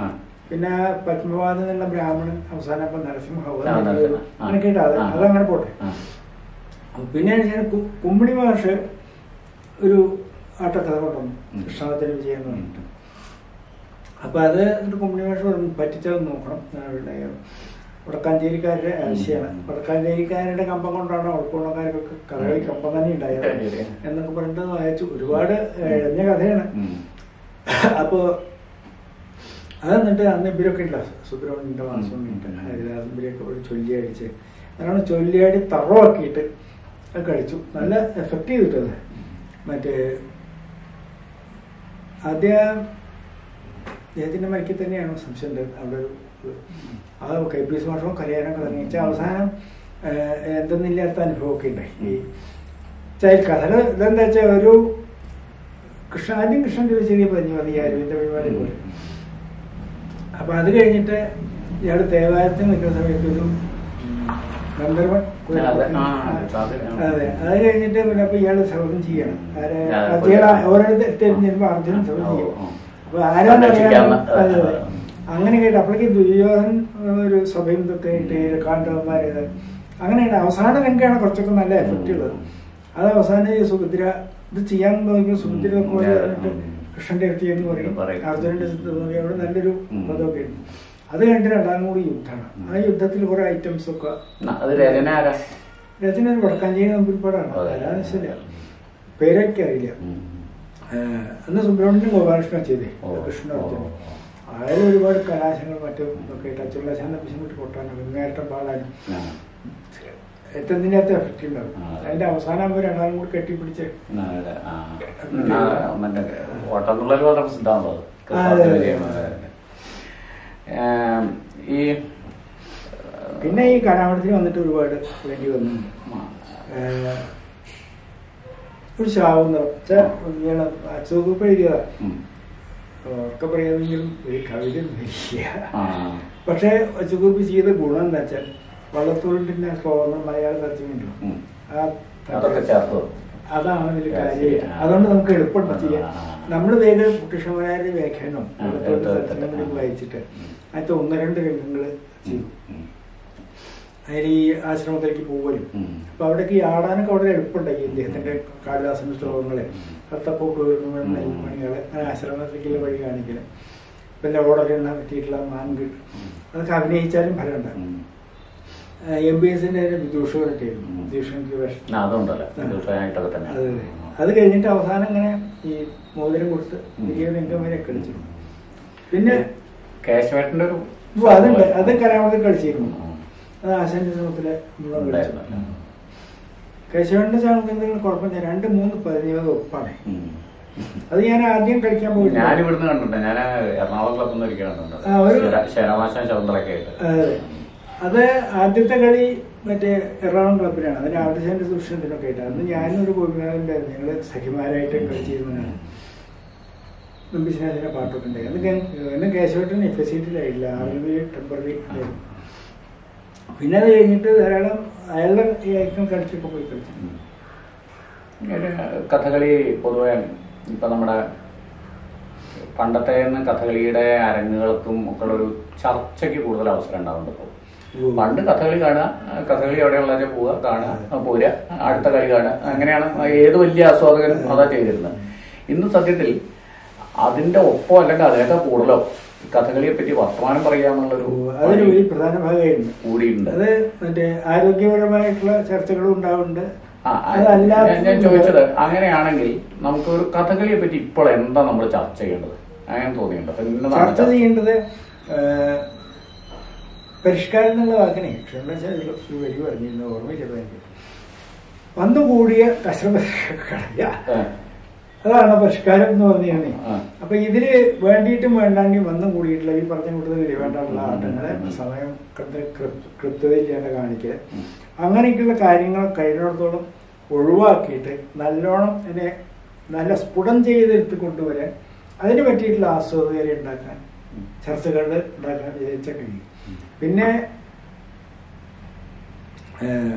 പിന്നെ പത്മവാദം എന്നുള്ള ബ്രാഹ്മണൻ അവസാനം ഇപ്പൊ നരസിംഹ ആ, നരസിംഹ. ആ. അങ്ങനെ കേട്ടോ അത് ആ. അതങ്ങനെ പോട്ടെ ആ. പിന്നെ ഞാൻ കു- കുമ്മിണി മാഷ് ഒരു ആട്ടക്കഥ കൊണ്ടുവന്നു ഉം. കൃഷ്ണാവത്തിന് വിജയം എന്ന് പറഞ്ഞിട്ട് അപ്പൊ അത് ഒരു കുമ്മിണി മാഷ് പറഞ്ഞു പറ്റിച്ചത് നോക്കണം അവരുടെ വടക്കാഞ്ചേരിക്കാരുടെ ആശയമാണ് വടക്കാഞ്ചേരിക്കാരുടെ കമ്പം കൊണ്ടാണ് ഉൾക്കൊള്ളക്കാർക്കൊക്കെ കഥകളി കമ്പം തന്നെ ഉണ്ടായത് ശരി. എന്നൊക്കെ പറഞ്ഞിട്ട് വായിച്ചു ഒരുപാട് എഴഞ്ഞ കഥയാണ് ഉം. അപ്പോ അത് എന്നിട്ട് അന്ന് ഇവരൊക്കെ ഇല്ല സുബ്രഹ്മണ്യന്റെ മാസം ഹരിദാസ് ഇവരെയൊക്കെ ഒരു ചൊല്ലിയടിച്ച് അതാണ് ചൊല്ലിയാടി തറവാക്കിയിട്ട് അത് കഴിച്ചു നല്ല എഫക്റ്റ് ചെയ്തിട്ടത് മറ്റേ ആദ്യം അദ്ദേഹത്തിന്റെ മരിക്കിൽ തന്നെയാണോ സംശയമുണ്ട് അവിടെ ഒരു ആ കെ പി എസ് മാഷവും കല്യാണമൊക്കെ തുടങ്ങി വെച്ചാൽ അവസാനം ഏഹ്, എന്തെന്നില്ലാത്ത അനുഭവമൊക്കെ ഉണ്ടായി ഈ ചായ കഥ ഇതെന്താ വെച്ചാൽ ഒരു കൃഷ്ണ ആദ്യം കൃഷ്ണന്റെ ഒരു ചെറിയ പഞ്ഞു മതി അരവിന്ദ പരിപാടി പോലെ അപ്പൊ അത് കഴിഞ്ഞിട്ട് ഇയാള് ദേവാലയത്തിൽ നിൽക്കുന്ന സമയത്ത് ഒരു ഗന്ധർവൻ അതെ. ആ, ആ, അതെ. അതെ അത് കഴിഞ്ഞിട്ട് പിന്നെ അപ്പൊ ഇയാള് ശബ്ദം ചെയ്യണം ആരെ ആ, അദ്ദേഹം ഓരോരുത്തർ തിരിഞ്ഞിരുമ്പോ അർജുനൻ ശബ്ദം ഓ, ചെയ്യും ഓ. അപ്പൊ ആരാന്ന് അറിയാൻ സംരക്ഷിക്കാവുന്ന, അതെ, അതെ. അതെ. അങ്ങനെ കേട്ട് അപ്പോഴേക്ക് ദുര്യോധൻ ഒരു സഭയും ഇതൊക്കെ ഇട്ട് കാണ്ടവന്മാരേത് അങ്ങനെയാണ് അവസാന രംഗമാണ് കുറച്ചൊക്കെ നല്ല എഫക്റ്റ് ഉള്ളത് അത് അവസാനം ഈ സുഭദ്ര ഇത് ചെയ്യാൻ നോക്കിയ സുഭദ്ര ഒക്കെ വന്ന് പറഞ്ഞിട്ട് കൃഷ്ണന്റെ അടുത്ത് എന്ന് പറയും പറയും. അർജുനന്റെ അടുത്ത് നോക്കി അവിടെ നല്ലൊരു ഉം. പദമൊക്കെ ഉണ്ട് അത് കഴിഞ്ഞിട്ട് രണ്ടാം കൂടി യുദ്ധമാണ് ആ യുദ്ധത്തിൽ കുറെ ഐറ്റംസ് ഒക്കെ ആ, അത് രചന ആരാ രചന ഒരു വടക്കാഞ്ചേരി നമ്പൂരിപ്പാടാണ് അതെ. അല്ലാതെ ശരിയാ പേരൊക്കെ അറിയില്ല ഉം. ഏഹ് അന്ന് സുബ്രഹ്മണ്യൻ ഗോപാലകൃഷ്ണൻ ചെയ്തേ ഓ, കൃഷ്ണൻ ഓ, അർജുനൻ ഓ. അതായത് ഒരുപാട് കലാശങ്ങൾ മറ്റും ഒക്കെ ടച്ചുള്ള ചന്ത പിശുമിട്ട് കൊട്ടാനും നേരത്തെ പാടാനും ആ. എത്തുന്നതിൻ്റെ അകത്ത് എഫക്റ്റ് ഉണ്ടാവും ആ. അതിന്റെ അവസാനം ആകുമ്പോൾ രണ്ടാളും കൂടി കെട്ടിപ്പിടിച്ച് ആ, അതെ. ആ. ആ, മറ്റേ ഓട്ടംതുള്ളൽ വളരെ പ്രസിദ്ധമാണല്ലോ അത്. ആ, അതെ, അതെ. വിജയം, അതെ, അതെ. ഏം, ഈ പിന്നെ ഈ കലാമണത്തിന് വന്നിട്ട് ഒരുപാട് വേണ്ടി വന്നു ആ, ഏഹ് ഒരു ശാവുന്ന അച്ചുകൂപ്പ് എഴുതിയതാ ഉം. ഒക്കെ പറയാമെങ്കിലും ഒരു കവിത ഇല്ല ആ. പക്ഷേ അച്ചുകൂപ്പ് ചെയ്ത ഗുണം എന്താ വെച്ചാൽ വള്ളത്തോളിന്റെ ശ്ലോകം മലയാള തർജ്ജമയുണ്ടല്ലോ ഉം. ആ അതൊക്കെ ചേർത്ത് അതാണ് ഇതിൽ ആ, കാര്യം ശരി. ആ. അതുകൊണ്ട് നമുക്ക് എളുപ്പമുണ്ട് ചെയ്യാൻ ആ. നമ്മൾ വേഗം കൃഷ്ണകുമാരുടെ വ്യാഖ്യാനം ആ, വള്ളത്തോളിന്റെ എടുത്ത് എടുത്തിട്ട്. തർജ്ജമയിലേക്ക് വായിച്ചിട്ട് ഉം. അതിനകത്ത് ഒന്ന് രണ്ട് രംഗങ്ങൾ ചെയ്തു ഉം. അതിൽ ഈ ആശ്രമത്തിലേക്ക് പോകലും ഉം. അപ്പൊ അവിടേക്ക് ഈ ആടാനൊക്കെ വളരെ എളുപ്പമുണ്ടായി ഇദ്ദേഹത്തിന്റെ കാളിദാസന്റെ ശ്ലോകങ്ങളെ കത്തപ്പോക്ക് മണികള് ആശ്രമത്തിലേക്കുള്ള വഴി കാണിക്കല് പിന്നെ ഓടലെണ്ണ പറ്റിയിട്ടുള്ള മാൻകിൾ അതൊക്കെ അഭിനയിച്ചാലും ഫലം ഉണ്ടാകും ഉം. എം ബി എസിന്റെ വിദൂഷകരൊക്കെ ഉം. വിദൂഷണക്ക് വേഷം ആ, അതുണ്ടല്ലോ ആ. ദൂഷണമായിട്ടൊക്കെ തന്നെ അത് അത് കഴിഞ്ഞിട്ട് അവസാനം ഇങ്ങനെ ഈ മോതിരം കൊടുത്ത് ഉം. വലിയ രംഗം വരെ കളിച്ചു പിന്നെ കേശവേട്ടന്റെ ഒരു ഓ, അതുണ്ട് അത് കലാമത്തിൽ കളിച്ചിരുന്നു ഉം. അത് ആശാന്റെ ശ്രമത്തില് നമ്മൾ കളിച്ചു ഉണ്ടായിരുന്നല്ലോ. കേശവന്റെ ചാണകത്തിൽ കുഴപ്പമില്ല രണ്ട് മൂന്ന് പതിനേഴ് ഒപ്പാണ് ഉം. അത് ഞാൻ ആദ്യം കളിക്കാൻ പോയിട്ട് ഞാൻ ഇവിടുന്ന് കണ്ടിട്ടുണ്ട് ഞാൻ എറണാകുളം ക്ലബ്ബിൽ നിന്ന് ഒരിക്കൽ കണ്ടിട്ടുണ്ട് ആ, ഒരു- ശര- ശരമാശം ശകുന്തളൊക്കെ ആയിട്ട് അതെ. അത് ആദ്യത്തെ കളി മറ്റേ എറണാകുളം ക്ലബിലാണ് അതിന് ആവശ്യന്റെ സൂക്ഷിച്ചതിനൊക്കെ ആയിട്ട് അന്ന് ഞാനൊരു ഗോപിനാഥുണ്ടായിരുന്നു ഞങ്ങള് സഖിമാരായിട്ട് കളിച്ചിരുന്നതാണ് ബിസിനസിന്റെ പാട്ടൊക്കെ ഉണ്ടായി അത് എന്നെ കേശവട്ടൻ എഫ് എസ് സീറ്റിലായില്ല ആർമി ടെമ്പററി ആയിരുന്നു പിന്നെ അത് കഴിഞ്ഞിട്ട് ധാരാളം അയാളുടെ ഈ ഐറ്റം കളിച്ചൊക്കെ പോയി കളിച്ചു ഉം. ഒരു കഥകളി പൊതുവെ ഇപ്പൊ നമ്മുടെ പണ്ടത്തെ കഥകളിയുടെ അരങ്ങുകൾക്കും ഒക്കെ ഉള്ള ഒരു ചർച്ചയ്ക്ക് കൂടുതൽ അവസരം ഉണ്ടാവുന്നുണ്ട് ഇപ്പോൾ പണ്ട് കഥകളി കാണുക കഥകളി എവിടെയുള്ള പോവുക കാണുക പോരുക അടുത്ത കളി കാണുക അങ്ങനെയാണ് ഏത് വലിയ ആസ്വാദകനും അതാ ചെയ്തിരുന്നത് ഇന്ന് സത്യത്തിൽ അതിന്റെ ഒപ്പം അല്ലെങ്കിൽ അതിനേക്കാൾ കൂടുതലോ കഥകളിയെ പറ്റി വർത്തമാനം പറയാന്നുള്ളൊരു അതൊരു വലിയ പ്രധാന ഭാഗമായിരുന്നു കൂടിയിട്ടുണ്ട് അത് മറ്റേ ആരോഗ്യപരമായിട്ടുള്ള ചർച്ചകളും ഉണ്ടാവുന്നുണ്ട് ആ, ആ, അതല്ലാത്ത- ഞാൻ- ഞാൻ ചോദിച്ചത് അങ്ങനെയാണെങ്കിൽ നമുക്ക് ഒരു കഥകളിയെ പറ്റി ഇപ്പോൾ എന്താ നമ്മൾ ചർച്ച ചെയ്യേണ്ടത് അങ്ങനെ തോന്നിയിട്ടുണ്ട് അപ്പൊ ഇന്നതാണ് ചർച്ച ചർച്ച. ചെയ്യേണ്ടത് ഏഹ്, പരിഷ്കാരം എന്നുള്ള വാക്കിനെ ക്ഷണിച്ചാൽ ഒരു വരി പറഞ്ഞിരുന്നു ഓർമ്മയില്ല എനിക്ക് വന്നുകൂടിയ കശ്രമ കളയ ആ, അതാണ് പരിഷ്കാരം എന്ന് പറഞ്ഞാൽ ആ. അപ്പൊ ഇതില് വേണ്ടിയിട്ടും വേണ്ടാണ്ടിയും വന്നു കൂടിയിട്ടുള്ള ഈ പറഞ്ഞ കൂടുതൽ വേണ്ടാനുള്ള ആട്ടങ്ങളെ സമയം കൃത്യ- കൃ- കൃത്യതയില്ലാണ്ട് കാണിക്കുക ഉം. അങ്ങനെയൊക്കെയുള്ള കാര്യങ്ങൾ കഴിയുന്നിടത്തോളം ഒഴിവാക്കിയിട്ട് നല്ലോണം ഇതിനെ നല്ല സ്ഫുടം ചെയ്തെടുത്ത് കൊണ്ടുവരാൻ അതിന് പറ്റിയിട്ടുള്ള ആസ്വാദകരെ ഉണ്ടാക്കാൻ ഉം. ചർച്ചകളിൽ ഉണ്ടാക്കാൻ വിചാരിച്ചാൽ കഴിയും പിന്നെ ഏഹ്,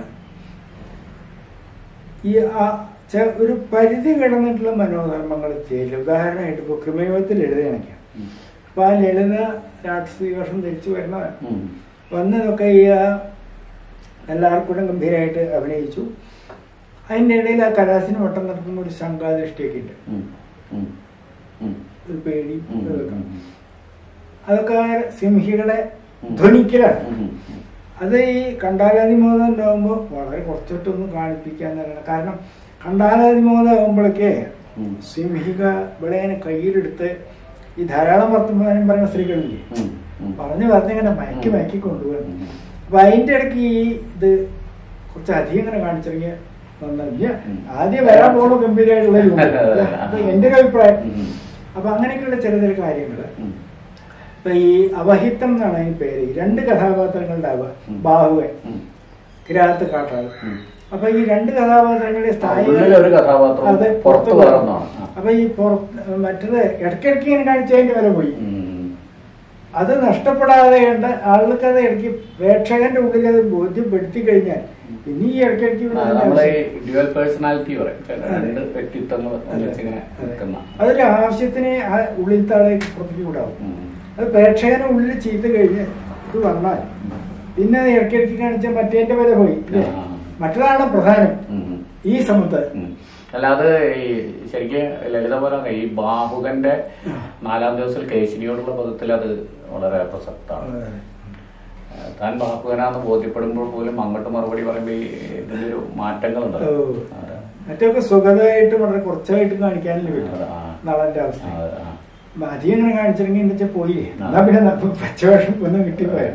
ഈ ആ- ചെ- ഒരു പരിധി കിടന്നിട്ടുള്ള മനോധർമ്മങ്ങൾ ചെയ്യില്ല ഉദാഹരണമായിട്ട് ഇപ്പോൾ കൃമയോഗത്തിൽ എഴുതുകയാണെങ്കിൽ ഉം. അപ്പൊ ആ ലളിത രാക്ഷസി വേഷം ധരിച്ചു വരുന്നതാണ് ഉം. വന്നതൊക്കെ ഈ ആ എല്ലാവർക്കും ഗംഭീരമായിട്ട് അഭിനയിച്ചു അതിൻ്റെ ഇടയിൽ ആ കലാസിന് വട്ടം നടത്തുന്ന ഒരു ശങ്കാദൃഷ്ടിയൊക്കെ ഉണ്ട് ഉം. ഉം. ഉം. ഒരു പേടി ഉം. ഇതൊക്കെ. ഉം. അതൊക്കെ ആ സിംഹികളെ ഉം. ധ്വനിക്കലാണ് ഉം. അത് ഈ കണ്ടാലാതിമോദം ഉണ്ടാകുമ്പോൾ വളരെ കുറച്ചിട്ടൊന്ന് കാണിപ്പിക്കാൻ തന്നെയാണ് കാരണം കണ്ടാലാതിമോദം ആകുമ്പോഴേക്കേ ഉം. സിംഹിക വിളയനെ കയ്യിലെടുത്ത് ഈ ധാരാളം വർത്തമാനം പറയുന്ന സ്ത്രീകളില്ലേ ഉം. ഉം. പറഞ്ഞു പറഞ്ഞിങ്ങനെ മയക്കി ഉം. മയക്കി കൊണ്ടുപോകും ഉം. അപ്പൊ അതിന്റെ ഇടയ്ക്ക് ഈ ഇത് കുറച്ച് അധികം ഇങ്ങനെ കാണിച്ചിറങ്ങിയ നന്നില്ല ഉം. ആദ്യം വരാൻ പോകുന്ന ഗംഭീരമായിട്ടുള്ള ഒരു അതെ, അതെ, അതെ. അപ്പൊ എന്റെ ഒരു അഭിപ്രായം ഉം. അപ്പൊ അങ്ങനെയൊക്കെയുള്ള ചില ചില കാര്യങ്ങള് ഉം. ഇപ്പൊ ഈ അവഹിതം എന്നാണ് അതിന് പേര് ഈ രണ്ട് കഥാപാത്രങ്ങളുടെ അവ ഉം. ബാഹുവൻ ഉം. കിരാത്ത് കാട്ടാള് ഉം. അപ്പൊ ഈ രണ്ട് കഥാപാത്രങ്ങളുടെ സ്ഥായി ഉള്ളിൽ ഒരു കഥാപാത്രവും അതെ, പുറത്ത് പുറത്ത് വേറെ ഒന്നാണ്. ആ. അപ്പൊ ഈ പുറത്ത് മറ്റത് ഇടയ്ക്കിടയ്ക്ക് ഇങ്ങനെ കാണിച്ചതിന്റെ വില പോയി ഉം. അത് നഷ്ടപ്പെടാതെ കണ്ട് ആളുകൾക്ക് അത് ഇടയ്ക്ക് പ്രേക്ഷകന്റെ ഉള്ളിൽ അത് ബോധ്യപ്പെടുത്തി കഴിഞ്ഞാൽ പിന്നെ ഈ ഇടയ്ക്കിടയ്ക്ക് ആ, വരുന്നതിന്റെ നമ്മളെ ആവശ്യം- ഡ്യുവൽ പേഴ്സണാലിറ്റി പറയും ചില അതെ. രണ്ട് വ്യക്തിത്വങ്ങൾ ഒന്നിച്ചിങ്ങനെ അതെ. നിൽക്കുന്ന അതൊരു ആവശ്യത്തിന് ആ ഉള്ളിലത്തെ ആളെ പുറത്തേക്ക് വിടാവും ഉം. അത് പ്രേക്ഷകന്റെ ഉള്ളിൽ ചെയ്ത് കഴിഞ്ഞ് ഇത് വന്നാൽ പിന്നെ അത് ഇടയ്ക്കിടയ്ക്ക് കാണിച്ച മറ്റേന്റെ വില പോയി ഇല്ലേ? ആ. മറ്റതാണ് പ്രധാനം ഉം. ഈ സമയത്ത് ഉം. അല്ല അത് ഈ ശരിക്കും ലളിത പോലെ ഈ ബാഹുകന്റെ നാലാം ദിവസത്തിൽ കേശിനിയോടുള്ള പദത്തിൽ അത് വളരെ പ്രസക്തമാണ് ഏഹ് താൻ ബാഹുകനാന്ന് ബോധ്യപ്പെടുമ്പോൾ പോലും അങ്ങോട്ട് മറുപടി പറയുമ്പോൾ ഈ ഇതിന്റെ ഒരു മാറ്റങ്ങളുണ്ട് ഓ. മറ്റൊക്കെ സുഖമായിട്ട് വളരെ കുറച്ചായിട്ട് കാണിക്കാനല്ലേ പറ്റും ആ. നളന്റെ അവസ്ഥ ആ, ആ. അപ്പൊ അധികം ഇങ്ങനെ കാണിച്ചിറങ്ങി വെച്ചാൽ പോയില്ലേ ആ. എന്നാ പിന്നെ ന- പച്ചവേഷം ഒന്നും കിട്ടിപ്പോയ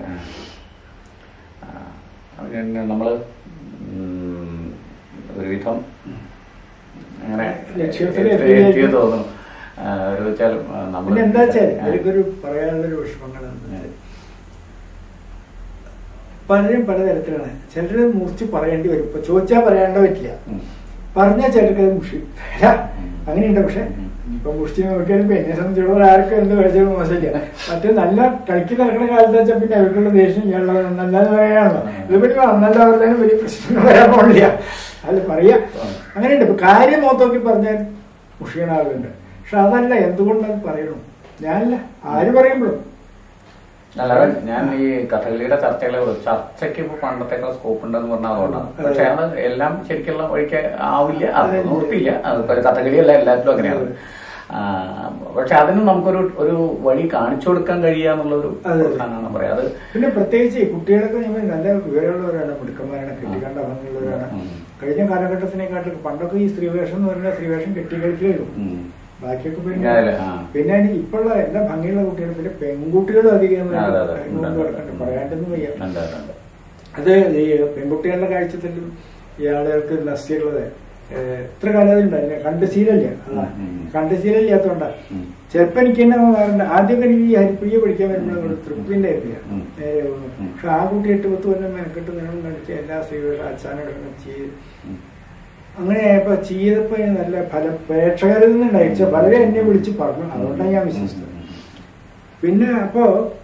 ആ, പിന്നെ നമ്മള് ഉം, ഒരുവിധം അങ്ങനെ ലക്ഷ്യത്തിൽ എത്തി- എത്തി- എത്തിയെന്ന് തോന്നുന്നു ആ, ഒരു വെച്ചാൽ നമ്മൾ പിന്നെ എന്താ വെച്ചാൽ എനിക്കൊരു പറയാനുള്ള ഒരു വിഷമങ്ങൾ പലരും പലതരത്തിലാണ് ചിലര് മുറിച്ച് പറയേണ്ടി വരും ഇപ്പൊ ചോദിച്ചാൽ പറയാണ്ട് പറ്റില്ല പറഞ്ഞാൽ ചിലർക്ക് അത് മുഷി അല്ല, അങ്ങനെയുണ്ട് പക്ഷെ ഇപ്പൊ മുഷ്ടി നോക്കിയാലും ഇപ്പൊ എന്നെ സംബന്ധിച്ചിടത്തോളം ആർക്കും എന്ത് കഴിച്ചാലും മോശമില്ല മറ്റേ നല്ല കളിക്ക് നടക്കുന്ന കാലത്ത് വെച്ചാൽ പിന്നെ അവർക്കുള്ള ദേഷ്യം ഇയാളുള്ളത് നല്ലത് പറയാണല്ലോ ഇതിപ്പറ്റി നന്നല്ല പറഞ്ഞാലും വലിയ പ്രശ്നങ്ങൾ വരാൻ പോണില്ല അല്ല പറയാ അങ്ങനെയുണ്ട് ഇപ്പൊ കാര്യം നോക്കി പറഞ്ഞാൽ മുഷിയണ ആളുണ്ട് പക്ഷെ അതല്ല എന്തുകൊണ്ടത് പറയണു ഞാനല്ല ആര് പറയുമ്പോഴും അല്ല ഞാൻ ഈ കഥകളിയുടെ ചർച്ചകളെ കുറിച്ച് ചർച്ചയ്ക്ക് ഇപ്പൊ പണ്ടത്തേക്കാൾ സ്കോപ്പ് ഉണ്ടെന്ന് പറഞ്ഞാൽ അതുകൊണ്ടാണ് അതെ. പക്ഷെ അത് എല്ലാം ശരിക്കുള്ള വഴിക്ക് ആവില്ല അത് അതെ. നിർത്തിയില്ല അത് ഇപ്പൊ കഥകളിയല്ല എല്ലാത്തിലും അങ്ങനെയാണ് ആ, പക്ഷെ അതിന് നമുക്കൊരു ഒരു വഴി കാണിച്ചു കൊടുക്കാൻ കഴിയുക എന്നുള്ളൊരു അതെ. പ്രധാനമാണ് പറയാം അത് പിന്നെ പ്രത്യേകിച്ച് ഈ കുട്ടികളൊക്കെ ഞങ്ങൾ നല്ല വിവരമുള്ളവരാണ് മിടുക്കന്മാരാണ് കെട്ടിക്കണ്ട ഭംഗിയുള്ളവരാണ് ഉം. കഴിഞ്ഞ കാലഘട്ടത്തിനെക്കാട്ടിലും പണ്ടൊക്കെ ഈ സ്ത്രീവേഷം എന്ന് പറഞ്ഞാൽ സ്ത്രീവേഷം കെട്ടിക്കളിക്കുകയുള്ളൂ ഉം. ബാക്കിയൊക്കെ പിന്നെ ഞാനല്ലേ, ആ. പിന്നെ ഇപ്പോഴുള്ള എല്ലാ ഭംഗിയുള്ള കുട്ടികളും പിന്നെ പെൺകുട്ടികളും അധികം അതെ, അതെ. കൊണ്ട് കിടക്കുന്നുണ്ട് പറയാണ്ടൊന്നും വയ്യ ഉണ്ട്, ഉണ്ട്, ഉണ്ട്. അത് ഈ പെൺകുട്ടികളുടെ കാഴ്ചത്തിലും ഈ ആളുകൾക്ക് നസ്യമുള്ളത് എത്ര കാലം അതുണ്ടല്ലേ കണ്ട് ശീലമില്ല അതാ ഉം. കണ്ട് ശീലമില്ലാത്തോണ്ടാ ഉം. ചെറുപ്പം എനിക്ക് തന്നെ പറയാറുണ്ട് ആദ്യമൊക്കെ എനിക്ക് ഈ ഹരിപ്രിയ പഠിക്കാൻ വരുമ്പോൾ തൃപ്തി ഉണ്ടായിരുന്നില്ല ഉം. നേരെ പോകുന്നു. ഉം. പക്ഷെ ആ കുട്ടി എട്ട് പത്ത് കൊല്ലം മെനക്കെട്ട് നിലം കളിച്ച് എല്ലാ സ്ത്രീകളും അച്ഛനോടൊക്കെ ചെയ്ത് ഉം. അങ്ങനെ ആയപ്പോ ചെയ്തപ്പോ ഇതിന് നല്ല ഫലം പ്രേക്ഷകരിൽ നിന്നുണ്ടായിച്ച പലരെ എന്നെ വിളിച്ച് പറഞ്ഞു അതുകൊണ്ടാണ് ഞാൻ വിശ്വസിച്ചത് പിന്നെ അപ്പോ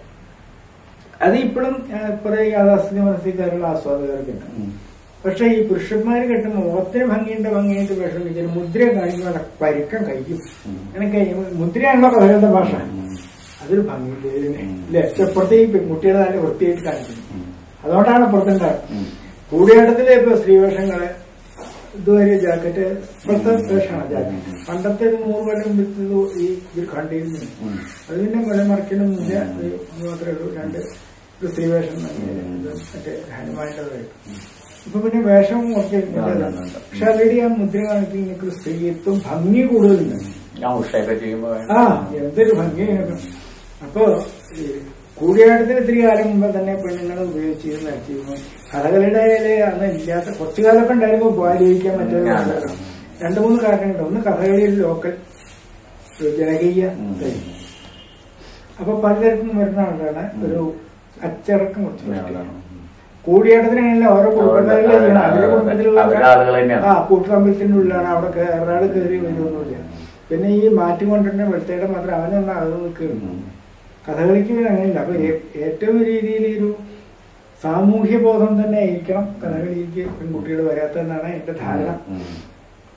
അത് ഇപ്പോഴും കുറെ യാഥാസ്ഥിക മനസ്സിക്കാരുള്ള ആസ്വാദകർക്കുണ്ട് ഉം. പക്ഷെ ഈ പുരുഷന്മാര് കെട്ടുന്ന മുഖത്തിന് ഭംഗിയുണ്ട് ഭംഗിയായിട്ട് വിഷമിച്ചാൽ മുദ്ര കാണിക്കുമ്പോൾ പരുക്കം കഴിയും ഉം. എനിക്ക് മുദ്രയാണല്ലോ കഥകളുടെ ഭാഷ ഉം. അതൊരു ഭംഗിയില്ല ഇതിന് ഉം. ഇല്ലേ അപ്പുറത്തെ ഈ പെൺകുട്ടികളെ നല്ല വൃത്തിയായിട്ട് കാണിക്കുന്നത് ഉം. അതുകൊണ്ടാണ് അപ്പുറത്തുണ്ടാകും ഉം. കൂടിയാട്ടത്തിലെ ഇപ്പൊ സ്ത്രീവേഷങ്ങള് ഇതുവരെ ജാക്കറ്റ് ഇപ്പോഴത്തെ വേഷമാണ് ജാക്കറ്റ് പണ്ടത്തെ ഒരു നൂറ് കൊല്ലം വിറ്റത് ഈ ഇതിൽ കണ്ടിരുന്നു ഉം. അത് പിന്നെ വിലമറിക്കണമെന്നില്ല ഇത് മാത്രമേ ഉള്ളൂ രണ്ട് ഒരു സ്ത്രീവേഷം തന്നെ. ഇത് മറ്റേ ഹനുമാൻ്റെതായിട്ട് ഇപ്പൊ പിന്നെ വേഷം കുറച്ച് ഉണ്ട്, ഉണ്ട്, ഉണ്ട്. പക്ഷെ അതിൽ ആ മുദ്ര കാണിക്കുന്ന എനിക്ക് സ്ത്രീത്വം ഭംഗി കൂടുതലുണ്ട് ഞാൻ ഉഷയൊക്കെ ചെയ്യുമ്പോ ആ എന്തൊരു ഭംഗി ഇതിനൊക്കെ അപ്പൊ ഈ കൂടിയാട്ടത്തിന് ഇത്തിരി കാലം മുമ്പ് തന്നെ പെണ്ണുങ്ങൾ ഉപയോഗിച്ചിരുന്നു നടത്തിയിരുന്നു കഥകളിയുടെ അന്ന് ഇല്ലാത്ത കുറച്ചു കാലമൊക്കെ ഉണ്ടായിരുന്നു ബാലിയിക്കാൻ മറ്റേ ഉം, അതെ. രണ്ടു മൂന്ന് കാരണങ്ങളുണ്ട് ഒന്ന് കഥകളിയിൽ ലോക്കൽ ഒരു ജനകീയ ഉം. ഇതായി. അപ്പൊ പലതരത്തിൽ നിന്ന് വരുന്ന ആളാണ് ഒരു അച്ചടക്കം കുറച്ച് ഉം. ഇഷ്ടമാണ്. കൂടിയാട്ടത്തിനാണല്ലോ ഓരോ കുടുംബക്കാരിലെ അതെ, ചെയ്യണം. അതെ, അവരുടെ അതെ. കുടുംബത്തിലുള്ള അവരുടെ ആളുകൾ തന്നെയാണ്. ആ കൂട്ടുകമ്പലത്തിന്റെ ഉള്ളിലാണ് അവിടെ ഒരാൾ കയറി വരുമൊന്നുമില്ല പിന്നെ ഈ മാറ്റിക്കൊണ്ടിരുന്ന വെളുത്തയുടെ മാത്രം അവനൊന്നും അത് നിൽക്കുന്നു ഉം. കഥകളിക്ക് പിന്നെ അങ്ങനെയില്ല അപ്പൊ ഏ- ഏറ്റവും രീതിയിൽ ഒരു സാമൂഹ്യ ബോധം തന്നെ ആയിരിക്കണം കഥകളിക്ക് പെൺകുട്ടികൾ വരാത്തതെന്നാണ് എന്റെ ധാരണ ഉം.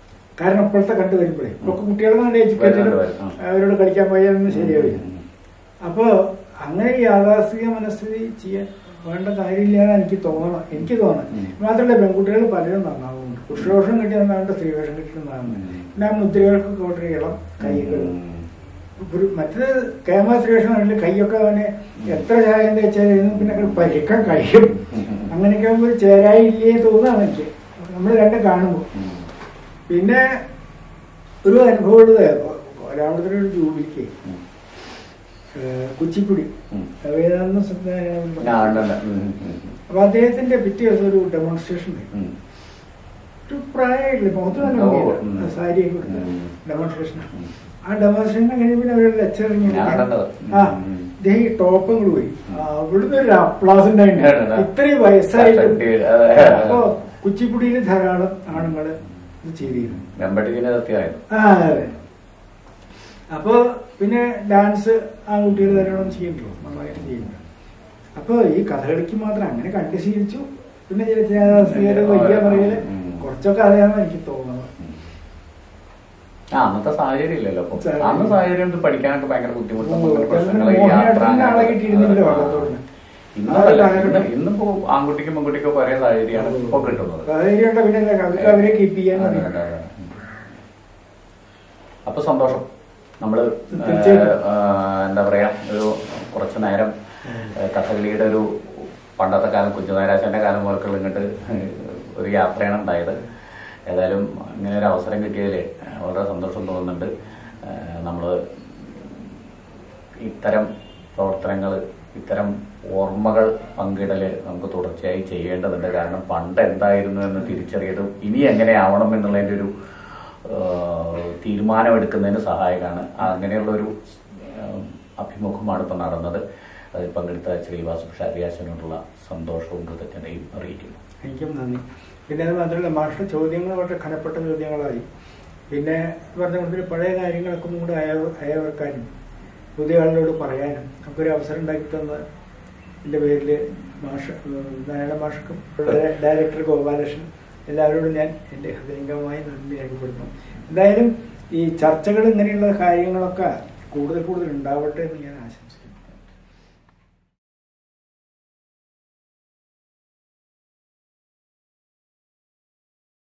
കാരണം ഇപ്പോഴത്തെ കണ്ടുവരുമ്പോഴേ ഇപ്പൊ കുട്ടികളെ നല്ല എഡ്യൂക്കേറ്റഡ് കണ്ടുവരും, ആ. അവരോട് കളിക്കാൻ പോയാലൊന്നും ശരിയാവില്ല ഉം. അപ്പോ അങ്ങനെ യാഥാസ്ഥിക മനസ്ഥിതി ചെയ്യാൻ വേണ്ട കാര്യമില്ലാന്ന് എനിക്ക് തോന്നണം എനിക്ക് തോന്നണം ഉം. മാത്രമല്ല പെൺകുട്ടികൾ പലരും നന്നാവുന്നുണ്ട് പുരുഷവേഷം കിട്ടി നന്നാവുണ്ട് സ്ത്രീവേഷം കിട്ടി നന്നാവുന്നുണ്ട് പിന്നെ ആ മുദ്രകൾക്ക് വളരെ ഇളം കൈകൾ ഒരു മറ്റേത് കേമ സ്ത്രീവേഷം കണ്ടില്ല കൈയൊക്കെ അവന് എത്ര ചായം തേച്ചാലും പിന്നെ അങ്ങട് പരിക്കാൻ കഴിയും അങ്ങനെയൊക്കെ ആകുമ്പോൾ ചേരായി ഇല്ലേ തോന്നാണ് എനിക്ക് നമ്മൾ രണ്ടും കാണുമ്പോൾ പിന്നെ ഒരു അനുഭവം ഉള്ളത് ഒരാമത്തെ ഒരു ജൂബിലിക്ക് ഏഹ് കുച്ചിപ്പുടി വേദാന്ത സംവിധാനം അപ്പൊ അദ്ദേഹത്തിന്റെ പിറ്റേ ദിവസം ഒരു ഡെമോൺസ്ട്രേഷൻ ഒരു പ്രായമില്ല മുഖത്ത് തന്നെ ഓ, നോക്കിയില്ല. ഉം. സാരിയൊക്കെ കൊടുത്ത് ഉം. ഡെമോൺസ്ട്രേഷൻ ആ ഡെമോൺസ്ട്രേഷൻ കഴിഞ്ഞ പിന്നെ അവരുടെ ലെക്ചർ ഞാൻ കണ്ടത്. ആ ഉം. ഇദ്ദേഹം ഈ ടോപ്പ് അങ്ങോട്ട് പോയി ഉം. ആ, അവിടുന്ന് ഒരു അപ്ലാസ് ഉണ്ടായിരുന്നു ഉം. ഇത്രയും വയസ്സായിട്ട് ശക്തി, അതെ. അപ്പൊ കുച്ചിപ്പുടിയിൽ ധാരാളം ആണുങ്ങള് ഇത് ചെയ്തിരുന്നു വെമ്പടിക്കിനെ സത്യമായിരുന്നു ആ അതെ അപ്പൊ പിന്നെ ഡാൻസ് ആൺകുട്ടികൾ ധാരാളം ചെയ്യുന്നുള്ളൂ നന്നായിട്ട് ചെയ്യുന്നു അപ്പൊ ഈ കഥകളിക്ക് മാത്രം അങ്ങനെ കണ്ടു ശീലിച്ചു പിന്നെ ചില ചില വലിയ പറയല് ഉം. കുറച്ചൊക്കെ അറിയാമെന്ന് എനിക്ക് തോന്നുന്നത് ആ അന്നത്തെ സാഹചര്യം ഇല്ലല്ലോ അപ്പൊ സാഹചര്യം. അന്ന് സാഹചര്യം ഇത് പഠിക്കാനൊക്കെ ഭയങ്കര ബുദ്ധിമുട്ടും ഭയങ്കര ഓ, പ്രശ്നങ്ങൾ ഈ മോഹിനിയാട്ടത്തിന് യാത്ര ആളെ കിട്ടിയിരുന്നില്ല ആ. വള്ളത്തോളിന്. ആ ഇന്നല്ല ഒരു കാലഘട്ടം. ഇന്ന് ഇന്നിപ്പോ ആൺകുട്ടിക്കും പെൺകുട്ടിക്കും ഒരേ സാഹചര്യമാണ് ഇപ്പൊ കിട്ടുന്നത് സാഹചര്യമുണ്ട് പിന്നെ എന്താ, അവർക്ക് അവരെ കീപ്പ് ചെയ്യാൻ അതെ, മതി അതെ, അതെ. അപ്പൊ സന്തോഷം നമ്മള് തീർച്ചയായിട്ടും. ഏഹ്, ആഹ്, എന്താ പറയാ ഒരു കുറച്ചു നേരം ഏഹ്, കഥകളിയുടെ ഒരു പണ്ടത്തെ കാലം കുഞ്ഞുനാരാശന്റെ കാലം പോലൊക്കെ ഇങ്ങോട്ട് ഒരു യാത്രയാണ് ഉണ്ടായത് ഏതായാലും ഇങ്ങനെ ഒരു അവസരം കിട്ടിയതിൽ വളരെ സന്തോഷം തോന്നുന്നുണ്ട് ഏഹ്, നമ്മള് ഇത്തരം പ്രവർത്തനങ്ങൾ ഇത്തരം ഓർമ്മകൾ പങ്കിടല് നമുക്ക് തുടർച്ചയായി ചെയ്യേണ്ടതുണ്ട് കാരണം പണ്ട് എന്തായിരുന്നു എന്ന് തിരിച്ചറിയതും ഇനി എങ്ങനെ ആവണം എന്നുള്ളതിന്റെ ഒരു ഏഹ്, തീരുമാനമെടുക്കുന്നതിന് സഹായകമാണ് അങ്ങനെയുള്ള ഒരു ഏഹ്, അഭിമുഖമാണ് ഇപ്പം നടന്നത് അതിൽ പങ്കെടുത്ത ശ്രീവാസു ഷാരിയാശനോടുള്ള സന്തോഷവും കൃതജ്ഞതയും അറിയിക്കുന്നു എനിക്കും നന്ദി പിന്നെ അത് മാത്രമല്ല മാഷ ചോദ്യങ്ങൾ വളരെ ഘനപ്പെട്ട ചോദ്യങ്ങളായി പിന്നെ പറഞ്ഞ കൂടുതൽ പഴയ കാര്യങ്ങളൊക്കെ ഒന്നും കൂടെ അയ അയവർക്കാനും പുതിയ ആളുകളോട് പറയാനും ഒക്കെ ഒരു അവസരം ഉണ്ടാക്കി തന്ന എൻ്റെ പേരിൽ മാഷ നാരായണ മാഷക്കും ഡയറക്ടർ ഗോപാലകൃഷ്ണൻ എല്ലാവരോടും ഞാൻ എൻ്റെ ഹൃദയംഗമായി നന്ദി രേഖപ്പെടുത്തുന്നു എന്തായാലും ഈ ചർച്ചകൾ ഇങ്ങനെയുള്ള കാര്യങ്ങളൊക്കെ കൂടുതൽ കൂടുതൽ ഉണ്ടാവട്ടെ എന്ന് ഞാൻ ആശംസിക്കുന്നു